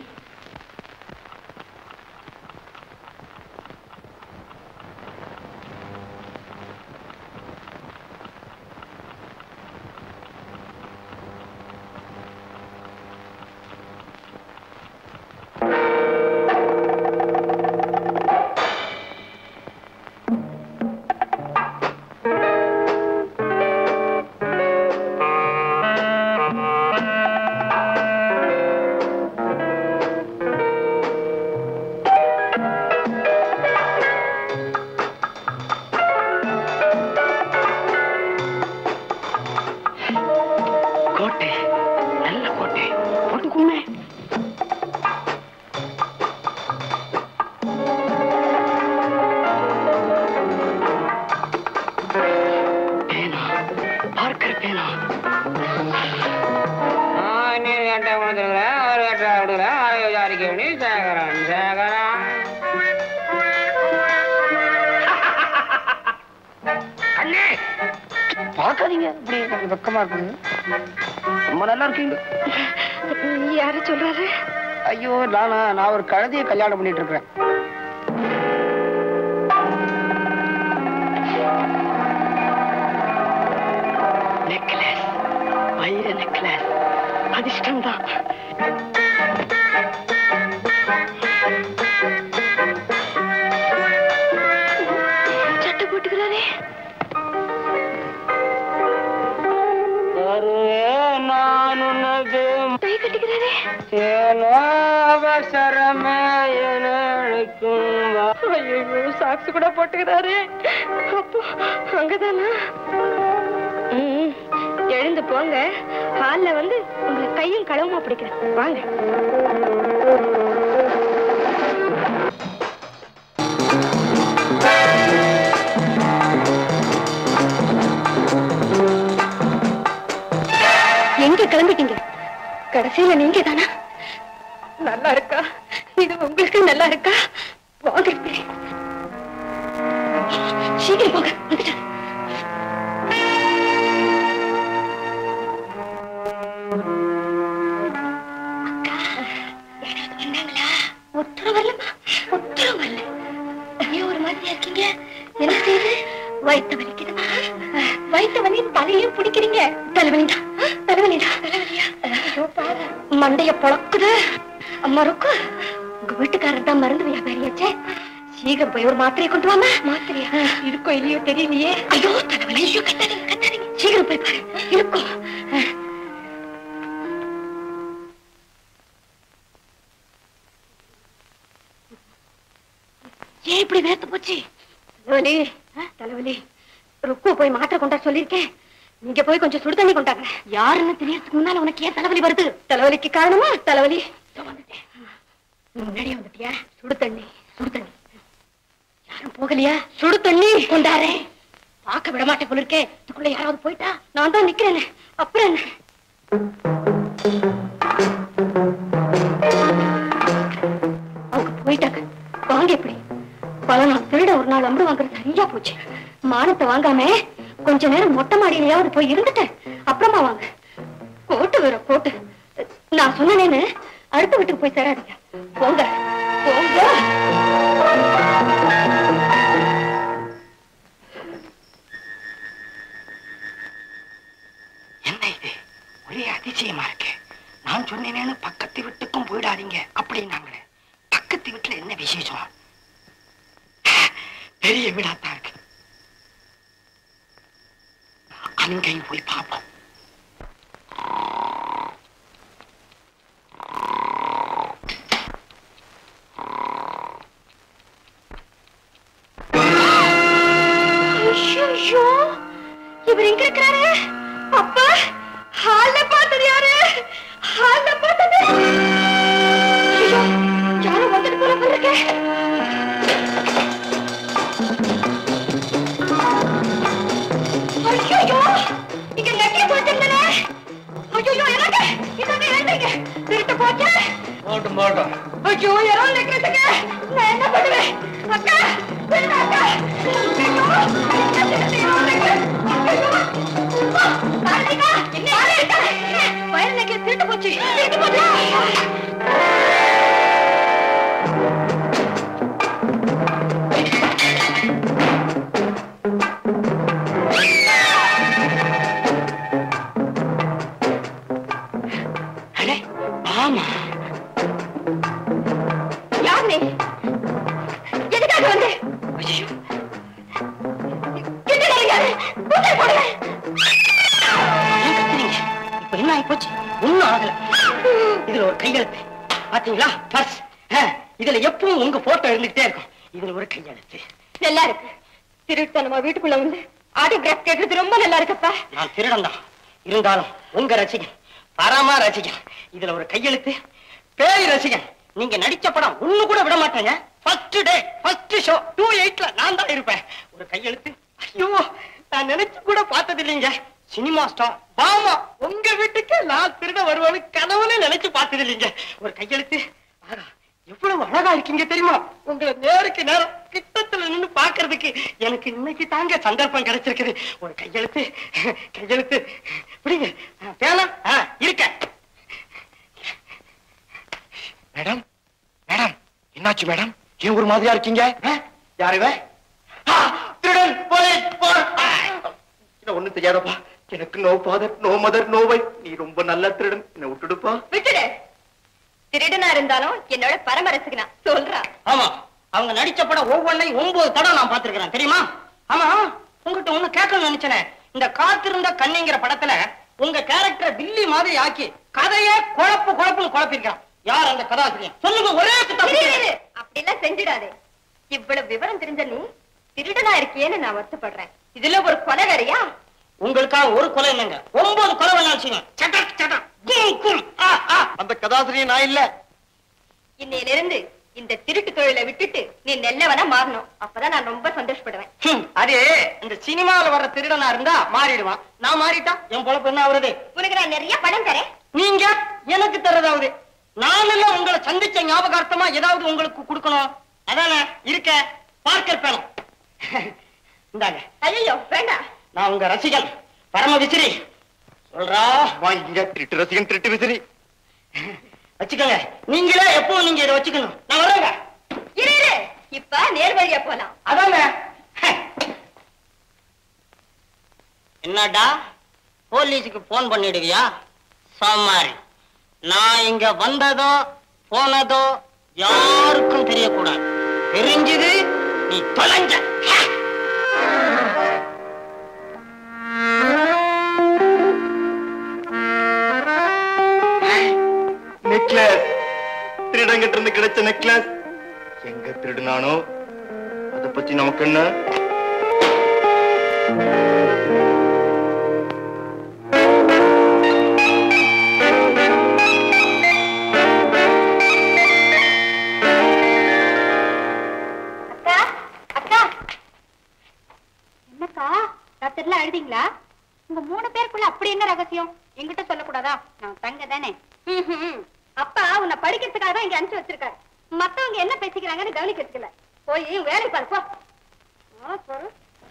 ஆ சக்கரை பேனா நீ எட்ட கொடுத்துருக்குற ஒரு எட்ட கொடுக்குற அதை விசாரிக்க வேண்டி சேகரன் சேகரன் அண்ணே பார்க்காதீங்க இப்படி கொஞ்சம் வெக்கமா இருக்குங்க ரொம்ப நல்லா இருக்கீங்க யாரு சொல்றாரு ஐயோ நானா நான் ஒரு கழுதையை கல்யாணம் பண்ணிட்டு இருக்கிறேன் நெக்லஸ் வைர நெக்லஸ் அதிர்ஷ்டம் தான் சட்டை போட்டுக்கிறாரே நான் உனது கை கட்டிக்கிறாரே ஏனோ அவசரமே எனக்கும் ஐயோ சாக்ஸ் கூட போட்டுக்கிறாரே அப்போ அங்கதானா ம், எழுந்து போங்க ஹால்ல வந்து உங்களை கையும் களவுமா பிடிக்கிறேன் வாங்க எங்க கிளம்பிட்டீங்க கடைசியில நீங்க தானா நல்லா இருக்கா இது உங்களுக்கு நல்லா இருக்கா வாங்க இப்படி. சீக்கிரம் போங்க வந்துட்டேன் உத்தரவு வரலமா உத்தரவு வரல ஏன் ஒரு மாதிரியா இருக்கீங்க என்ன செய்யுது வயிற்று வலிக்குதுமா வயிற்று வலி தலையும் பிடிக்கிறீங்க தலைவலி தான் தலைவலி தான் தலைவலியா மண்டைய பொழக்குது அம்மா ருக்கு உங்க வீட்டுக்காரர் தான் மருந்து வியாபாரியாச்சே சீக்கிரம் போய் ஒரு மாத்திரையை கொண்டு வாமா மாத்திரையா இருக்கோ இல்லையோ தெரியலையே ஐயோ தலைவலி ஐயோ கத்தாதீங்க கத்தாதீங்க சீக்கிரம் போய் பாரு இருக்கும் ஏன் இப்படி வேர்த்து போச்சு தலைவலி ஆ, தலைவலி ருக்கு போய் மாத்திரை கொண்டா சொல்லியிருக்கேன் நீங்க போய் கொஞ்சம் சுடு தண்ணி கொண்டாங்க யாருன்னு தெரியறதுக்கு முன்னால உனக்கு ஏன் தலைவலி வருது தலைவலிக்கு காரணமா தலைவலி இதோ வந்துட்டேன் நீ முன்னாடியே வந்துட்டியா சுடு தண்ணி சுடு தண்ணி யாரும் போகலையா சுடு தண்ணி கொண்டாரே பார்க்க விட மாட்டேன் போல இருக்கே இதுக்குள்ள யாராவது போயிட்டா நான் தான் நிக்கிறேனே அப்புறம் என்ன அவங்க போயிட்டாங்க வாங்க எப்படி பல நாள் திருட ஒரு நாள் அம்பு வாங்குறது சரியா போச்சு மானத்தை வாங்காம கொஞ்ச நேரம் மொட்டை மாடியிலயாவது போய் இருந்துட்டேன் அப்புறமா வாங்க கோட்டு வேற கோட்டு நான் சொன்னேன்னு அடுத்த வீட்டுக்கு போய் சேராதீங்க போங்க போங்க என்ன இது ஒரே அதிசயமா இருக்கு நான் சொன்னேன்னு பக்கத்து வீட்டுக்கும் போயிடாதீங்க அப்படின்னாங்களே பக்கத்து வீட்டுல என்ன விசேஷம் பெரிய வீடாத்தான் இருக்கு அங்கேயும் போய் பார்ப்போம் ஐயோ இவர் எங்க இருக்கிறாரு அப்பா ஹால்ல பார்த்தது யாரு ஹால்ல பார்த்தது ஐயோ யாரும் வந்துட்டு போற போல இருக்கே ஐயோ இங்க நெக்லஸ் வச்சிருந்தனே ஐயோ எனக்கு இதாங்க எழுந்தீங்க திருட்டு போச்சு போட்டும் போட்டும் ஐயோ யாரோ நெக்லஸுங்க நான் என்ன பண்ணுவேன் அக்கா திருடு அக்கா திருட்டு போச்சு திருட்டு போச்சு அடே ஆமா யார் நீ எதுக்காக வந்து ஐயோ கிட்டக்காரங்க யாரு கூட்டல் போடுங்க ஏன் கத்துறீங்க இப்ப என்ன ஆகி போச்சு ஒண்ணும் ஆகல இதுல ஒரு கையெழுத்து பாத்தீங்களா பர்ஸ் இதுல எப்பவும் உங்க போட்டோ இருந்துகிட்டே இருக்கும் இதுல ஒரு கையெழுத்து நல்லா இருக்கு திருட்டுத்தனமா வீட்டுக்குள்ள வந்து ஆட்டோகிராஃப் கேட்டது ரொம்ப நல்லா இருக்குப்பா நான் திருடன் தான் இருந்தாலும் உங்க ரசிகன் பரமா ரசிகன் இதுல ஒரு கையெழுத்து பேய் ரசிகன் நீங்க நடிச்ச படம் ஒண்ணு கூட விட மாட்டேங்க first day first show two எயிட்ல நான் தான் இருப்பேன் ஒரு கையெழுத்து ஐயோ நான் நினைச்சு கூட பார்த்தது இல்லைங்க சினிமா ஸ்டார் பாமா உங்க வீட்டுக்கு நான் திருட வருவான்னு கனவுல நினைச்சு பார்த்தது இல்லைங்க ஒரு கையெழுத்து ஆகா, எவ்வளவு அழகா இருக்கீங்க தெரியுமா உங்களை நேருக்கு நேரம் கிட்டத்துல நின்னு பாக்குறதுக்கு எனக்கு இன்னைக்கு தாங்க சந்தர்ப்பம் கிடைச்சிருக்குது ஒரு கையெழுத்து கையெழுத்து பிடிங்க பேனா ஆ, இருக்க மேடம் மேடம் என்னாச்சு மேடம் ஏன் ஒரு மாதிரியா இருக்கீங்க ஆ? யார் இவன்? ஆ, திருடன் போலீஸ் ஒண்ணும் தெரியாதப்பா எனக்கு no father no mother no why நீ ரொம்ப நல்ல திருடன் என்ன விட்டுடுப்பா விட்டுடு திருடனா இருந்தாலும் என்னோட பரமரசுக்குனா சொல்றா ஆமா அவங்க நடிச்ச படம் ஒவ்வொன்றையும் ஒன்பது படம் நான் பார்த்திருக்கிறேன் தெரியுமா ஆமா உங்ககிட்ட ஒண்ணு கேட்கணும்னு நினைச்சேனே இந்த காத்திருந்த கண்ணிங்கிற படத்துல உங்க கேரக்டர் வில்லி மாதிரி ஆக்கி கதையே குழப்பு குழப்புன்னு குழப்பிருக்கான் யார் அந்த கதாசிரியர் சொல்லுங்க ஒரே குத்தம். இரு, இரு, இரு. அப்படிலாம் செஞ்சிடாதே இவ்வளவு விவரம் தெரிஞ்ச நீ திருடனா இருக்கியேன்னு நான் வருத்தப்படுறேன் இதுல ஒரு கொலகாரியா உங்களுக்காக ஒரு கொலை இல்லைங்க ஒன்பது கொலை வேணாலும் செய்வேன் சட்டக் சட்டக், கூல், கூல். ஆ, ஆ. அந்த கதாசிரியர் நான் இல்ல இன்னையில இருந்து இந்த திருட்டு தொழிலை விட்டுட்டு நீ நல்லவனா மாறணும் அப்பதான் நான் ரொம்ப சந்தோஷப்படுவேன் ஹம், அது இந்த சினிமாவில் வர்ற திருடனா இருந்தா மாறிடுவான் நான் மாறிட்டா என் பொழப்பு என்ன ஆகுறது உனக்கு நான் நிறைய பணம் தரேன் நீங்க எனக்கு தர்றதாவது நான் எல்லாம் உங்களை சந்திச்ச ஞாபகார்த்தமா ஏதாவது உங்களுக்கு கொடுக்கணும் அதானே இருக்க பார்க்கர் பேணும் இந்தாங்க ஐயோ வேண்டாம் நான் உங்க ரசிகன் பரம விசிறி சொல்றா வாங்க திருட்டு ரசிகன் திருட்டு விசிறி வச்சுக்கோங்க நீங்களே எப்போ நீங்க இதை வச்சுக்கணும் நான் வரேங்க இரு இரு இப்ப நேர் வழியா போலாம் அதானே என்னடா போலீஸுக்கு போன் பண்ணிடுவியா சாமாரி நான் இங்க வந்ததோ போனதோ யாருக்கும் தெரியக்கூடாது தெரிஞ்சது நீ தொலைஞ்ச நெக்லஸ் திருடங்கிட்ட இருந்து கிடைச்ச நெக்லஸ் எங்க திருடுனானோ அத பத்தி நமக்கு என்ன அக்கா அக்கா என்னக்கா ராத்திரில அழுதீங்களா உங்க மூணு பேருக்குள்ள அப்படி என்ன ரகசியம் என்கிட்ட சொல்லக்கூடாதா நான் தங்க தானே அப்பா உன்னை படிக்கிறதுக்காக தான் இங்க அனுப்பிச்சு வச்சிருக்காரு மத்தவங்க என்ன பேசிக்கிறாங்கன்னு கவனிக்கிறதுக்கு இல்ல போய் வேலை பாரு போ ஆ, பாரு.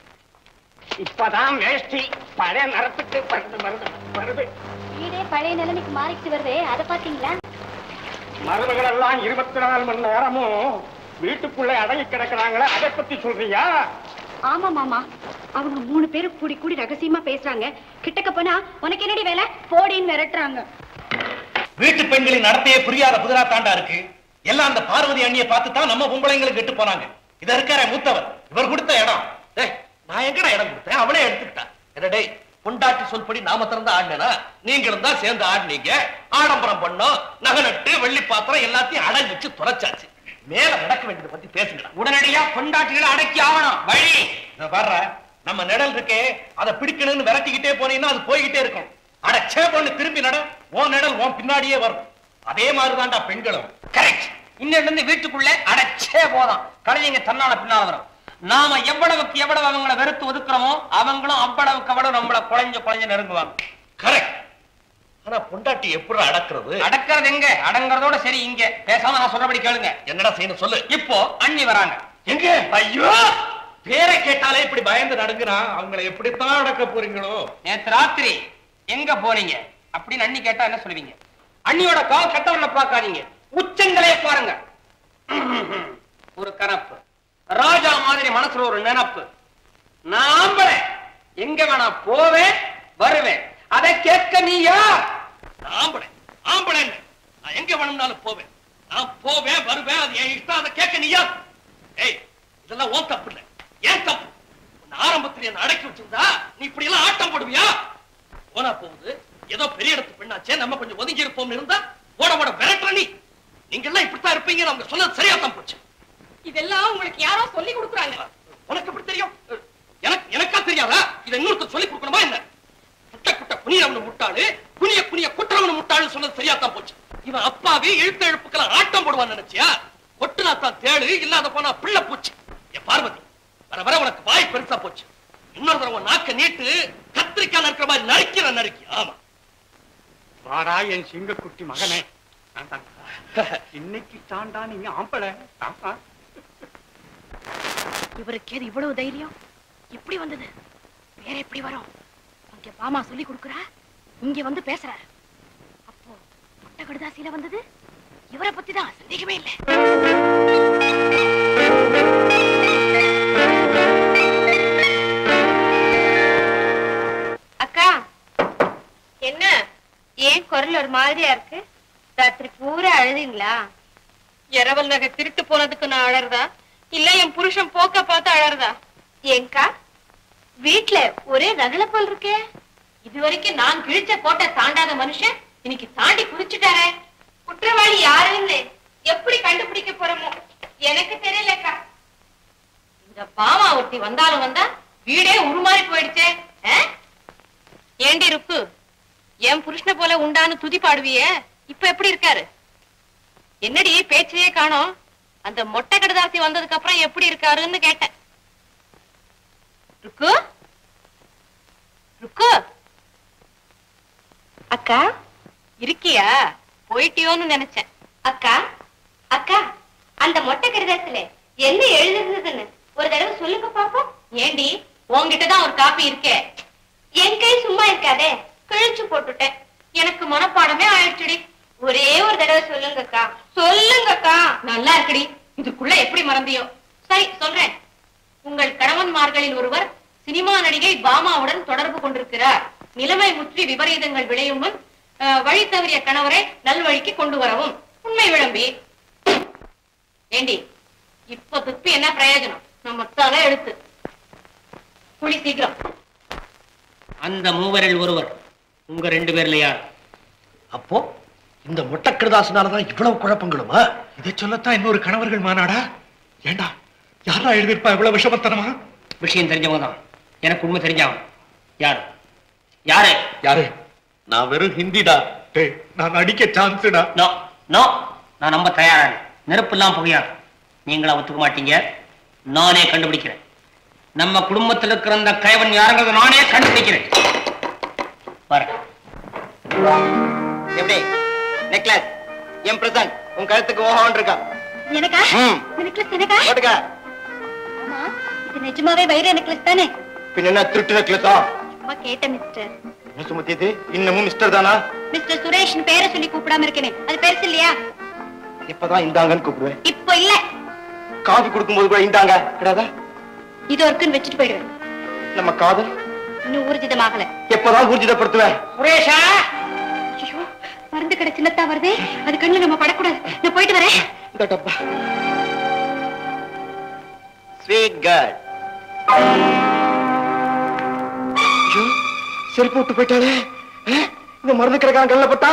இப்பதான் வேஷ்டி பழைய நிறத்துக்கு வருது வருது வருது வீடே பழைய நிலைமைக்கு மாறிட்டு வருதே அதை பாத்தீங்களா மருமகள் எல்லாம் இருபத்தி நாலு மணி நேரமும் வீட்டுக்குள்ள அடங்கி கிடக்குறாங்களே அதை பத்தி சொல்றியா ஆமா மாமா அவங்க மூணு பேரும் கூடி கூடி ரகசியமா பேசுறாங்க கிட்டக்க போனா உனக்கு என்னடி வேலை போடின்னு மிரட்டுறாங்க வீட்டு பெண்களின் நடத்தையே புரியாத புதிரா தாண்டா இருக்கு எல்லாம் அந்த பார்வதி அண்ணியை பார்த்து தான் நம்ம பொம்பளைங்களுக்கு கெட்டு போனாங்க இத இருக்கார மூத்தவர் இவர் கொடுத்த இடம் டேய் நான் எங்கடா இடம் கொடுத்தேன் அவளே எடுத்துக்கிட்டான் என்ன டேய் பொண்டாட்டி சொல்படி நாம திறந்து ஆடினா நீங்களும் தான் சேர்ந்து ஆடினீங்க ஆடம்பரம் பண்ணோம் நகை நட்டு வெள்ளி பாத்திரம் எல்லாத்தையும் அடகு வச்சு தொலைச்சாச்சு மேல நடக்க வேண்டியதை பத்தி பேசுங்கடா உடனடியா கொண்டாட்டிகளை அடக்கி ஆகணும் வழி நான் வர்ற நம்ம நிழல் இருக்கே அதை பிடிக்கணும்னு விரட்டிக்கிட்டே போனீங்கன்னா அது போய்கிட்டே இருக்கும் அட சே பொண்ணு திரும்பி நட உன் நிழல் உன் பின்னாடியே வரும் அதே மாதிரிதான்டா பெண்களும் கரெக்ட் இன்னில இருந்து வீட்டுக்குள்ள அடைச்சே போதும் கழுதைங்க தன்னால பின்னால வரும் நாம எவ்வளவுக்கு எவ்வளவு அவங்கள வெறுத்து ஒதுக்குறோமோ அவங்களும் அவ்வளவுக்கு அவ்வளவு நம்மள குழஞ்சு குழஞ்சு நெருங்குவாங்க கரெக்ட் ஆனா பொண்டாட்டி எப்படி அடக்குறது அடக்கிறது எங்க அடங்கறதோட சரி இங்க பேசாம நான் சொல்றபடி கேளுங்க என்னடா செய்யணும் சொல்லு இப்போ அண்ணி வராங்க எங்க ஐயோ பேரை கேட்டாலே இப்படி பயந்து நடுங்குனா அவங்கள எப்படித்தான் அடக்க போறீங்களோ நேத்து ராத்திரி எங்க போனீங்க அப்படின்னு அண்ணி கேட்டா என்ன சொல்லுவீங்க அண்ணியோட கால் கட்டவரில் பார்க்காதீங்க உச்சங்களையே பாருங்க ஒரு கனப்பு ராஜா மாதிரி மனசுல ஒரு நினப்பு நான் ஆம்பளை எங்க வேணா போவேன் வருவேன் அதை கேட்க நீ யார் நான் ஆம்பளை ஆம்பளை நான் எங்க வேணும்னாலும் போவேன் நான் போவேன் வருவேன் அது என் இஷ்டம் அதை கேட்க நீ யார் ஏய் இதெல்லாம் ஓன் தப்பு இல்லை ஏன் தப்பு உன்னை ஆரம்பத்துல என்ன அடக்கி வச்சிருந்தா நீ இப்படி எல்லாம் ஆட்டம் போடுவியா போனா போகுது ஏதோ பெரிய இடத்து பெண்ணாச்சே நம்ம கொஞ்சம் ஒதுங்கி இருப்போம்னு இருந்தா ஓட ஓட விரட்டுற நீ நீங்க எல்லாம் இப்படித்தான் இருப்பீங்க அவங்க சொன்னது சரியா தான் போச்சு இதெல்லாம் உங்களுக்கு யாரோ சொல்லி கொடுக்குறாங்க உனக்கு எப்படி தெரியும் எனக்கு எனக்கா தெரியாதா இதை இன்னொருத்தர் சொல்லி கொடுக்கணுமா என்ன குட்ட குட்ட குனியவனு முட்டாளு குனிய குனிய குற்றவனு முட்டாளு சொன்னது சரியா தான் போச்சு இவன் அப்பாவே எழுத்த எழுப்புக்கெல்லாம் ஆட்டம் போடுவான்னு நினைச்சியா கொட்டுனா தான் தேடு இல்லாத போனா பிள்ளை பூச்சி என் பார்வதி வர வர உனக்கு வாய் பெருசா போச்சு இன்னொரு தடவை நாக்க நீட்டு கத்திரிக்காய் நறுக்கிற மாதிரி நறுக்கிற நறுக்கி ஆமா வாடா என் சிங்கக்குட்டி மகனே நான் தான். இன்னைக்கு தாண்டா நீங்க ஆம்பளை ஆமா இவருக்கு ஏது இவ்வளவு தைரியம் எப்படி வந்தது வேற எப்படி வரும் அங்க பாமா சொல்லி கொடுக்குறா இங்க வந்து பேசுறாரு அப்போ முட்டை கடுதாசியில வந்தது இவரை பத்தி தான் சந்தேகமே இல்லை அக்கா என்ன ஏன் குரல் ஒரு மாதிரியா இருக்கு ராத்திரி பூரா அழுதுங்களா இரவல் நகை திருட்டு போனதுக்கு நான் அழறதா இல்ல என் புருஷன் போக்க பார்த்து அழறதா ஏங்கா வீட்ல ஒரே ரகல போல் இருக்கே இது வரைக்கும் நான் கிழிச்ச கோட்டை தாண்டாத மனுஷன் இன்னைக்கு தாண்டி குதிச்சுட்டாரே குற்றவாளி யாருன்னு எப்படி கண்டுபிடிக்க போறோமோ எனக்கு தெரியலக்கா இந்த பாமா ஒருத்தி வந்தாலும் வந்தா வீடே உருமாறி போயிடுச்சே ஆ? ஏண்டி ருக்கு என் புருஷனை போல உண்டான்னு துதி பாடுவியே இப்ப எப்படி இருக்காரு என்னடி பேச்சையே காணோம் அந்த மொட்டை கடுதாசி வந்ததுக்கு அப்புறம் எப்படி இருக்காருன்னு கேட்டேன் ருக்கு ருக்கு அக்கா இருக்கியா போயிட்டியோன்னு நினைச்சேன் அக்கா அக்கா அந்த மொட்டை கடிதத்துல என்ன எழுதிருந்ததுன்னு ஒரு தடவை சொல்லுங்க பாப்போம் ஏண்டி உன்கிட்ட தான் ஒரு காப்பி இருக்கே என் கை சும்மா இருக்காதே கிழிச்சு போட்டுட்டேன் எனக்கு மனப்பாடமே ஆயிடுச்சுடி ஒரே ஒரு தடவை சொல்லுங்கக்கா சொல்லுங்கக்கா நல்லா இருக்குடி இதுக்குள்ள எப்படி மறந்தியோ சரி சொல்றேன் உங்கள் கணவன்மார்களில் ஒருவர் சினிமா நடிகை பாமாவுடன் தொடர்பு கொண்டிருக்கிறார் நிலைமை முற்றி விபரீதங்கள் விளையும் முன் அஹ், வழி தவறிய கணவரை நல்வழிக்கு கொண்டு வரவும் உண்மை விளம்பி ஏண்டி இப்ப துப்பி என்ன பிரயோஜனம் நம்ம தலை எழுத்து குழி சீக்கிரம் அந்த மூவரில் ஒருவர் உங்க ரெண்டு பேர்ல யார் அப்போ இந்த முட்டக்கிருதாசனாலதான் இவ்வளவு குழப்பங்களுமா இதை சொல்லத்தான் இன்னொரு கணவர்கள் மாநாடா ஏண்டா யாரா எழுதியிருப்பா இவ்வளவு விஷமத்தனமா விஷயம் தெரிஞ்சவங்க தான் எனக்கு உண்மை தெரிஞ்சவன் யாரு யாரு யாரு நான் வெறும் ஹிந்திடா டேய் நான் அடிக்க சான்ஸ்டா நோ நோ நான் நம்ப தயாரா இல்லை. நெருப்பு எல்லாம் புகையாது நீங்களா ஒத்துக்க மாட்டீங்க நானே கண்டுபிடிக்கிறேன் நம்ம குடும்பத்தில் இருக்கிற அந்த கைவன் யாருங்கிறத நானே கண்டுபிடிக்கிறேன் பாரு எப்படி நெக்லஸ் என் பிரசன்ட் உன் கழுத்துக்கு ஓஹோன் இருக்கா எனக்கா ம். நெக்லஸ் எனக்கா போட்டுக்க ஆமா இது நிஜமாவே வைர நெக்லஸ் தானே பின்ன என்ன திருட்டு நெக்லஸா சும்மா கேட்டேன் மிஸ்டர் என்ன சுமத்தியது இன்னமும் மிஸ்டர் தானா மிஸ்டர் சுரேஷ் பேரை சொல்லி கூப்பிடாம இருக்கேனே அது பெருசு இல்லையா இப்பதான் இந்தாங்கன்னு கூப்பிடுவேன் இப்போ இல்ல காஃபி கொடுக்கும்போது கூட இந்தாங்க கிடையாதா இது ஒர்க்குன்னு வச்சுட்டு போயிடுவேன் நம்ம காதல் இன்னும் ஊர்ஜிதமாகல எப்பதான் ஊர்ஜிதப்படுத்துவேன் சுரேஷா ஐயோ மருந்து கடை சின்னத்தா வருதே அது கண்ணுல நம்ம படக்கூடாது நான் போயிட்டு வரேன் இந்த டப்பா ஸ்வீட் கேர்ள் செருப்பு விட்டு போயிட்டாளே ஆ? இந்த மருந்து கிடக்கான கல்ல பட்டா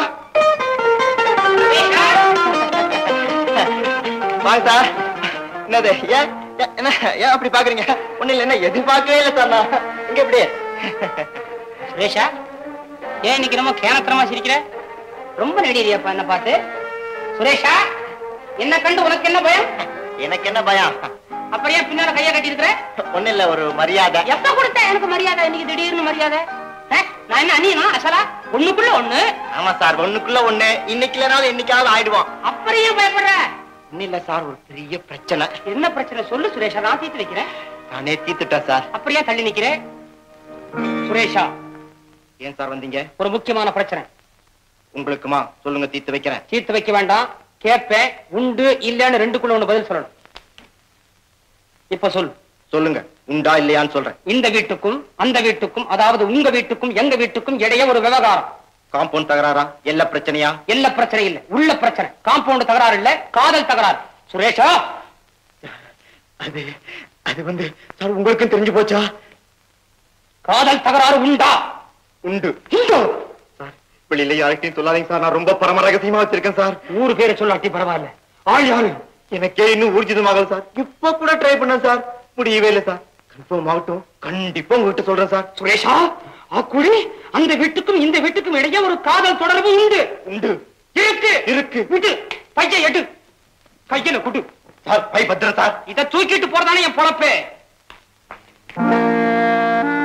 வாங்க சார் என்னது ஏன் ஏன், என்ன ஏன் அப்படி பாக்குறீங்க ஒண்ணு இல்ல என்ன எதிர்பார்க்கவே இல்லை சார் நான் இங்க எப்படி சுரேஷா ஏன் இன்னைக்கு ரொம்ப கேனத்தனமா சிரிக்கிற ரொம்ப நடிகரியாப்பா என்ன பார்த்து சுரேஷா என்ன கண்டு உனக்கு என்ன பயம் எனக்கு என்ன பயம் அப்புறம் ஏன் பின்னால கைய கட்டி இருக்கிற ஒண்ணு இல்ல ஒரு மரியாதை எப்ப கொடுத்த எனக்கு மரியாதை இன்னைக்கு திடீர்னு மரியாதை ஆ? நான் என்ன அண்ணியனா அசலா ஒண்ணுக்குள்ள ஒண்ணு ஆமா சார் ஒண்ணுக்குள்ள ஒண்ணு இன்னைக்கு இல்லைனாலும் என்னைக்காவது ஆயிடுவோம் அப்புறம் ஏன் பயப்படுற ஒண்ணு இல்ல சார் ஒரு பெரிய பிரச்சனை என்ன பிரச்சனை சொல்லு சுரேஷா நான் தீர்த்து வைக்கிறேன் நானே தீத்துட்டேன் சார் அப்படியே தள்ளி நிக்கிறேன் சுரேஷா ஏன் சார் வந்தீங்க ஒரு முக்கியமான பிரச்சனை உங்களுக்குமா சொல்லுங்க தீர்த்து வைக்கிறேன் தீர்த்து வைக்க வேண்டாம் கேட்பேன் உண்டு இல்லைன்னு ரெண்டுக்குள்ள ஒண்ணு பதில் சொல்லணும் இப்ப சொல் சொல்லுங்க உண்டா இல்லையான்னு சொல்றேன் இந்த வீட்டுக்கும் அந்த வீட்டுக்கும் அதாவது உங்க வீட்டுக்கும் எங்க வீட்டுக்கும் இடையே ஒரு விவகாரம் காம்பவுண்ட் தகராறா எல்லா பிரச்சனையா எல்லா பிரச்சனை இல்ல உள்ள பிரச்சனை காம்பவுண்ட் தகராறு இல்ல காதல் தகராறு சுரேஷா அது அது வந்து சார் உங்களுக்கும் தெரிஞ்சு போச்சா காதல் தகராறு உண்டா உண்டு உண்டோ சார் வெளியில யார்கிட்டயும் சொல்லாதீங்க சார் நான் ரொம்ப பரம ரகசியமா வச்சிருக்கேன் சார் ஊரு பேரை சொல்லாட்டி பரவாயில்ல ஆள் யாரு எனக்கே இன்னும் ஊர்ஜிதமாகல சார் இப்ப கூட ட்ரை பண்ணேன் சார் முடியவே இல்லை சார் கன்ஃபார்ம் ஆகட்டும் கண்டிப்பா உங்ககிட்ட சொல்றேன் சார் சுரேஷா அக்குழி அந்த வீட்டுக்கும் இந்த வீட்டுக்கும் இடையே ஒரு காதல் தொடர்பு உண்டு உண்டு இருக்கு இருக்கு விட்டு பைய எடு கையில குடு சார் பை பத்திர சார் இத தூக்கிட்டு போறதானே என் பொழப்பு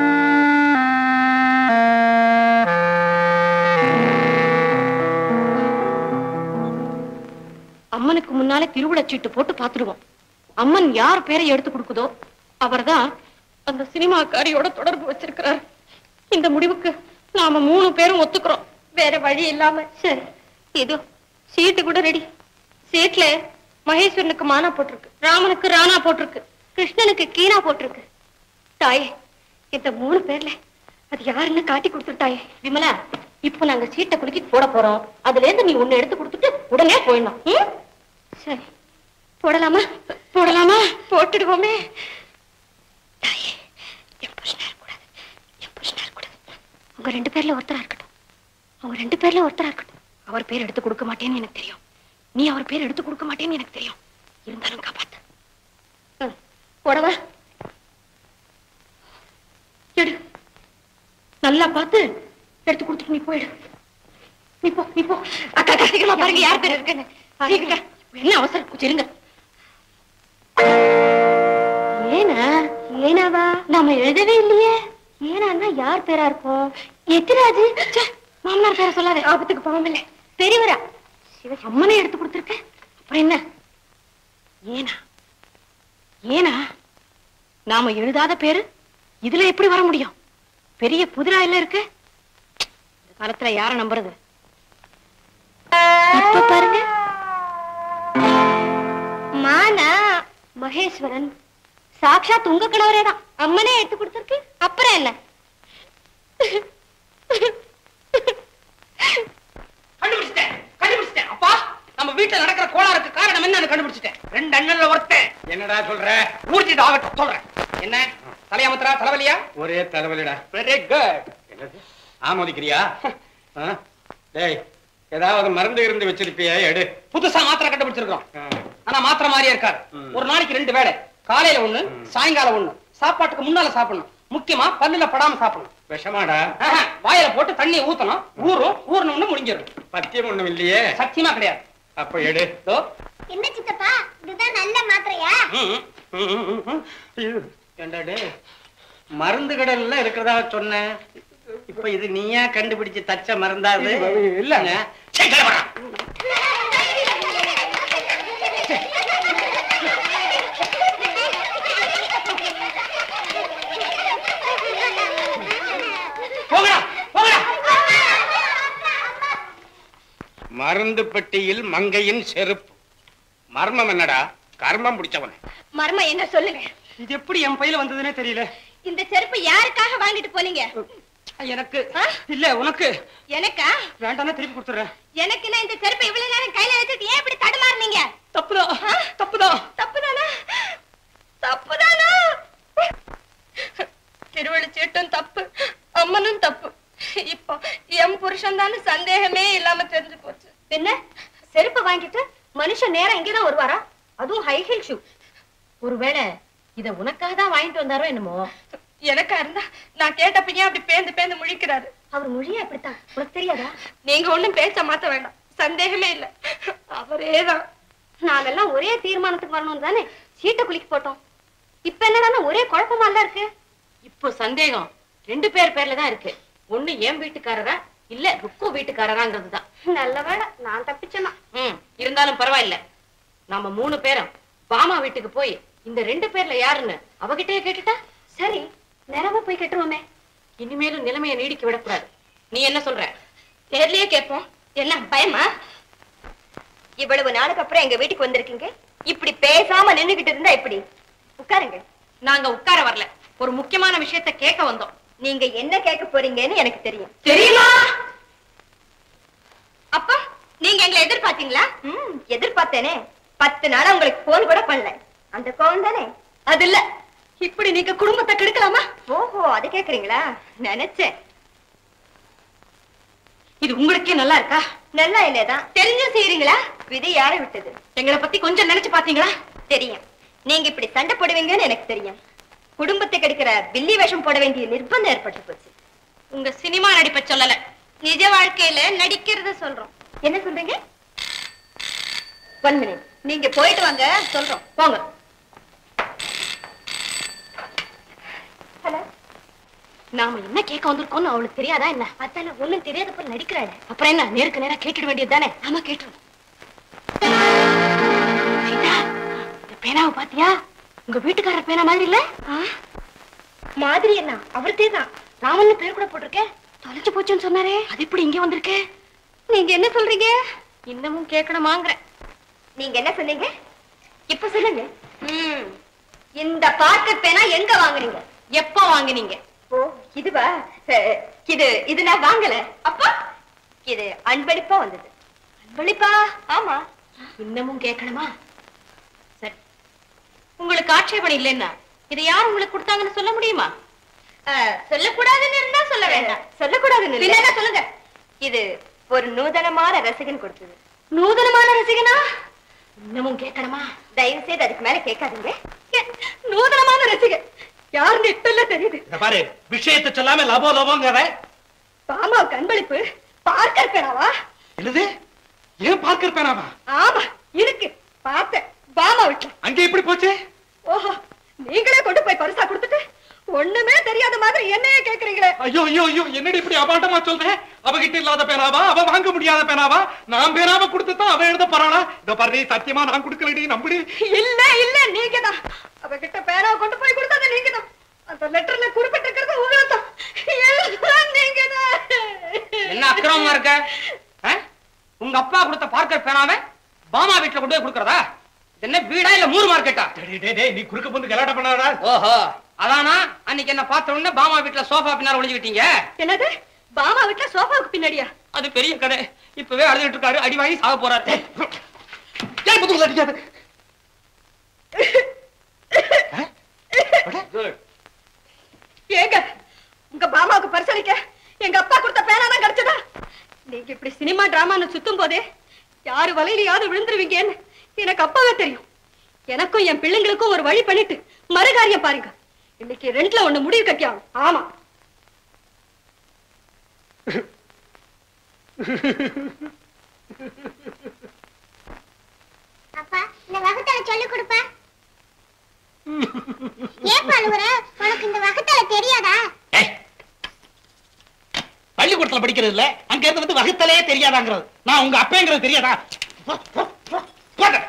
அம்மனுக்கு முன்னால திருவிழா சீட்டு போட்டு பாத்துருவோம் அம்மன் யார் பேரை எடுத்து கொடுக்குதோ அவர்தான் அந்த சினிமாக்காரியோட தொடர்பு வச்சிருக்கிறார் இந்த முடிவுக்கு நாம மூணு பேரும் ஒத்துக்கிறோம் வேற வழி இல்லாம சரி இதோ சீட்டு கூட ரெடி சீட்ல மகேஸ்வரனுக்கு மானா போட்டிருக்கு ராமனுக்கு ராணா போட்டிருக்கு கிருஷ்ணனுக்கு கீனா போட்டிருக்கு தாயே இந்த மூணு பேர்ல அது யாருன்னு காட்டி கொடுத்துட்டாயே விமலா இப்போ நாங்க சீட்டை குலுக்கி போட போறோம் அதுல இருந்து நீ ஒண்ணு எடுத்து கொடுத்துட்டு உடனே போயிடணும் ம்? சரி போடலாமா போடலாமா போட்டுடுவோமே தாயே என் புருஷனா இருக்கக்கூடாது என் புருஷனா இருக்கக்கூடாது உங்க ரெண்டு பேர்ல ஒருத்தரா இருக்கட்டும் அவங்க ரெண்டு பேர்ல ஒருத்தரா இருக்கட்டும் அவர் பேர் எடுத்து கொடுக்க மாட்டேன்னு எனக்கு தெரியும் நீ அவர் பேர் எடுத்து கொடுக்க மாட்டேன்னு எனக்கு தெரியும் இருந்தாலும் காப்பாத்து ம், போடவா எடு நல்லா பார்த்து எடுத்து கொடுத்துட்டு நீ போயிடு நீ போ நீ போ அக்கா அக்கா, சீக்கிரமா பாருங்க யார் பேர் இருக்குன்னு சீக்கிரம் என்ன அவசரம் கொஞ்சம் இருங்க ஏனா ஏனாவா நாம எழுதவே இல்லையே ஏனான்னா யார் பேரா இருக்கும் எத்திராஜு ச்சே, மாமனார் பேரை சொல்லாத ஆபத்துக்கு பாவம் இல்ல பெரியவரா சிவ அம்மனே எடுத்து கொடுத்துருக்க அப்புறம் என்ன ஏனா ஏனா நாம எழுதாத பேரு இதுல எப்படி வர முடியும் பெரிய புதிரா இல்ல இருக்கு இந்த காலத்துல யார நம்புறது இப்ப பாருங்க மானா மகேஸ்வரன் சாக்ஷாத் உங்க கணவரே தான் அம்மனே எடுத்து கொடுத்துருக்கு அப்புறம் என்ன கண்டுபிடிச்சிட்டேன் கண்டுபிடிச்சிட்டேன் அப்பா நம்ம வீட்டுல நடக்கிற கோளாறுக்கு காரணம் என்னன்னு கண்டுபிடிச்சிட்டேன் ரெண்டு அண்ணன்ல ஒருத்தன் என்னடா சொல்ற ஊர்த்திட்டு ஆகட்டும் சொல்றேன் என்ன தலையமத்துறா தலைவலியா ஒரே தலைவலிடா வெரி குட் என்னது ஆமோதிக்கிறியா ஆ? டேய் ஏதாவது மருந்து இருந்து வச்சிருப்பியா எடு புதுசா மாத்திரை கண்டுபிடிச்சிருக்கோம் ஆனா மாத்திரை மாதிரியே இருக்காது ஒரு நாளைக்கு ரெண்டு வேளை காலையில ஒண்ணு சாயங்காலம் ஒண்ணு சாப்பாட்டுக்கு முன்னால சாப்பிடணும் முக்கியமா பல்லுல படாம சாப்பிடணும் விஷமாடா ஆஹா, வாயில போட்டு தண்ணியை ஊத்தணும் ஊறும் ஊறணும்னு முடிஞ்சிடும் பத்தியம் ஒண்ணும் இல்லையே சத்தியமா கிடையாது அப்ப எடு இதோ. என்ன சித்தப்பா இதுதான் நல்ல மாத்திரையா ம், ம், ம், ம், ம். ஐயோ, ஏண்டா டேய் மருந்து கடையில இருக்கிறதா சொன்னேன் இப்ப இது நீயா கண்டுபிடிச்சு தச்ச மருந்தா அது இல்லங்க போங்கடா போங்கடா மருந்து பெட்டியில் மங்கையின் செருப்பு மர்மம் என்னடா கர்மம் பிடிச்சவன் மர்ம என்ன சொல்லுங்க இது எப்படி என் பையில வந்ததுன்னே தெரியல இந்த செருப்பு யாருக்காக வாங்கிட்டு போனீங்க எனக்கு இல்ல உனக்கு எனக்கா வேண்டாம்னா திருப்பி கொடுத்துறேன் எனக்குன்னா இந்த செருப்பு இவ்வளவு நேரம் கையில வச்சுட்டு ஏன் இப்படி தடுமாறுனீங்க தப்புதான் தப்புதான் தப்புதானா தப்புதானா திருவள்ளுச்சீட்டும் தப்பு அம்மனும் தப்பு இப்போ என் புருஷன் தானே சந்தேகமே இல்லாம தெரிஞ்சு போச்சு என்ன செருப்பு வாங்கிட்டு மனுஷன் நேரம் இங்கதான் வருவாரா அதுவும் ஹை ஹீல் ஷூ ஒருவேளை இத உனக்காக தான் வாங்கிட்டு வந்தாரோ என்னமோ எனக்கா இருந்தா நான் கேட்டப்ப ஏன் அப்படி பேந்து பேந்து முழிக்கிறாரு அவர் மொழியே அப்படித்தான் உனக்கு தெரியாதா நீங்க ஒண்ணும் பேச்ச மாத்த வேண்டாம் சந்தேகமே இல்ல அவரேதான் நாங்கெல்லாம் ஒரே தீர்மானத்துக்கு வரணும் தானே சீட்டை குளிக்க போட்டோம் இப்ப என்னடா ஒரே குழப்பமா எல்லாம் இருக்கு இப்போ சந்தேகம் ரெண்டு பேர் பேர்ல தான் இருக்கு ஒண்ணு என் வீட்டுக்காரரா இல்ல ருக்கு வீட்டுக்காரராங்கிறது தான் நல்ல வேளை நான் தப்பிச்சேனா ம் இருந்தாலும் பரவாயில்ல நாம மூணு பேரும் பாமா வீட்டுக்கு போய் இந்த ரெண்டு பேர்ல யாருன்னு அவகிட்டயே கேட்டுட்டா சரி நேரமா போய் கட்டுருவோமே இனிமேலும் நிலைமையை நீடிக்க விடக்கூடாது நீ என்ன சொல்ற நேர்லயே கேட்போம் என்ன பயமா இவ்வளவு நாளுக்கு அப்புறம் எங்க வீட்டுக்கு வந்திருக்கீங்க இப்படி பேசாம நின்னுகிட்டு இருந்தா எப்படி உட்காருங்க நாங்க உட்கார வரல ஒரு முக்கியமான விஷயத்த கேட்க வந்தோம் நீங்க என்ன கேட்க போறீங்கன்னு எனக்கு தெரியும் தெரியுமா அப்பா நீங்க எங்களை எதிர்பார்த்தீங்களா ம் எதிர்பார்த்தேனே பத்து நாளா உங்களுக்கு போன் கூட பண்ணல அந்த கோவம் தானே அது இல்ல இப்படி நீங்க குடும்பத்தை கெடுக்கலாமா ஓஹோ அது கேக்குறீங்களா நினைச்சேன் இது உங்களுக்கே நல்லா இருக்கா நல்லா இல்லதான் தெரிஞ்சும் செய்யறீங்களா விதி யார விட்டது எங்களை பத்தி கொஞ்சம் நினைச்சு பாத்தீங்களா தெரியும் நீங்க இப்படி சண்டை போடுவீங்கன்னு எனக்கு தெரியும் குடும்பத்தை கெடுக்கிற பில்லி வேஷம் போட வேண்டிய நிர்பந்தம் ஏற்பட்டு போச்சு உங்க சினிமா நடிப்பை சொல்லல நிஜ வாழ்க்கையில நடிக்கிறத சொல்றோம் என்ன சொல்றீங்க ஒன் மினிட் நீங்க போயிட்டு வாங்க சொல்றோம் போங்க ஹலோ நாம என்ன கேட்க வந்திருக்கோம்னு அவளுக்கு தெரியாதா என்ன அத்தால ஒண்ணும் தெரியாத போல நடிக்கிறாரு அப்புறம் என்ன நேருக்கு நேரா கேட்டுட வேண்டியது தானே ஆமா கேட்டுருவோம் சீதா இந்த பேனாவை பாத்தியா உங்க வீட்டுக்காரர் பேனா மாதிரி இல்ல மாதிரி என்ன அவர்தே தான் ராமன் பேர் கூட போட்டிருக்கேன் தொலைச்சு போச்சுன்னு சொன்னாரே அது எப்படி இங்க வந்திருக்கு நீங்க என்ன சொல்றீங்க இன்னமும் கேட்கணுமாங்கிறேன் நீங்க என்ன சொன்னீங்க இப்ப சொல்லுங்க ம், இந்த பார்க்கர் பேனா எங்க வாங்குனீங்க எப்போ வாங்குனீங்க ஓ இதுவா அஹ், இது இது நான் வாங்கல அப்பா இது அன்பளிப்பா வந்தது அன்பளிப்பா ஆமா இன்னமும் கேட்கணுமா சரி உங்களுக்கு ஆட்சேபணம் இல்லைன்னா இதை யார் உங்களுக்கு கொடுத்தாங்கன்னு சொல்ல முடியுமா அஹ், சொல்லக்கூடாதுன்னு இருந்தா சொல்ல வேண்டாம் சொல்லக்கூடாதுன்னு பின்ன என்ன சொல்லுங்க இது ஒரு நூதனமான ரசிகன் கொடுத்தது நூதனமான ரசிகனா இன்னமும் கேட்கணுமா தயவு செய்து அதுக்கு மேல கேட்காதீங்க ஏ, நூதனமான ரசிகன் யாருன்னு இப்ப தெரியுது இந்த பாரு விஷயத்தை சொல்லாம லபோ லபோங்கிற பாமாவுக்கு அன்பளிப்பு பார்க்கர் பேனாவா என்னது ஏன் பார்க்கர் பேனாவா ஆமா இருக்கு பார்த்தேன் பாமா வீட்டுல அங்க எப்படி போச்சு ஓஹோ நீங்களே கொண்டு போய் பரிசா கொடுத்துட்டு ஒண்ணுமே தெரியாத மாதிரி என்னையே கேக்குறீங்களே ஐயோ ஐயோ ஐயோ என்னடி இப்படி அபாண்டமா சொல்றேன் அவகிட்ட இல்லாத பேனாவா அவ வாங்க முடியாத பேனாவா நான் பேனாவை கொடுத்து தான் அவ எழுத போறாளா இத பாரு சத்தியமா நான் கொடுக்கலடி நம்புடி இல்ல இல்ல நீங்க தான் அவகிட்ட பேனாவை கொண்டு போய் கொடுத்தது நீங்க தான் அந்த லெட்டர்ல குறிப்பிட்டிருக்கிறது உங்களை தான் எல்லாம் நீங்க என்ன அக்கிரமமா இருக்க ஆ? உங்க அப்பா கொடுத்த பார்க்கர் பேனாவை பாமா வீட்டுல கொண்டு போய் கொடுக்கறதா இது என்ன வீடா இல்ல மூர் மார்க்கெட்டா டேய், டேய், டேய், நீ குறுக்க வந்து கலாட்ட பண்ணாடா ஓஹோ அதானா அன்னைக்கு என்ன பார்த்த உடனே பாமா வீட்டுல சோஃபா பின்னால ஒளிஞ்சுக்கிட்டீங்க என்னது பாமா வீட்டுல சோஃபாவுக்கு பின்னாடியா அது பெரிய கதை இப்பவே அழுதுட்டு இருக்காரு அடி வாங்கி சாக போறாரு ஏன் முதுகுல அடிக்காத ஏங்க உங்க பாமாவுக்கு பரிசளிக்க எங்க அப்பா கொடுத்த பேனா தான் கிடைச்சதா நீங்க இப்படி சினிமா டிராமான்னு சுத்தும் போதே யாரு வலையிலயாவது விழுந்துருவீங்கன்னு எனக்கு அப்பாவே தெரியும் எனக்கும் என் பிள்ளைங்களுக்கும் ஒரு வழி பண்ணிட்டு மறுகாரியம் பாருங்க இன்னைக்கு ரெண்டுல ஒண்ணு முடிவு கட்டியாகும் ஆமா அப்பா இந்த வகுத்தலை சொல்லி கொடுப்பா ஏன் அழுவுற உனக்கு இந்த வகுத்தலை தெரியாதா பள்ளிக்கூடத்துல படிக்கிறது இல்ல அங்க இருந்து வந்து வகுத்தலே தெரியாதாங்கிறது நான் உங்க அப்பேங்கிறது தெரியாதா போ, போ, போ, போங்க.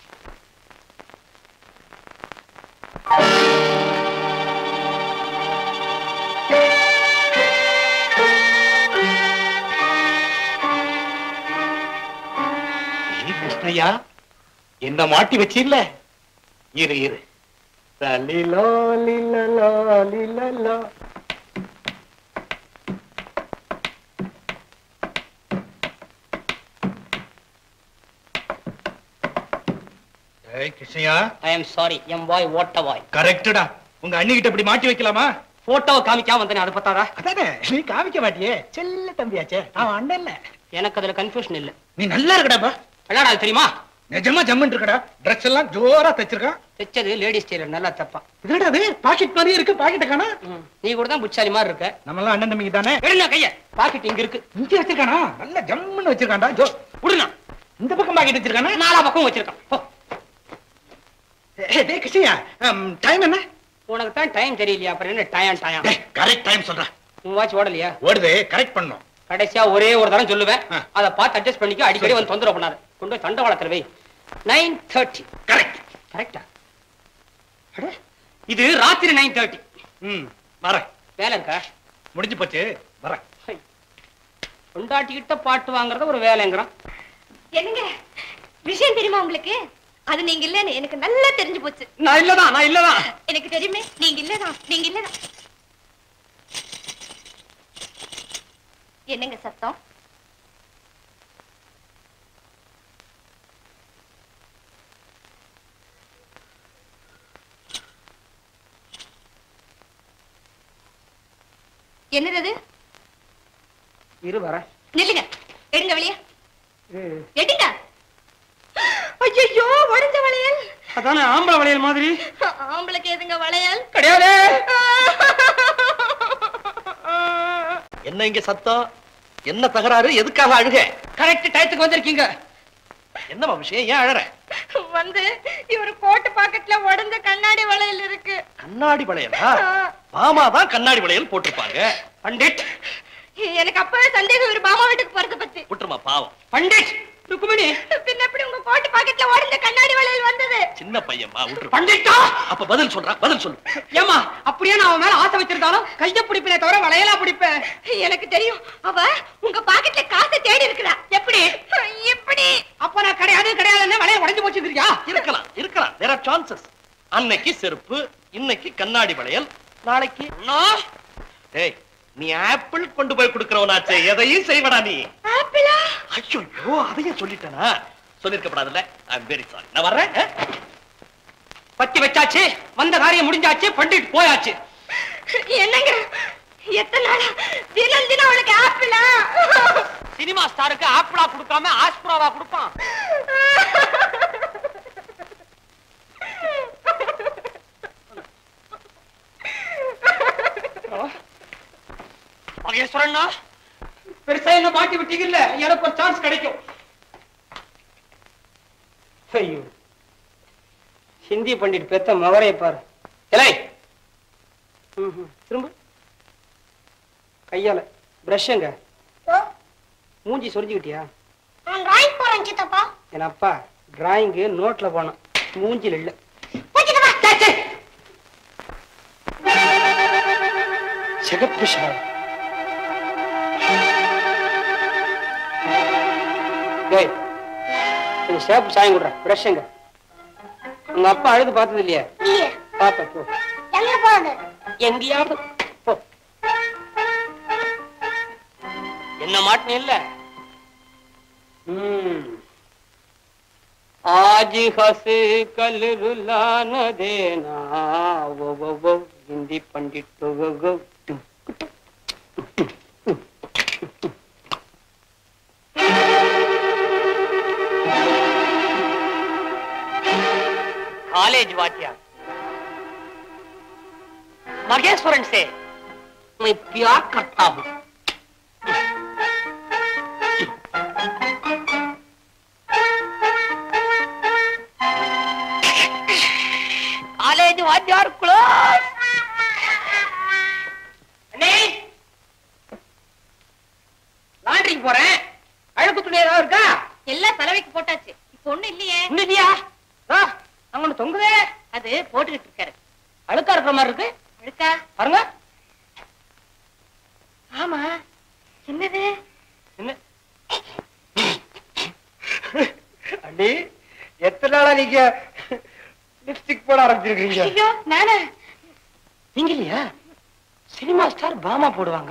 ஏய், கிருஷ்ணய்யா என்ன மாட்டி வச்சு இல்ல இரு இரு லலிலோ, லிலலோ, லிலலோ. ஏய் கிருஷ்ணய்யா ஐ எம் சாரி எம் பாய் ஓட்ட பாய் கரெக்டடா உங்க அண்ணிகிட்ட இப்படி மாட்டி வைக்கலாமா போட்டோவை காமிக்காம வந்தேனே அது பத்தாதா அதானே நீ காமிக்க மாட்டியே செல்ல தம்பியாச்சே அவன் அண்ணன் இல்ல எனக்கு அதுல கன்ஃபியூஷன் இல்ல நீ நல்லா இருக்கடாப்பா விளையாடாது தெரியுமா நிஜமா ஜம்முன் இருக்கடா ட்ரெஸ் எல்லாம் ஜோரா தைச்சிருக்கான் தைச்சது லேடிஸ் டெய்லர் நல்லா தப்பா இதுடா அது பாக்கெட் மாதிரி இருக்கு பாக்கெட் காணா நீ கூட தான் புச்சாலி மாதிரி இருக்க நம்ம எல்லாம் அண்ணன் தம்பிங்க தானே எடுங்க கைய பாக்கெட் இங்க இருக்கு இங்க வச்சிருக்கானா நல்ல ஜம்முன்னு வச்சிருக்கான்டா ஜோ விடுனா இந்த பக்கம் பாக்கெட் வச்சிருக்கானா நாலா பக்கம் வச்சிருக்கான் போ. டேய் கிருஷ்ணய்யா டைம் என்ன உனக்கு தான் டைம் தெரியலையா அப்புறம் என்ன டயம் டயம் கரெக்ட் டைம் சொல்றேன் உன் வாட்ச் ஓடலையா ஓடுது கரெக்ட் பண்ணும் கடைசியா ஒரே ஒரு தரம் சொல்லுவேன் அதை பார்த்து அட்ஜஸ்ட் பண்ணிக்க அடிக்கடி வந்து தொந்தரவு பண்ணாரு கொண்டு போய் தண்டவாளத்துல வை நைன் தேர்ட்டி கரெக்ட் கரெக்டா இது ராத்திரி நைன் தேர்ட்டி ம் வரேன் வேலை இருக்கா முடிஞ்சு போச்சு வரேன் கொண்டாட்டிக்கிட்ட பாட்டு வாங்குறத ஒரு வேலைங்கிறான் என்னங்க விஷயம் தெரியுமா உங்களுக்கு அது நீங்க இல்லன்னு எனக்கு நல்லா தெரிஞ்சு போச்சு நான் இல்லதான் நான் இல்லதான் எனக்கு தெரியுமே நீங்க இல்லதான் நீங்க இல்லதான் என்னங்க சத்தம் என்னது அது? இரு வரேன் நில்லுங்க எடுங்க வெளியே எடுங்க ஐயோ உடைஞ்ச வளையல் அதானே ஆம்பளை வளையல் மாதிரி ஆம்பளைக்கு எதுங்க வளையல் கிடையாது என்ன இங்க சத்தம் என்ன தகராறு எதுக்காக அழுக கரெக்ட் டயத்துக்கு வந்திருக்கீங்க என்னமா விஷயம் ஏன் அழற வந்து இவர் கோட்டு பாக்கெட்ல உடைஞ்ச கண்ணாடி வளையல் இருக்கு கண்ணாடி வளையலா மாமா தான் கண்ணாடி வளையல் போட்டிருப்பாங்க பண்டிட் எனக்கு அப்பவே சந்தேகம் இவர் மாமா வீட்டுக்கு போறத பத்தி விட்டுருமா பாவம் பண்டிட் ருக்குமணி பின்ன எப்படி உங்க கோட்டை பாக்கெட்ல உடைஞ்ச கண்ணாடி வளையல் வந்தது சின்ன பையன்மா விட்டுரு பண்டிட்டா அப்ப பதில் சொல்றா பதில் சொல்லு ஏமா அப்படியே நான் அவன் மேல ஆசை வச்சிருந்தாலும் கைய பிடிப்பேனே தவிர வளையலா பிடிப்பேன் எனக்கு தெரியும் அவ உங்க பாக்கெட்ல காசை தேடி இருக்கிறா எப்படி எப்படி அப்ப நான் கிடையாது கிடையாதுன்னு வளையல் உடைஞ்சு போச்சுக்கிறியா இருக்கலாம் இருக்கலாம் தேர் ஆர் சான்சஸ் அன்னைக்கு செருப்பு இன்னைக்கு கண்ணாடி வளையல் நாளைக்கு ஏய் நீ ஆப்பிள் கொண்டு போய் கொடுக்கறவனாச்சே எதையும் செய்வடா நீ ஆப்பிளா ஐயோ அதையும் சொல்லிட்டேனா சொல்லிருக்கப்படாதுல்ல ஐ எம் வெரி சாரி நான் வர்றேன் ஆ? பத்தி வச்சாச்சு வந்த காரியம் முடிஞ்சாச்சு பண்டிட் போயாச்சு என்னங்க எத்தனை நாளா தினம் தினம் அவளுக்கு ஆப்பிளா சினிமா ஸ்டாருக்கு ஆப்பிளா கொடுக்காம ஆஸ்பிராவா கொடுப்பான் மகேஸ்வரண்ணா பெருசா என்ன மாட்டி விட்டீங்கல்ல எனக்கு ஒரு சான்ஸ் கிடைக்கும் ஐயோ ஹிந்தி பண்டிட் பெத்த மவரைய பாரு இலை ம்ஹும். திரும்ப கையால பிரஷ் எங்க மூஞ்சி சொரிஞ்சுக்கிட்டியா நான் டிராயிங் போறேன் சித்தப்பா என் அப்பா டிராயிங்கு நோட்ல போனான் மூஞ்சில இல்ல சிகப்பு ஷால் டேய் இந்த ஷேப்பு சாயம் கொடுறேன் பிரஷ் எங்க உங்க அப்பா அழுது பார்த்தது இல்லையா இல்லையே பாப்ப போ எங்க போறது எங்கேயாவது போ என்ன மாட்டின இல்ல आज हंस कल रुला न देना वो वो वो हिंदी पंडित वो वो वो कॉलेज वाटिया मगेश्वरन से मैं प्यार करता हूँ காலேஜ் வாத்தியார் க்ளோஸ் அண்ணே லாண்டரிக்கு போறேன் அழுக்கு துணி ஏதாவது இருக்கா எல்லாம் தலைவைக்கு போட்டாச்சு இப்ப ஒண்ணு இல்லையே இன்னும் இல்லையா ஆ, அங்க ஒண்ணு தொங்குதே அது போட்டுக்கிட்டு இருக்காரு அழுக்கா இருக்கிற மாதிரி இருக்கு அழுக்கா பாருங்க ஆமா என்னது என்ன அண்ணி எத்தனை நாளா நீங்க லிப்ஸ்டிக் போட ஆரம்பிச்சிருக்கீங்க ஐயோ நானா நீங்க இல்லையா சினிமா ஸ்டார் பாமா போடுவாங்க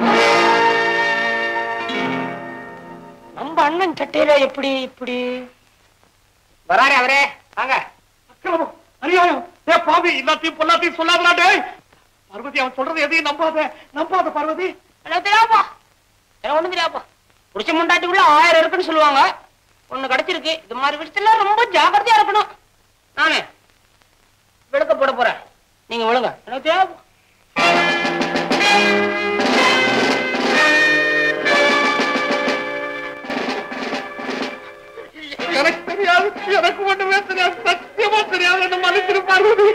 நம்ம அண்ணன் சட்டையில எப்படி இப்படி வராரே அவரே வாங்க அக்கிரமம் அநியாயம் ஏ பாவி எல்லாத்தையும் பொல்லாத்தையும் சொல்லாதடா டேய் பார்வதி அவன் சொல்றது எதையும் நம்பாத நம்பாத பார்வதி எனக்கு தெரியாப்பா எனக்கு ஒண்ணும் தெரியாப்பா புடிச்ச முண்டாட்டிக்குள்ள ஆயிரம் இருக்குன்னு சொல்லுவாங்க ஒண்ணு கிடைச்சிருக்கு இது மாதிரி விஷயத்துல ரொம்ப ஜாக்கிரதையா இருக்கணும் நானு விளக்க போட போறேன் நீங்க விழுங்க எனக்கு தெரியாப்பா எனக்கு தெரியாது எனக்கு ஒண்ணுமே தெரியாது சத்தியமா தெரியாது என்ன மன்னிச்சிரு பார்வதி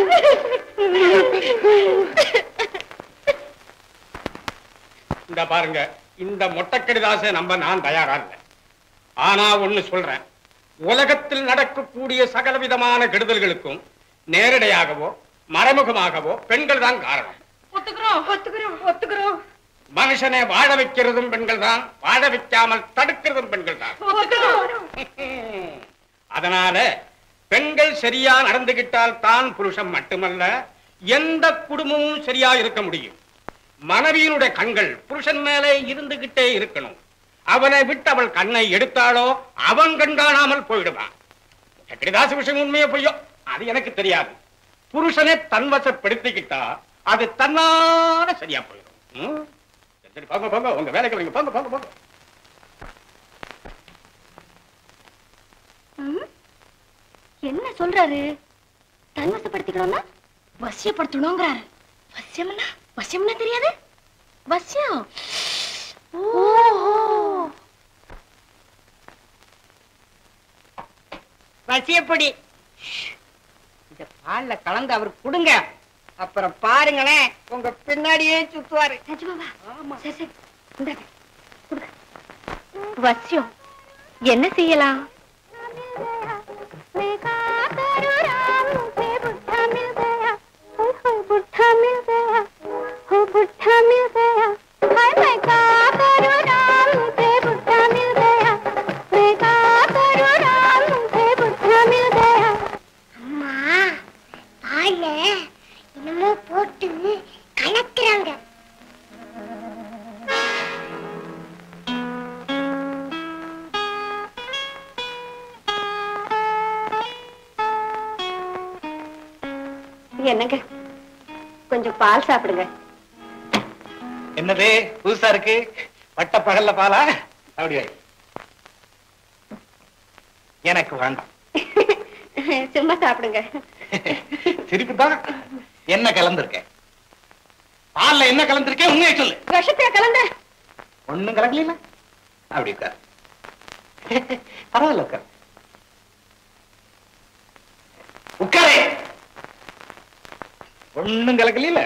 இந்த பாருங்க இந்த மொட்டைக்கடிதாசை நம்ப நான் தயாரா இல்லை ஆனா ஒண்ணு சொல்றேன் உலகத்தில் நடக்கக்கூடிய சகல விதமான கெடுதல்களுக்கும் நேரடியாகவோ மறைமுகமாகவோ பெண்கள் தான் காரணம் ஒத்துக்கிறோம் ஒத்துக்கிறோம் ஒத்துக்கிறோம் மனுஷனை வாழ வைக்கிறதும் பெண்கள் தான் வாழ வைக்காமல் தடுக்கிறதும் பெண்கள் தான் ஒத்துக்கிறோம் அதனால பெண்கள் சரியா நடந்துகிட்டால் தான் புருஷன் மட்டுமல்ல எந்த குடும்பமும் சரியா இருக்க முடியும் மனைவியினுடைய கண்கள் புருஷன் மேலே இருந்துகிட்டே இருக்கணும் அவனை விட்டு அவள் கண்ணை எடுத்தாலோ அவன் கண் காணாமல் போயிடுவான் சக்கரிதாச விஷயம் உண்மையோ பொய்யோ அது எனக்கு தெரியாது புருஷனை தன்வசப்படுத்திக்கிட்டா அது தன்னால சரியா போயிடும் ம்? சரி போங்க போங்க உங்க வேலைக்கு வைங்க போங்க போங்க போங்க ம்? என்ன சொல்றாரு தன்வசப்படுத்திக்கணும்னா வசியப்படுத்தணுங்கிறாரு வசியம்னா வசியம்னா தெரியாது வசியம் ஓஹோ வசியப்படி இந்த பால்ல கலந்து அவருக்கு கொடுங்க அப்புறம் பாருங்களேன் உங்க பின்னாடியே சுத்துவாரு நிஜமாவா சரி சரி இந்தாங்க கொடுங்க வசியம் என்ன செய்யலாம் என்னங்க கொஞ்சம் பால் சாப்பிடுங்க என்னது புதுசா இருக்கு பட்ட பகல்ல பாலா அப்படியா எனக்கு வேண்டாம் சும்மா சாப்பிடுங்க சிரிப்புதான் என்ன கலந்திருக்கேன் பால்ல என்ன கலந்திருக்கேன் உண்மையை சொல்லு விஷத்துல கலந்த ஒண்ணும் கலக்கல அப்படி உட்கார் பரவாயில்ல உட்கார் உட்காரே ஒண்ணும் கலக்கல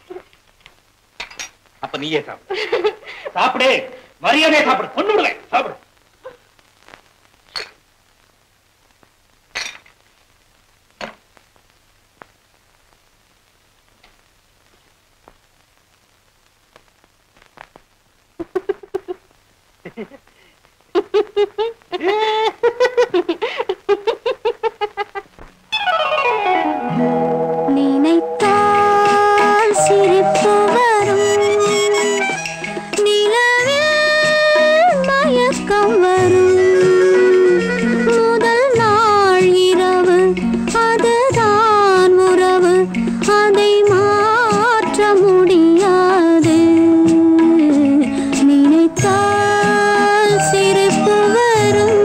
அப்ப நீயே சாப்பிடு சாப்பிடு மரியாதையை சாப்பிடு கொண்டு விடுவேன் சாப்பிடு நினைத்தால் சிரிப்பு வரும் நிலவில் மயக்கம் வரும் முதல் நாள் இரவு அதுதான் உறவு அதை மாற்ற முடியாது நினைத்தால் சிரிப்பு வரும்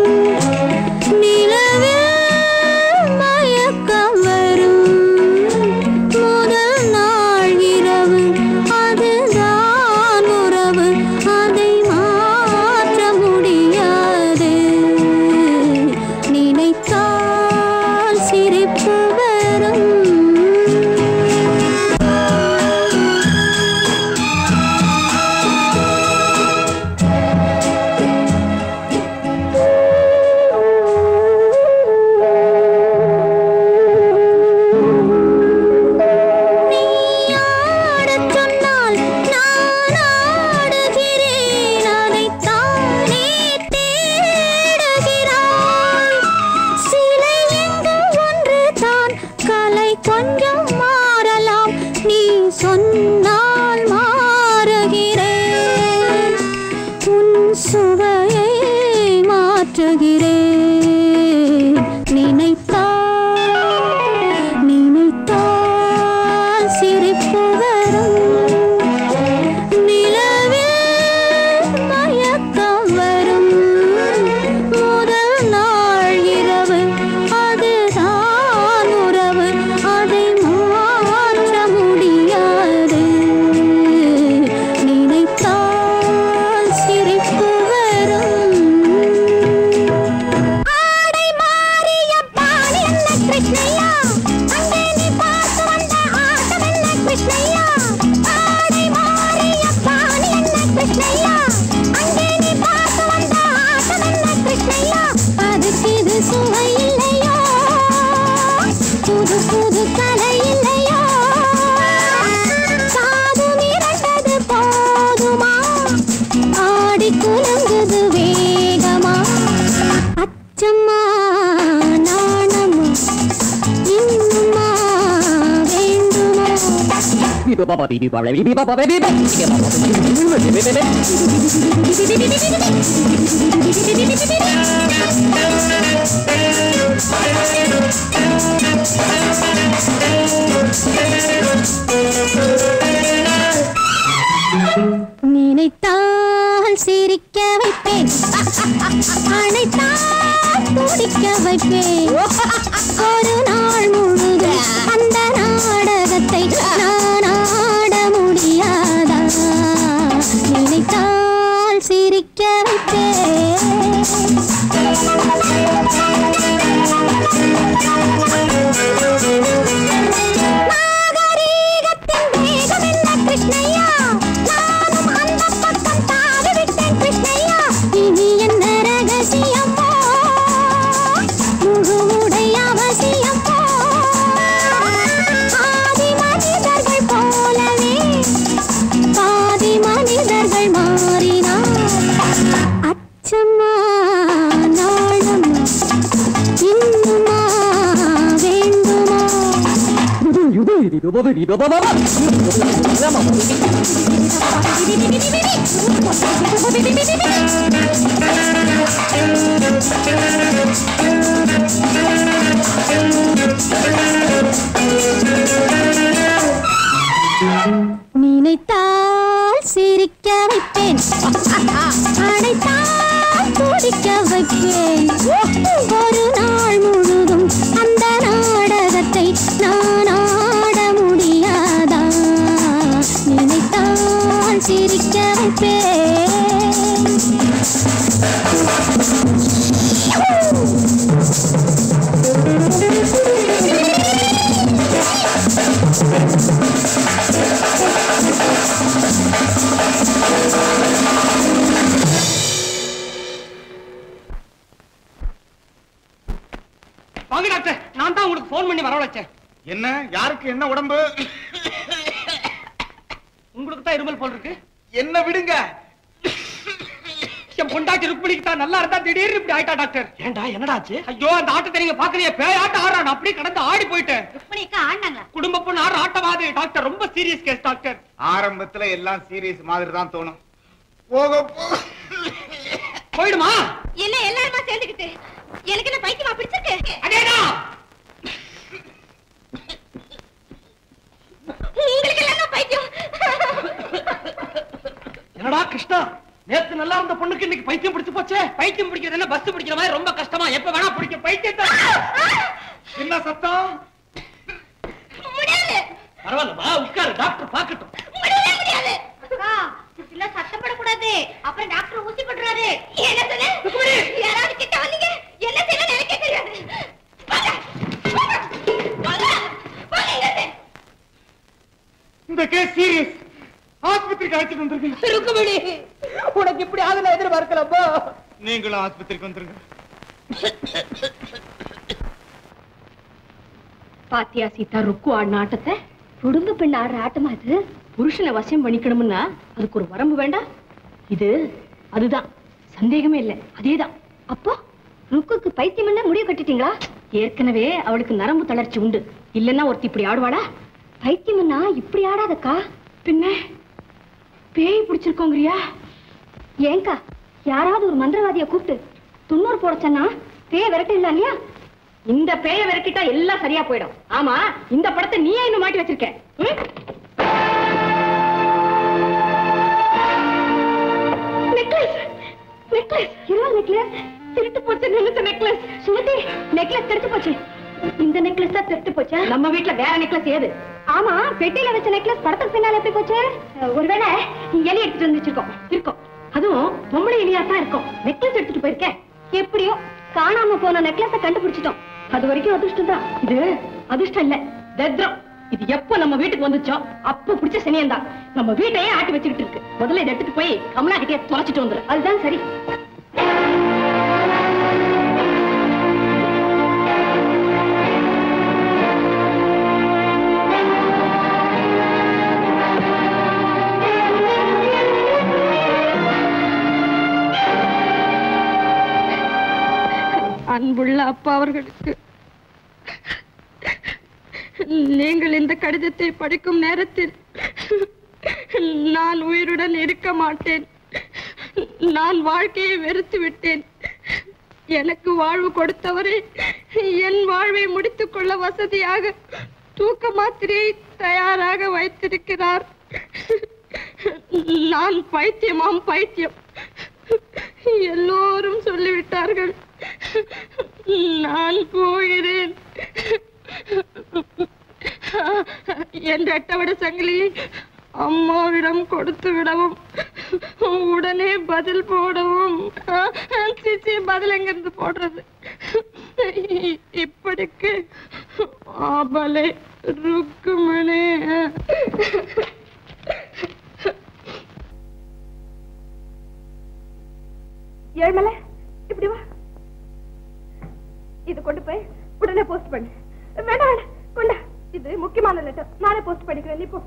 நிலவில் மயக்கம் வரும் முதல் நாள் இரவு அதுதான் உறவு அதை மாற்ற முடியாது நினைத்தால் சிரிப்பு வரும் ஆடச் சொன்னால் நான் ஆடுகிறேன் அதைத்தானே தேடுகிறாய் சிலை எங்கு ஒன்று தான் கலை கொஞ்சம் மாறலாம் நீ சொன்னால் மாறுகிறேன் உன் சுவையை மாற்றுகிறேன் நினைத்தால் நினைத்தால் சிரிப்பு வரும் நிலவில் மயக்கம் வரும் முதல் நாள் இரவு அதுதான் உறவு அதை மாற்ற முடியாது நினைத்தால் சிரிப்பு வரும் ஆடை மாறிய பால் என்ன கிருஷ்ணய்யா அங்கே நீ பார்த்து வந்த ஆட்டம் என்ன கிருஷ்ணய்யா ஆடை மாறிய பால் என்ன கிருஷ்ணய்யா அங்கே நீ பார்த்து வந்த ஆட்டம் என்ன கிருஷ்ணய்யா அதுக்கு இது சுவை இல்லையோ புது புது கலை இல்லையோ காது மிரண்டது போதுமா ஆடி குலுங்குது வேகமா அச்சம்மா நாணமா இன்னுமா வேண்டுமா நினைத்தால் சிரிக்க வைப்பேன் அணைத்தால் துடிக்க வைப்பேன் ஒரு நாள் முழுதும் அந்த நாடகத்தை நான் ஆட முடியாதா நினைத்தால் சிரிக்க வைப்பேன் நாகரீகத்தின் வேகம் என்ன கிருஷ்ணய்யா நானும் அந்த பக்கம் தாவி விட்டேன் கிருஷ்ணய்யா இனி என்ன ரகசியமோ முழு உடை அவசியமோ ஆதி மனிதர்கள் போலவே பாதி மனிதர்கள் மாறினார் அச்சம்மா நாளம்மா இன்னுமா வேண்டுமா Thank you. வைப்பேன் ஒரு நாள் முழுதும் அந்த நாடகத்தை நான் ஆட முடியாதா நினைத்தால் சிரிக்க வைப்பேன் வாங்க டாக்டர் நான் தான் உங்களுக்கு ஃபோன் பண்ணி வரவழைச்சேன் என்ன யாருக்கு என்ன உடம்பு உங்களுக்கு தான் இருமல் போல் இருக்கு என்ன விடுங்க என் பொண்டாட்டி ருக்மிணிக்கு தான் நல்லா இருந்தா திடீர்னு இப்படி ஆயிட்டா டாக்டர் ஏண்டா என்னடாச்சு ஐயோ அந்த ஆட்டத்தை நீங்க பாக்கலையே பேய் ஆட்டம் ஆடுறான் அப்படியே கடந்து ஆடி போயிட்டேன் ருக்மணிக்கா ஆண்டாங்களா குடும்ப பொண்ணு ஆடுற ஆட்டமாது டாக்டர் ரொம்ப சீரியஸ் கேஸ் டாக்டர் ஆரம்பத்துல எல்லாம் சீரியஸ் மாதிரி தான் தோணும் போக போக போயிடுமா என்ன எல்லாருமா சேர்ந்துக்கிட்டு எனக்கு என்ன பைத்தியமா பிடிச்சிருக்கு அதேதான் உங்களுக்கு எல்லாம் பைத்தியம் என்னடா கிருஷ்ணா நேத்து நல்லா இருந்த பொண்ணுக்கு இன்னைக்கு பைத்தியம் பிடிச்சு போச்சே பைத்தியம் பிடிக்கிறது என்ன பஸ் பிடிக்கிற மாதிரி ரொம்ப கஷ்டமா எப்ப வேணா பிடிக்க பைத்தியத்தை என்ன சத்தம் முடியாது பரவாயில்லமா உட்காரு டாக்டர் பாக்கட்டும் முடியவே முடியாது அக்கா இல்ல சத்தப்படக்கூடாது அப்புறம் டாக்டர் ஊசி போட்டுறாரு என்ன சொன்ன யாராவது கிட்ட வந்தீங்க என்ன செய்யணும் எனக்கே தெரியாது வாங்க, வாங்க, வாங்க, வாங்க இங்கிருந்து. இந்த கேஸ் சீரியஸ் ஆஸ்பத்திரிக்கு அழைச்சிட்டு வந்திருக்கீங்க ருக்குமணி உனக்கு இப்படி ஆகுல எதிர்பார்க்கலாமா நீங்களும் ஆஸ்பத்திரிக்கு வந்துருங்க பாத்தியா சீதா ருக்கு ஆடின ஆட்டத்தை குடும்ப பெண் ஆடுற ஆட்டமா இது புருஷனை வசியம் பண்ணிக்கணும்னா அதுக்கு ஒரு வரம்பு வேண்டாம் இது அதுதான் சந்தேகமே இல்லை அதேதான் அப்போ ருக்குக்கு பைத்தியம் என்ன முடிவு கட்டிட்டீங்களா ஏற்கனவே அவளுக்கு நரம்பு தளர்ச்சி உண்டு இல்லைன்னா ஒருத்தி இப்படி ஆடுவாளா பைத்தியம்னா இப்படி ஆடாதக்கா பின்ன பேய் பிடிச்சிருக்கோங்கறியா ஏங்கா யாராவது ஒரு மந்திரவாதிய கூப்பிட்டு துண்ணூறு போட சொன்னா பேய விரட்டிடலாம் இல்லையா இந்த பேய விரட்டிட்டா எல்லாம் சரியா போயிடும் ஆமா இந்த படத்தை நீயே இன்னும் மாட்டி வச்சிருக்க ம்? நெக்லஸ் நெக்லஸ் என்ன நெக்லஸ் திருட்டு போச்சு நினைச்ச நெக்லஸ் சுமதி நெக்லஸ் திருட்டு போச்சு இந்த நெக்லஸ் தான் திருட்டு போச்சா நம்ம வீட்ல வேற நெக்லஸ் ஏது ஆமா பெட்டியில வச்ச நெக்லஸ் படத்துக்கு பின்னால எப்படி போச்சு அஹ், ஒருவேளை எலி எடுத்துட்டு வந்து வச்சிருக்கோம் இருக்கும் அதுவும் பொம்பளை எலியா தான் இருக்கும் நெக்லஸ் எடுத்துட்டு போயிருக்கேன் எப்படியோ காணாம போன நெக்லஸ கண்டுபிடிச்சிட்டோம் அது வரைக்கும் அதிர்ஷ்டம் தான் இது அதிர்ஷ்டம் இல்ல தத்ரம் இது எப்ப நம்ம வீட்டுக்கு வந்துச்சோ அப்ப பிடிச்ச சனியன் தான் நம்ம வீட்டையே ஆட்டி வச்சுக்கிட்டு இருக்கு முதல்ல இதை எடுத்துட்டு போய் கமலா கிட்டே தொலைச்சிட்டு வந்துரு அதுதான் சரி அன்புள்ள அப்பா அவர்களுக்கு நீங்கள் இந்த கடிதத்தை படிக்கும் நேரத்தில் நான் உயிருடன் இருக்க மாட்டேன் நான் வாழ்க்கையை வெறுத்து விட்டேன் எனக்கு வாழ்வு கொடுத்தவரே என் வாழ்வை முடித்துக் கொள்ள வசதியாக தூக்க மாத்திரையை தயாராக வைத்திருக்கிறார் நான் பைத்தியமாம் பைத்தியம் எல்லோரும் சொல்லிவிட்டார்கள் நான் போகிறேன் என் ரெட்டவட சங்கிலியை அம்மாவிடம் கொடுத்து விடவும் உடனே பதில் போடவும் சிச்சி பதில் எங்கிருந்து போடுறது இப்படிக்கு ஆபலை ருக்குமணி ஏழ்மலை இப்படி வா இது கொண்டு போய் உடனே போஸ்ட் பண்ணு வேண்டாம் வேண்டாம் கொண்டா இது முக்கியமான லெட்டர் நானே போஸ்ட் பண்ணிக்கிறேன் நீ போ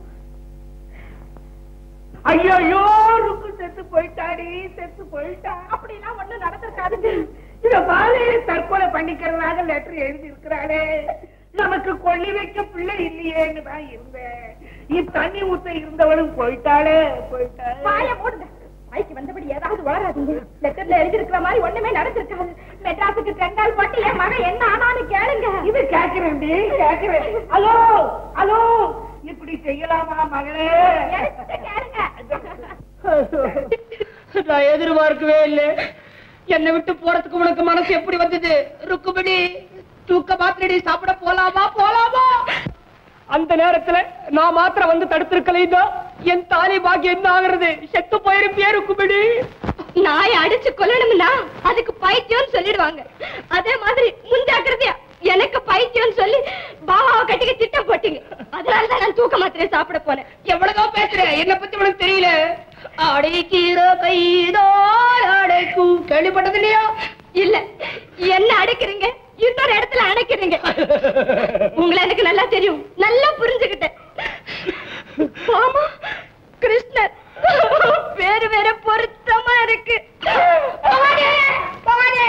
ஐயோ ருக்கு செத்து போயிட்டாடி செத்து போயிட்டா அப்படிலாம் ஒண்ணும் நடந்திருக்காதுங்க இவ பாலே தற்கொலை பண்ணிக்கிறதாக லெட்டர் எழுதி இருக்கிறாளே நமக்கு கொள்ளி வைக்க பிள்ளை இல்லையேன்னு தான் இருந்தேன் இத்தண்ணி ஊத்த இருந்தவளும் போயிட்டாளே போயிட்டாளே வாய மூடுங்க வாய்க்கு வந்தபடி ஏதாவது வளராதீங்க லெட்டர்ல எழுதிருக்கிற மாதிரி ஒண்ணுமே நடந்திருக்காது மெட்ராஸுக்கு ரெண்டாள் போட்டு என் மகன் என்ன ஆனான்னு கேளுங்க இது கேக்குறேன்டி கேக்குறேன் ஹலோ ஹலோ இப்படி செய்யலாமா மகளே எடுத்துட்டு கேளுங்க நான் எதிர்பார்க்கவே இல்லை என்னை விட்டு போறதுக்கு உனக்கு மனசு எப்படி வந்தது ருக்குமணி தூக்க மாத்திரடி சாப்பிட போலாமா போலாமா அந்த நேரத்துல நான் மாத்திரம் வந்து தடுத்திருக்கலைன்னா என் தாலி பாக்கியம் என்ன ஆகுறது செத்து போயிருப்பியே ருக்குமணி நாயை அடிச்சு கொல்லணும்னா அதுக்கு பைத்தியம்னு சொல்லிடுவாங்க அதே மாதிரி முன்ஜாக்கிரதையா எனக்கு பைத்தியம்னு சொல்லி பாபாவை கட்டிக்க திட்டம் போட்டீங்க அதனாலதான் நான் தூக்க மாத்திரை சாப்பிட போனேன் எவ்வளவுதான் பேசுற என்ன பத்தி உனக்கு தெரியல அடைக்கிற கைதோர் அடைக்கும் கேள்விப்பட்டது இல்லையா இல்ல என்ன அடைக்கிறீங்க இன்னொரு இடத்துல அடைக்கிறீங்க உங்களை எனக்கு நல்லா தெரியும் நல்லா புரிஞ்சுக்கிட்டேன் ஆமா கிருஷ்ணர் வேறு வேற பொருத்தமா இருக்கு பவானி, பவானி.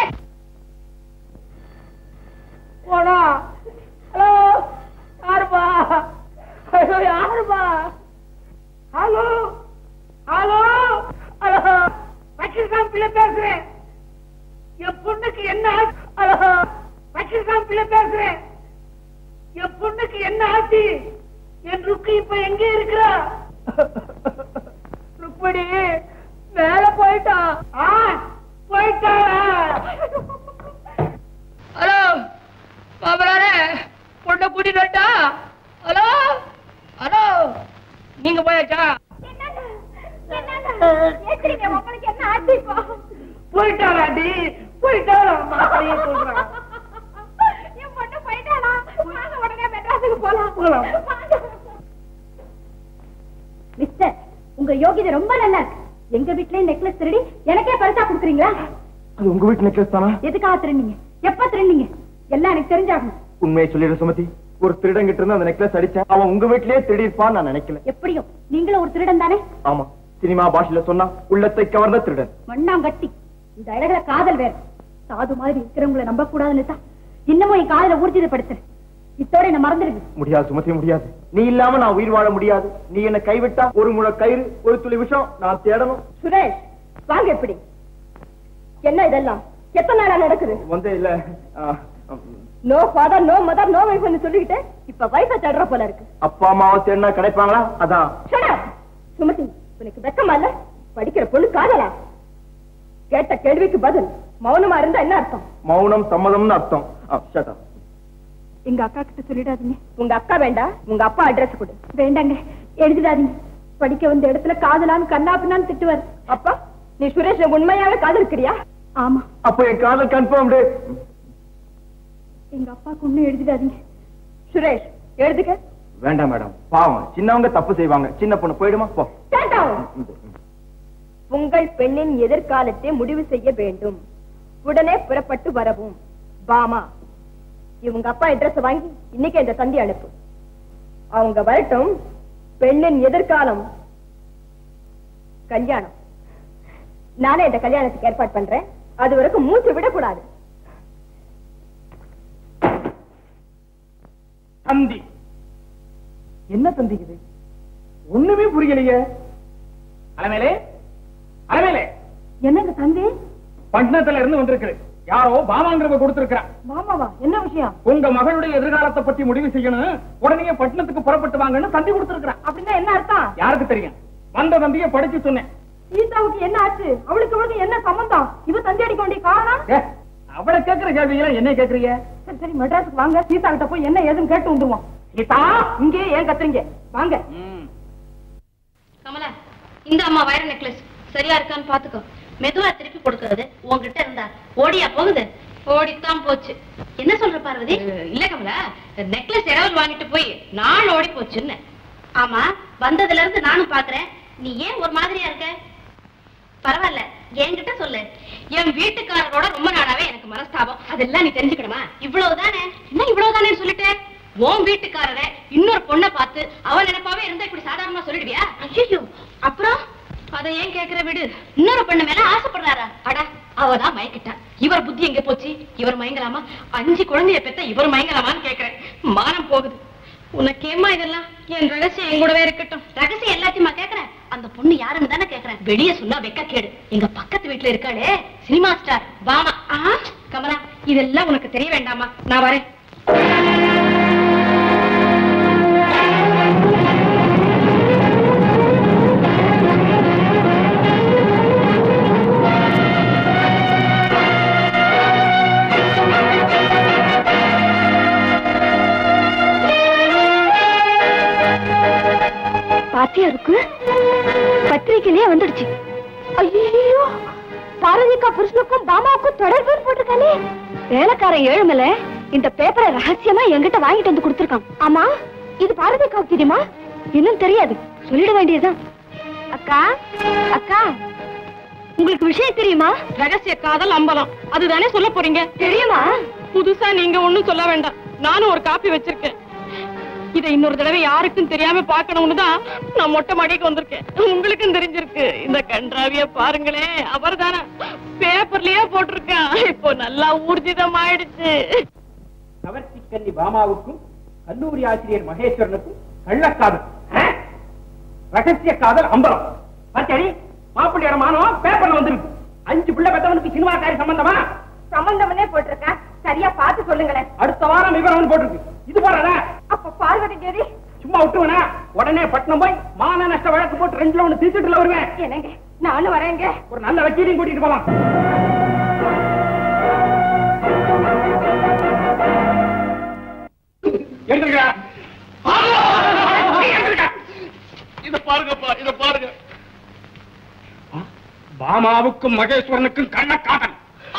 போடா ஹலோ யாருப்பா ஐயோ யாருப்பா ஹலோ ஹலோ ஹலோ வச்சிருக்கான் பிள்ளை பேசுறேன் என் பொண்ணுக்கு என்ன ஆச்சு? ஹலோ வச்சிருக்கான் பிள்ளை பேசுறேன் என் பொண்ணுக்கு என்ன ஆச்சு என் ருக்கு இப்ப எங்க இருக்கிறா ருக்மணி மேல போயிட்டா ஆ போயிட்டா ஹலோ மாமனாரே பொண்ணை கூட்டிட்டு வரட்டா ஹலோ ஹலோ நீங்க போயாச்சா உங்களுக்கு என்ன ஆச்சு இப்போ போயிட்டாராடி போயிட்டாரா மாப்பிளையே சொல்றான் என் பொண்ணு போயிட்டாளா வாங்க உடனே மெட்ராஸுக்கு போலாம் போலாம். மிஸ்டர் உங்க யோகிதை ரொம்ப நல்லா இருக்கு எங்க வீட்லயே நெக்லஸ் திருடி எனக்கே பரிசா கொடுக்குறீங்களா அது உங்க வீட்டு நெக்லஸ் தானா எதுக்காக திருநீங்க எப்ப திருநீங்க எல்லாம் எனக்கு தெரிஞ்சாகணும் உண்மையை சொல்லிடு சுமதி ஒரு திருடன் கிட்ட இருந்து அந்த நெக்லஸ் அடிச்சேன் அவன் உங்க வீட்லயே திருடி இருப்பான்னு நான் நினைக்கல எப்படியும் நீங்களும் ஒரு திருடன் தானே ஆமா சினிமா பாஷையில சொன்னா உள்ளத்தை கவர்ந்த திருடன் மண்ணாங்கட்டி இந்த அழகுல காதல் வேற சாது மாதிரி இருக்கிறவங்களை நம்ப கூடாதுன்னு தான் இன்னமும் என் காதல ஊர்ஜிதப்படுத்துறேன் இத்தோட என்ன மறந்துடுங்க முடியாது சுமதி முடியாது நீ இல்லாம நான் உயிர் வாழ முடியாது நீ என்ன கைவிட்டா ஒரு முழ கயிறு ஒரு துளி விஷம் நான் தேடணும் சுரேஷ் வாங்க எப்படி என்ன இதெல்லாம் எத்தனை நாளா நடக்குது வந்து இல்ல ஆ, no father no mother no wife சொல்லிக்கிட்டு இப்ப வைஃபை தேடுற போல இருக்கு அப்பா அம்மாவை தேடினா கிடைப்பாங்களா அதான் Shut up. சுமதி உனக்கு வெக்கமா இல்ல படிக்கிற பொண்ணு காதலா கேட்ட கேள்விக்கு பதில் மௌனமா இருந்தா என்ன அர்த்தம் மௌனம் சம்மதம்னு அர்த்தம் ஆ, shut up. எங்க அக்கா கிட்ட சொல்லிடாதீங்க உங்க அக்கா வேண்டாம் உங்க அப்பா அட்ரஸ் கொடு வேண்டாங்க எழுதிடாதீங்க படிக்க வந்த இடத்துல காதலான்னு கண்ணாப்பினான்னு திட்டுவார் அப்பா நீ சுரேஷ் உண்மையாவே காதலிக்கிறியா ஆமா அப்ப என் காதல் கன்ஃபார்ம்டு எங்க அப்பாக்கு ஒண்ணும் எழுதிடாதீங்க சுரேஷ் எழுதுக்க வேண்டாம் மேடம் பாவம் சின்னவங்க தப்பு செய்வாங்க சின்ன பொண்ணு போயிடுமா போ Stand down. உங்கள் பெண்ணின் எதிர்காலத்தை முடிவு செய்ய வேண்டும் உடனே புறப்பட்டு வரவும் பாமா இவங்க அப்பா அட்ரஸ் வாங்கி இன்னைக்கு இந்த தந்தி அனுப்பு அவங்க வரட்டும் பெண்ணின் எதிர்காலம் கல்யாணம் நானே இந்த கல்யாணத்துக்கு ஏற்பாடு பண்றேன் அது வரைக்கும் மூச்சு விடக்கூடாது தந்தி என்ன தந்தி இது ஒண்ணுமே புரியலையே அலமேலே அலமேலே என்னங்க தந்தி பட்டணத்துல இருந்து வந்திருக்கு யாரோ பாமாங்கிறவ கொடுத்திருக்கிறா மாமாவா என்ன விஷயம் உங்க மகளுடைய எதிர்காலத்தை பத்தி முடிவு செய்யணும் உடனே பட்டணத்துக்கு புறப்பட்டு வாங்கன்னு தந்தி கொடுத்திருக்கிறா அப்படின்னா என்ன அர்த்தம் யாருக்கு தெரியும் வந்த தந்திய படிச்சு சொன்னேன் சீதாவுக்கு என்ன ஆச்சு அவளுக்கு அவளுக்கு என்ன சம்பந்தம் இவ தந்தி அடிக்க வேண்டிய காரணம் ஏ, அவளை கேட்கிற கேள்வியெல்லாம் என்ன கேக்குறீங்க சரி சரி மெட்ராஸுக்கு வாங்க சீதா கிட்ட போய் என்ன ஏதுன்னு கேட்டு வந்துருவோம் சீதா இங்கே ஏன் கத்துறீங்க வாங்க கமலா இந்த அம்மா வயர் நெக்லஸ் சரியா இருக்கான்னு பாத்துக்கோ மெதுவா திருப்பி கொடுக்கறது உன்கிட்ட இருந்தா ஓடியா போகுது ஓடித்தான் போச்சு என்ன சொல்ற பார்வதி இல்ல கமலா நெக்லஸ் யாராவது வாங்கிட்டு போய் நாள் ஓடி போச்சுன்னு ஆமா வந்ததுல இருந்து நானும் பாக்குறேன் நீ ஏன் ஒரு மாதிரியா இருக்க பரவாயில்ல என்கிட்ட சொல்லு என் வீட்டுக்காரரோட ரொம்ப நாளாவே எனக்கு மனஸ்தாபம் அதெல்லாம் நீ தெரிஞ்சுக்கணுமா இவ்வளவுதானே என்ன இவ்வளவுதானே சொல்லிட்டேன் உன் வீட்டுக்காரரை இன்னொரு பொண்ணை பார்த்து அவன் நினைப்பாவே இருந்தா இப்படி சாதாரணமா சொல்லிடுவியா ஐயோ அப்புறம் அதை ஏன் கேக்குற விடு இன்னொரு பொண்ணு மேல ஆசைப்படுறாரா அட அவதான் மயக்கிட்டா இவர் புத்தி எங்க போச்சு இவர் மயங்கலாமா அஞ்சு குழந்தைய பெத்த இவர் மயங்கலாமான்னு கேக்குறேன் மானம் போகுது உனக்கு ஏம்மா இதெல்லாம் என் ரகசியம் என் கூடவே இருக்கட்டும் ரகசியம் எல்லாத்தையுமா கேக்குறேன் அந்த பொண்ணு யாருன்னு தானே கேக்குறேன் வெளியே சொன்னா வெக்க கேடு எங்க பக்கத்து வீட்டுல இருக்காளே சினிமா ஸ்டார் பாமா ஆ, கமலா இதெல்லாம் உனக்கு தெரிய வேண்டாமா நான் வரேன் பத்திரிக்கையிலேயே வந்துடுச்சு ஐயோ பாரதிக்கா புருஷனுக்கும் பாமாவுக்கும் தொடர்பு போட்டிருக்கானே வேலைக்காரன் ஏழுமலை இந்த பேப்பரை ரகசியமா என்கிட்ட வாங்கிட்டு வந்து கொடுத்துருக்கான் ஆமா இது பாரதிக்காவுக்கு தெரியுமா இன்னும் தெரியாது சொல்லிட வேண்டியதுதான் அக்கா அக்கா உங்களுக்கு விஷயம் தெரியுமா ரகசிய காதல் அம்பலம் அதுதானே சொல்ல போறீங்க தெரியுமா புதுசா நீங்க ஒண்ணும் சொல்ல வேண்டாம் நானும் ஒரு காப்பி வச்சிருக்கேன் இதை இன்னொரு தடவை யாருக்கும் தெரியாம பார்க்கணும்னு தான் நான் மொட்டை மாடிக்கு வந்திருக்கேன் உங்களுக்கும் தெரிஞ்சிருக்கு இந்த கன்றாவிய பாருங்களேன் அவர் தானே பேப்பர்லயே போட்டிருக்கேன் இப்போ நல்லா ஊர்ஜிதம் ஆயிடுச்சு கவர்ச்சி கன்னி பாமாவுக்கும் கல்லூரி ஆசிரியர் மகேஸ்வரனுக்கும் கள்ளக்காதல் ஆ? ரகசிய காதல் அம்பலம் பாத்தியாடி மாப்பிள்ளையோட மானம் பேப்பர்ல வந்துருக்கு அஞ்சு பிள்ளை பெத்தவனுக்கு சினிமாக்காரி சம்பந்தமா சம்பந்தம்னே போட்டிருக்கேன் சரியா பார்த்து சொல்லுங்களேன் அடுத்த வாரம் விவரம் போட்டிருக்கு இது போறாதா அப்ப பார்வதி தேவி சும்மா விட்டுவனா உடனே பட்டணம் போய் மான நஷ்ட வழக்கு போட்டு ரெண்டுல ஒண்ணு தீர்த்துட்டுல வருவேன் என்னங்க நானும் வரேங்க ஒரு நல்ல வக்கீலையும் கூட்டிட்டு போலாம் எடுத்துக்கா இத பாருங்கப்பா இத பாருங்க பாமாவுக்கும் மகேஸ்வரனுக்கும் கள்ளக்காதல்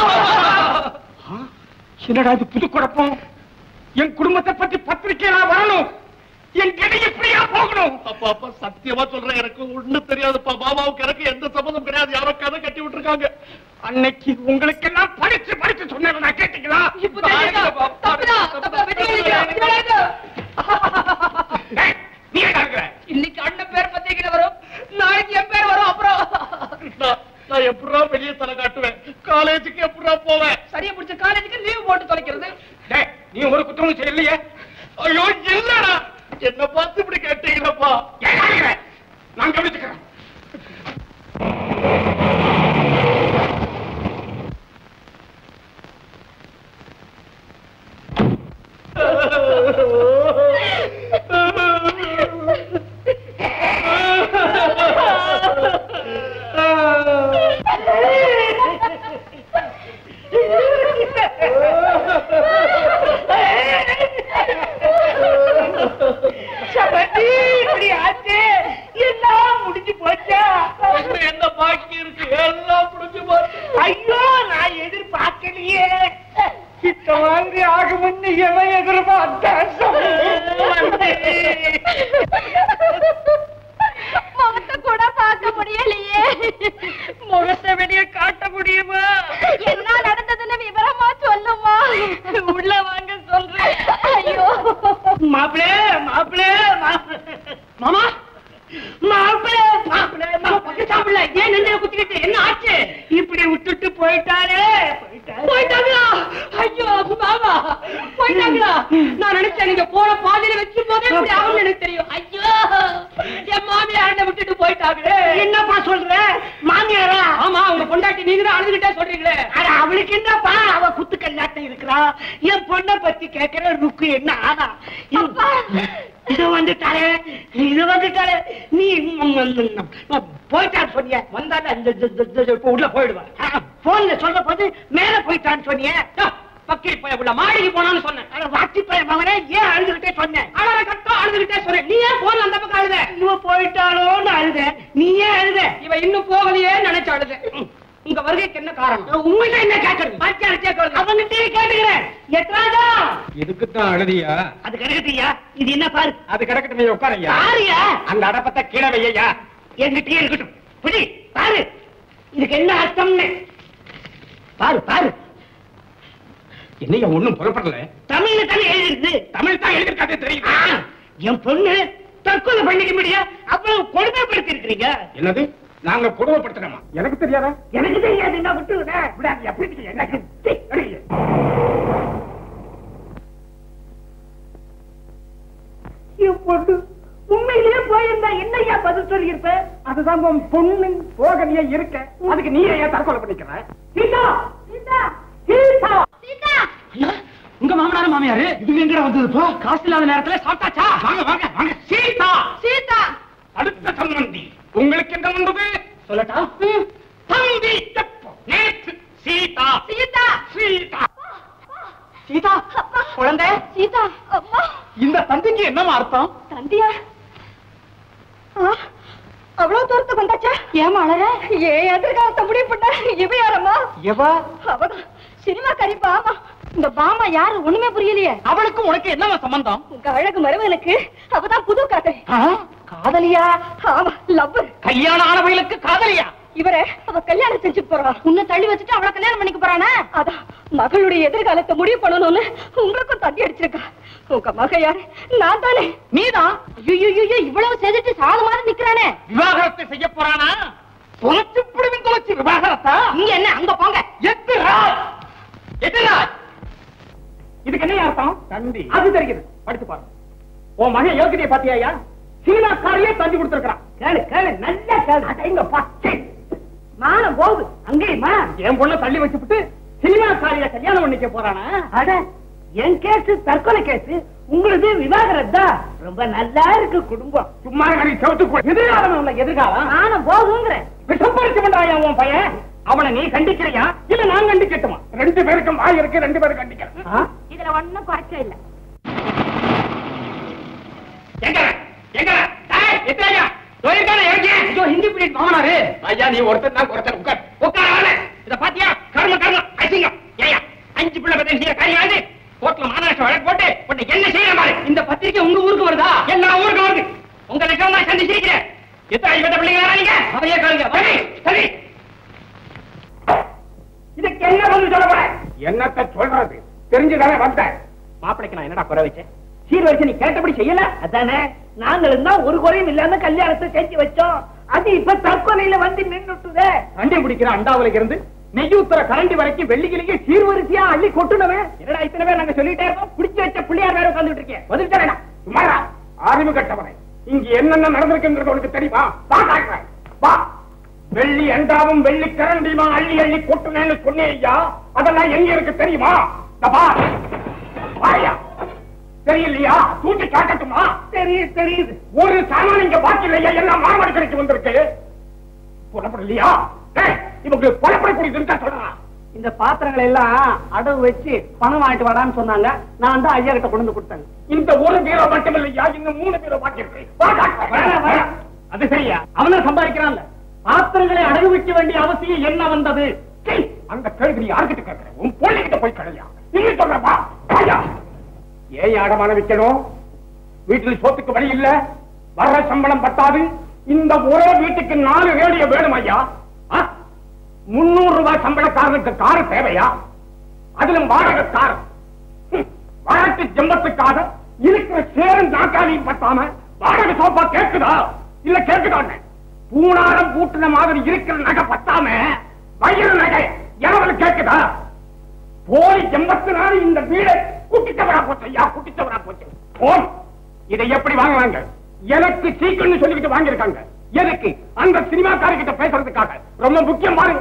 என்னடா இது புது குழப்பம் என் குடும்பத்தை பத்தி பத்திரிக்கையில வரணும் என் கடை எப்படியா போகணும் அப்பா அப்பா சத்தியமா சொல்றேன் எனக்கு ஒண்ணு தெரியாதுப்பா பாபாவுக்கு எனக்கு எந்த சம்மந்தம் கிடையாது யாரோ கதை கட்டி விட்டுருக்காங்க அன்னைக்கு உங்களுக்கு எல்லாம் படிச்சு படிச்சு சொன்னேன் நான் கேட்டீங்களா டேய், நீ என்ன இருக்கிற இன்னைக்கு அண்ணன் பேர் பத்திரிக்கையில வரும் நாளைக்கு என் பேர் வரும் அப்புறம் நான் நான் எப்படா வெளியே தலை காட்டுவேன் காலேஜுக்கு எப்படா போவேன் சரியா பிடிச்ச காலேஜுக்கு லீவ் போட்டு தொலைக்கிறது டேய், நீ ஒரு குற்றமும் செய்யலையே ஐயோ இல்லடா என்ன பார்த்து இப்படி கேட்டீங்களப்பா ஏன் கேட்கிற? நான் கவனிச்சுக்கிறேன் சபதி இப்படி ஆச்சு எல்லாம் முடிஞ்சு போச்சா இன்னும் என்ன பாக்கி இருக்கு எல்லாம் முடிஞ்சு போச்சு ஐயோ நான் எதிர்பார்க்கலையே இந்த மாதிரி ஆகும்னு எவன் எதிர்பார்த்தான் முகத்தை கூட பார்க்க முடியலையே முகத்தை வெளியே காட்ட முடியுமா என்ன நடந்ததுன்னு விவரமா சொல்லுமா உள்ள வாங்க சொல்றேன் ஐயோ மாப்பிளே மாப்பிளே மாமா மாப்பிளே மாப்பிளே மாப்பிளே சாப்பிடல ஏன் நெஞ்சில குத்திக்கிட்டு என்ன ஆச்சு இப்படி விட்டுட்டு போயிட்டாரே போயிட்டாங்களா ஐயோ மாமா போயிட்டாங்களா நான் நினைச்சேன் நீங்க போன பாதையில வச்சு போதே இப்படி ஆகும் எனக்கு தெரியும் ஐயோ என் மாமியார் விட்டுட்டு போயிட்டாங்களே என்னப்பா சொல்ற மாமியாரா ஆமா உங்க பொண்டாட்டி நீங்க தான் அழுதுகிட்டே சொல்றீங்களே அட அவளுக்கு என்னப்பா அவ குத்து கல்லாட்டம் இருக்கிறா என் பொண்ணை பத்தி கேக்குற ருக்கு என்ன ஆனா இது வந்துட்டாரே இது வந்துட்டாரே நீ போயிட்டான்னு சொன்னிய வந்தால இந்த இந்த- இந்த- இந்த- இப்ப உள்ள போயிடுவா போன்ல சொல்ற போது மேல போயிட்டான்னு சொன்னிய பக்கி போய் உள்ள மாடிக்கு போனான்னு சொன்னேன் வாட்டி போய் மகனே ஏன் அழுதுகிட்டே சொன்னேன் அழற கட்டம் அழுதுகிட்டே சொன்னேன் நீ ஏன் போன்ல அந்த பக்கம் அழுத இவ போயிட்டாளோன்னு அழுத நீ ஏன் அழுத இவ இன்னும் போகலையே நினைச்சு அழுத உங்க வருகைக்கு என்ன காரணம் உங்ககிட்ட என்ன கேட்கறது பாத்தியார கேட்கறது அவன்கிட்டயே கேட்டுக்கிறேன் எத்ராஜா இதுக்கு தான் அழுதியா அது கிடைக்கட்டியா இது என்ன பாரு அது கிடக்கட்டும் நீ உட்காரையா பாருயா அந்த அடப்பத்தை கீழே வையா என்கிட்டயே இருக்கட்டும் புடி பாரு இதுக்கு என்ன அர்த்தம்னு பாரு பாரு என்னையா ஒண்ணும் புறப்படல தமிழ்ல தானே எழுதிருக்கு தமிழ் தான் எழுதிருக்காதே தெரியுது ஆ, என் பொண்ணு தற்கொலை பண்ணிக்க முடியும் அவ்வளவு கொடுமைப்படுத்தி இருக்கிறீங்க என்னது நாங்க கொடுமைப்படுத்துறோமா எனக்கு தெரியாதா எனக்கு தெரியாது என்ன விட்டு விட விடாது எப்படி எனக்கு தெரியும். என் பொண்ணு உண்மையிலேயே போயிருந்தா என்னையா பதில் சொல்லியிருப்ப அதுதான் உன் பொண்ணு போகலையே இருக்க அதுக்கு நீ ஏன் தற்கொலை பண்ணிக்கிற சீதா சீதா சீதா சீதா உங்க மாமனார மாமியாரு இது எங்கடா வந்ததுப்பா காசு இல்லாத நேரத்துல சாப்பிட்டாச்சா வாங்க வாங்க வாங்க சீதா சீதா அடுத்த சம்பந்தி உங்களுக்கு என்ன வந்தது சொல்லட்டா தம்பி எப்போ? நேத்து சீதா சீதா சீதா சீதா குழந்தை சீதா அம்மா இந்த தந்திக்கு என்னமா அர்த்தம் தந்தியா ஆ, அவ்வளவு தூரத்துக்கு வந்தாச்சா ஏமா அழற ஏன் எதிர்காலத்தை முடிவு பண்ண இவ யாரம்மா எவா அவதான் சினிமா கரிப்பா ஆமா இந்த பாமா யாரு ஒண்ணுமே புரியலையே அவளுக்கும் உனக்கு என்னவா சம்பந்தம் உங்க அழகு மருமனுக்கு அவதான் புது காதல் காதலியா ஆமா லவ் கல்யாணம் ஆனவங்களுக்கு காதலியா இவரே அவ கல்யாணம் செஞ்சு போறா உன்னை தள்ளி வச்சுட்டு அவளை கல்யாணம் பண்ணிக்க போறானே அதான் மகளுடைய எதிர்காலத்தை முடிவு பண்ணணும்னு உங்களுக்கும் தட்டி அடிச்சிருக்கா உங்க மக யாரு நான் தானே நீதான் ஐயோ இவ்வளவு செய்துட்டு சாது மாதிரி நிக்கிறானே விவாகரத்தை செய்ய போறானா தொலைச்சு பிடிவின் தொலைச்சு விவாகரத்தா இங்க என்ன அங்க போங்க எத்து ராஜ் எத்து ராஜ் இதுக்கு என்ன அர்த்தம் தண்டி அது தெரியுது படிச்சு பாருங்க உன் மகன் யோகிதையை பாத்தியாயா சீனாக்காரியே தந்தி கொடுத்திருக்கான் கேளு கேளு நல்ல கேளு அடைங்க பச்சை மானம் போகுது அங்கேயுமா என் பொண்ணை தள்ளி வச்சுப்புட்டு சினிமாக்காரிய கல்யாணம் பண்ணிக்க போறானா அட என் கேஸ் தற்கொலை கேஸ் உங்களுக்கு விவாகரத்தா ரொம்ப நல்லா இருக்கு குடும்பம் சும்மா செவத்து எதிர்காலம் இல்ல எதிர்காலம் நானும் போகுங்கிறேன் விஷப்பரிச்சு பண்றாயா உன் பையன் அவனை நீ கண்டிக்கிறியா இல்ல நான் கண்டிக்கட்டுமா ரெண்டு பேருக்கும் வாய் இருக்கு ரெண்டு பேரும் கண்டிக்கிறேன் இதுல ஒண்ணும் குறைச்ச இல்ல எங்க எங்க டேய், எத்தையா போயிருக்கானே எங்க ஐயோ ஹிந்தி பீரியட் மாமனாரு ஐயா நீ ஒருத்தர் தான் ஒருத்தர் உட்கார் உட்கார் ஆளு இத பாத்தியா கர்ம கர்ம அசிங்கம் ஏயா அஞ்சு பிள்ளை பத்தி செய்ய காரியம் அது கோர்ட்ல மாநகராட்சி வழக்கு போட்டு உன்னை என்ன செய்யற மாதிரி இந்த பத்திரிக்கை உங்க ஊருக்கு வருதா என்ன ஊருக்கு வருது உங்க லட்சம் தான் சந்தி சிரிக்கிறேன் எத்தனை ஐம்பது பிள்ளைங்க வராங்க அதையே காணுங்க சரி சரி இதுக்கு என்ன பதில் சொல்ல போற என்னத்த சொல்றது தெரிஞ்சுதானே வந்தேன் மாப்பிளைக்கு நான் என்னடா குறை வச்சேன் சீர் வச்சு நீ கேட்டபடி செய்யல அதானே நாங்களும் தான் ஒரு குறையும் இல்லாம கல்யாணத்தை செஞ்சு வச்சோம் அது இப்ப தற்கொலையில வந்து நின்னுட்டுதே அண்டி பிடிக்கிற அண்டாவுல இருந்து நெய்யூத்துற கரண்டி வரைக்கும் வெள்ளிக்கிலேயே சீர்வரிசையா அள்ளி கொட்டுனவே என்னடா இத்தனை பேர் நாங்க சொல்லிட்டே இருக்கோம் பிடிச்சு வச்ச பிள்ளையார் வேற உட்காந்துட்டு இருக்கேன் பதில் சொல்லடா சுமாரா அறிவு கட்டவனை இங்க என்னென்ன நடந்திருக்குங்கிறது உனக்கு தெரியுமா வா காட்டுறேன் வா வெள்ளி அண்டாவும் வெள்ளி கரண்டியுமா அள்ளி அள்ளி கொட்டுனேன்னு சொன்னேன் ஐயா அதெல்லாம் எங்க இருக்கு தெரியுமா இந்த பார். வாயா தெரியலையா தூக்கி காட்டட்டுமா தெரியுது தெரியுது ஒரு சாமான் இங்க பாக்கி இல்லையா எல்லாம் மாமடி கடைக்கு வந்திருக்கு புலப்படலையா டேய், இவங்க புலப்பட குடிக்கிறதா சொல்றான் இந்த பாத்திரங்களை எல்லாம் அடவு வச்சு பணம் வாங்கிட்டு வாடான்னு சொன்னாங்க நான் தான் ஐயா கிட்ட கொண்டு வந்து கொடுத்தேன் இந்த ஒரு பீரோ மட்டும் இல்லையா இன்னும் மூணு பீரோ பாக்கி இருக்கு வா காட்டுறேன். வேணாம், வேணாம். அது சரியா அவன சம்பாதிக்கிறான்ல பாத்திரங்களை அடகு வைக்க வேண்டிய அவசியம் என்ன வந்தது சீ, அந்த கேள்வி யார்கிட்ட கேட்கிறேன் உன் பொண்ணுகிட்ட போய் கிடையா நீங்க சொல்றப்பா ஐயா ஏன் அடமான விக்கணும் வீட்டில் சோத்துக்கு வழி இல்ல வர்ற சம்பளம் பத்தாது இந்த ஒரே வீட்டுக்கு நாலு ரேடியோ வேணும் ஐயா ஆ? முன்னூறு ரூபாய் சம்பளக்காரனுக்கு காரு தேவையா அதிலும் வாடகை கார் ஹம், வழக்கு ஜம்பத்துக்காக இருக்கிற சேரும் நாக்காளியும் பத்தாம வாடகை சோப்பா கேக்குதா இல்ல கேக்குதான்னு பூனாரம் பூட்டின மாதிரி இருக்கிற நகை பத்தாம வயிறு நகை எவரு கேக்குதா போய் எண்பத்தி நாலு இந்த வீடு குட்டிச்சவரா போச்சு ஐயா குட்டிச்சவரா போச்சு போன் இதை எப்படி வாங்குவாங்க எனக்கு சீக்கிரம் சொல்லிக்கிட்டு வாங்கியிருக்காங்க எதுக்கு அந்த சினிமாக்காரர்கிட்ட பேசுறதுக்காக ரொம்ப முக்கியம் பாருங்க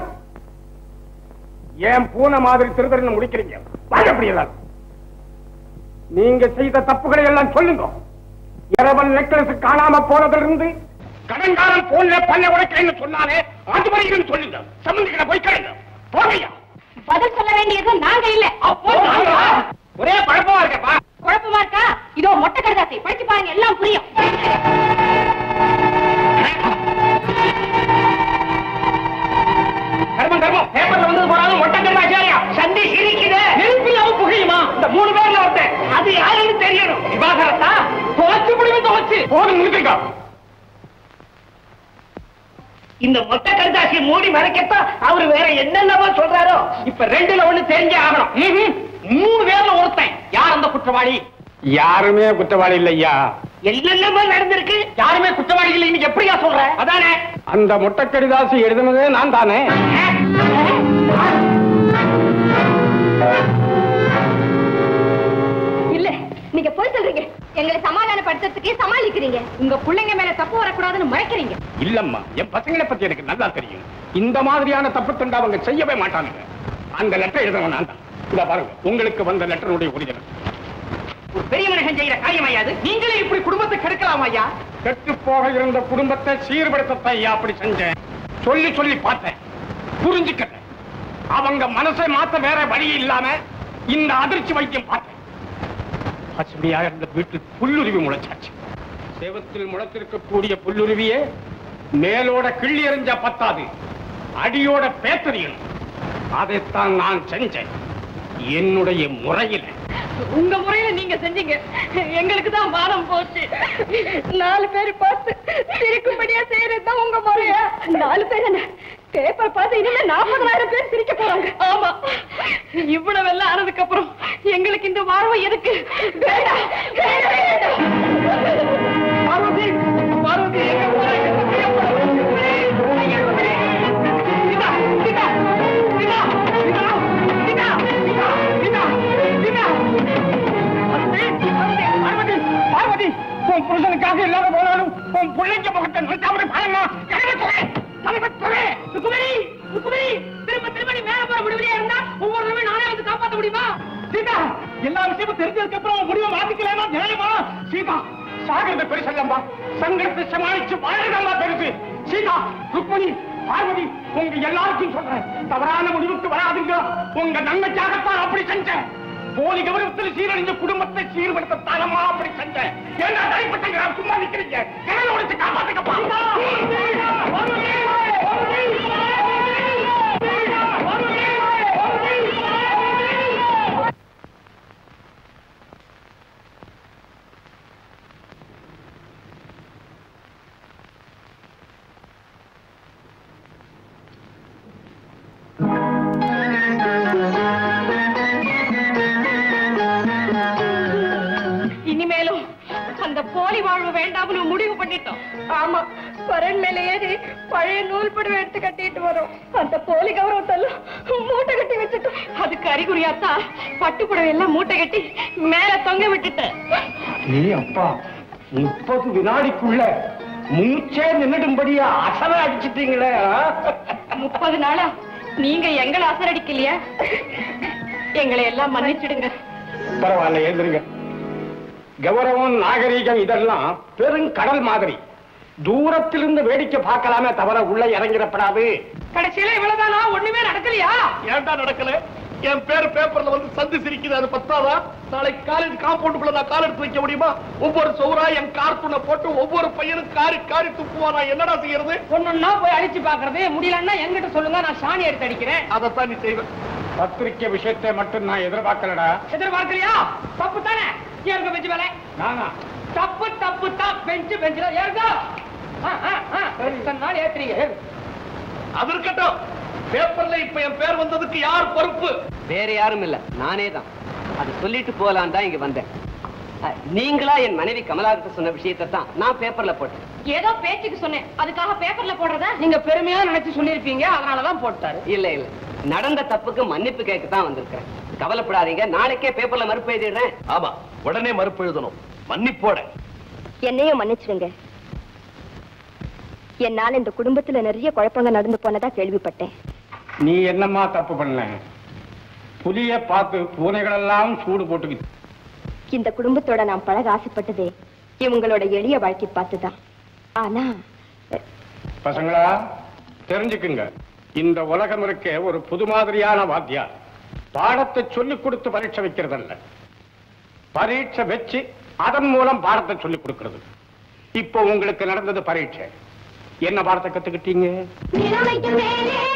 ஏன் பூனை மாதிரி திருதரன்னு முடிக்கிறீங்க வாங்க அப்படி எல்லாம் நீங்க செய்த தப்புகளை எல்லாம் சொல்லுங்க இரவல் நெக்லஸ் காணாம போனதிலிருந்து கடன்காரன் போன்ல பல்ல உடைக்கிறேன்னு சொன்னாலே அது வரைக்கும் சொல்லுங்க சம்பந்திக்கிட்ட போய் கேளுங்க போகையா பதில் சொல்ல வேண்டியது நாங்க இல்ல ஒரே குழப்பமா இருக்கப்பா குழப்பமா இருக்கா இதோ மொட்டை கடிதாசை படிச்சு பாருங்க எல்லாம் புரியும் கர்மம் கர்மம் பேப்பர்ல வந்தது போனாலும் மொட்டை கருமாச்சாரியா சந்தி சிரிக்குது நெருப்பில்லாம புகையுமா இந்த மூணு பேர்ல ஒருத்தன் அது யாருன்னு தெரியணும் விவாகரத்தா துவச்சு முடிவு துவச்சு போதும் முடிச்சுங்க இந்த மொட்டை கருதாசியை மூடி மறைக்கத்தான் அவரு வேற என்னென்னவோ சொல்றாரோ இப்ப ரெண்டுல ஒண்ணு தெரிஞ்சே ஆகணும் ம்ஹும். மூணு பேர்ல ஒருத்தன் யார் அந்த குற்றவாளி யாருமே குற்றவாளி இல்லையா என்னென்னமோ நடந்திருக்கு யாருமே குற்றவாளி இல்லைன்னு எப்படியா சொல்ற அதானே அந்த முட்டைக்கடிதாசி எழுதுனதே நான் தானே இல்ல நீங்க போய் சொல்றீங்க எங்களை சமாதானப்படுத்துறதுக்கு சமாளிக்கிறீங்க உங்க பிள்ளைங்க மேல தப்பு வரக்கூடாதுன்னு மறைக்கிறீங்க இல்லம்மா என் பசங்களை பத்தி எனக்கு நல்லா தெரியும் இந்த மாதிரியான தப்பு தண்டா அவங்க செய்யவே மாட்டானுங்க அந்த லெட்டர் எழுதுறவன் நான் தான் இத பாருங்க உங்களுக்கு வந்த லெட்டருடைய ஒரிஜினல் ஒரு பெரிய மனுஷன் செய்யற காரியம் ஐயாது நீங்களே இப்படி குடும்பத்தை கெடுக்கலாம் ஐயா கெட்டு போக இருந்த குடும்பத்தை சீர்படுத்தத்தை ஐயா அப்படி செஞ்சேன் சொல்லி சொல்லி பார்த்தேன் புரிஞ்சுக்கிட்டேன் அவங்க மனசை மாத்த வேற வழி இல்லாம இந்த அதிர்ச்சி வைத்தியம் பார்த்தேன் பசுமையா இருந்த வீட்டில் புல்லுருவி முளைச்சாச்சு சேவத்தில் முளைத்திருக்கக்கூடிய புல்லுருவியே மேலோட கிள்ளி எறிஞ்சா பத்தாது அடியோட பேத்தறியணும் அதைத்தான் நான் செஞ்சேன் என்னுடைய முறையில் உங்க முறையில நீங்க செஞ்சீங்க எங்களுக்கு தான் மானம் போச்சு நாலு பேர் பார்த்து சிரிக்கும்படியா செய்யறது தான் உங்க முறையா நாலு பேர் என்ன பேப்பர் பார்த்து இனிமே நாற்பதாயிரம் பேர் சிரிக்க போறாங்க ஆமா இவ்வளவு எல்லாம் ஆனதுக்கு அப்புறம் எங்களுக்கு இந்த வாழ்வு எதுக்கு வேண்டாம் வேண்டாம், வேண்டாம். பார்வதி பார்வதி எங்க போறாங்க? சீதா, சீதா, சீதா, சீதா, சீதா, சீதா, சீதா, சீதா. பார்வதி, பார்வதி, உன் புருஷனுக்காக இல்லாத போனாலும் உன் பிள்ளைங்க முகத்தை நோட்டாமடி பாருமா தலைவத்துறை தலைவத்துறை ருக்குமணி ருக்குமணி திரும்ப திரும்ப நீ மேல போற முடிவுலயே இருந்தா ஒவ்வொரு தடவை நானே வந்து காப்பாத்த முடியுமா சீதா எல்லா விஷயமும் தெரிஞ்சதுக்கு அப்புறம் முடிவை மாத்திக்கலாமா நியாயமா சீதா சாகிறது பெருசல்லம்பா சங்கடத்தை சமாளிச்சு வாழறதா பெருசு சீதா ருக்மணி பார்வதி உங்க எல்லாருக்கும் சொல்றேன் தவறான முடிவுக்கு வராதுங்க உங்க நன்மைக்காகத்தான் அப்படி செஞ்சேன் போலி கௌரவத்தில் சீரழிஞ்ச குடும்பத்தை சீர்படுத்த தானமா அப்படி செஞ்சேன் என்ன தனிப்பட்ட சும்மா நிக்கிறீங்க கடலை உடைச்சு காப்பாத்துக்கப்பா இனிமேலும் அந்த போலி வாழ்வு வேண்டாம்னு முடிவு பண்ணிட்டோம் ஆமா பரன் மேல ஏறி பழைய நூல் படுவை எடுத்து கட்டிட்டு வரோம் அந்த போலி கௌரவத்தெல்லாம் மூட்டை கட்டி வச்சுட்டோம் அதுக்கு அறிகுறியாத்தான் பட்டு புடவை எல்லாம் மூட்டை கட்டி மேல தொங்க விட்டுட்டேன் நீ அப்பா முப்பது வினாடிக்குள்ள மூச்சே நின்னுடும்படியா அசல அடிச்சிட்டீங்களே ஆ? முப்பது நாளா நீங்க எங்களை அசரடிக்கலையா எங்களை எல்லாம் மன்னிச்சிடுங்க பரவாயில்ல எழுதுருங்க கௌரவம் நாகரீகம் இதெல்லாம் பெருங்கடல் மாதிரி தூரத்திலிருந்து வேடிக்கை பார்க்கலாமே தவிர உள்ள இறங்கிடப்படாது கடைசியில இவ்வளவுதானா ஒண்ணுமே நடக்கலையா ஏன்டா நடக்கல என் பேர் பேப்பர்ல வந்து சந்து சிரிக்குது அது பத்தாதா நாளைக்கு காலேஜ் காம்பவுண்டுக்குள்ள நான் கால் எடுத்து வைக்க முடியுமா ஒவ்வொரு சௌரா என் கார்ட்டூனை போட்டு ஒவ்வொரு பையனும் காரி காரி துப்புவா நான் என்னடா செய்யறது ஒன்னொன்னா போய் அழிச்சு பாக்குறது முடியலன்னா என்கிட்ட சொல்லுங்க நான் சாணி எடுத்து அடிக்கிறேன் அதைத்தான் நீ செய்வேன் பத்திரிக்கை விஷயத்தை மட்டும் நான் எதிர்பார்க்கலடா எதிர்பார்க்கலையா தப்பு தானே ஏறுங்க பெஞ்சு மேல நானா தப்பு தப்பு தான் பெஞ்சு பெஞ்சுல ஏறுங்க ஆ, ஆ, ஆ. இத்தனை நாள் ஏத்துறீங்க ஏறு. அது இருக்கட்டும் பேப்பர்ல இப்ப என் பேர் வந்ததுக்கு யார் பொறுப்பு வேற யாரும் இல்ல நானே தான் அது சொல்லிட்டு போலாம் தான் இங்க வந்தேன் அஹ், நீங்களா என் மனைவி கமலா கிட்ட சொன்ன விஷயத்தை தான் நான் பேப்பர்ல போட்டேன் ஏதோ பேச்சுக்கு சொன்னேன் அதுக்காக பேப்பர்ல போடுறதா நீங்க பெருமையா நினைச்சு சொல்லிருப்பீங்க அதனாலதான் போட்டாரு இல்ல இல்ல நடந்த தப்புக்கு மன்னிப்பு கேட்க தான் வந்திருக்கிறேன் கவலைப்படாதீங்க நாளைக்கே பேப்பர்ல மறுப்பு எழுதிடுறேன் ஆமா உடனே மறுப்பு எழுதணும் மன்னிப்போட என்னையும் மன்னிச்சிடுங்க என்னால இந்த குடும்பத்துல நிறைய குழப்பங்க நடந்து போனதா கேள்விப்பட்டேன் நீ என்னம்மா தப்பு பண்ண புலிய பார்த்து பூனைகளெல்லாம் சூடு போட்டுக்கிச்சு இந்த குடும்பத்தோட நான் பழக ஆசைப்பட்டதே இவங்களோட எளிய வாழ்க்கை பார்த்துதான் ஆனா பசங்களா தெரிஞ்சுக்குங்க இந்த உலகம் இருக்க ஒரு புது மாதிரியான வாத்தியார் பாடத்தை சொல்லிக் கொடுத்து பரீட்சை வைக்கிறதல்ல பரீட்சை வச்சு அதன் மூலம் பாடத்தை சொல்லிக் கொடுக்கிறது இப்போ உங்களுக்கு நடந்தது பரீட்சை என்ன பாடத்தை கத்துக்கிட்டீங்க நிலைமைக்கு மேலே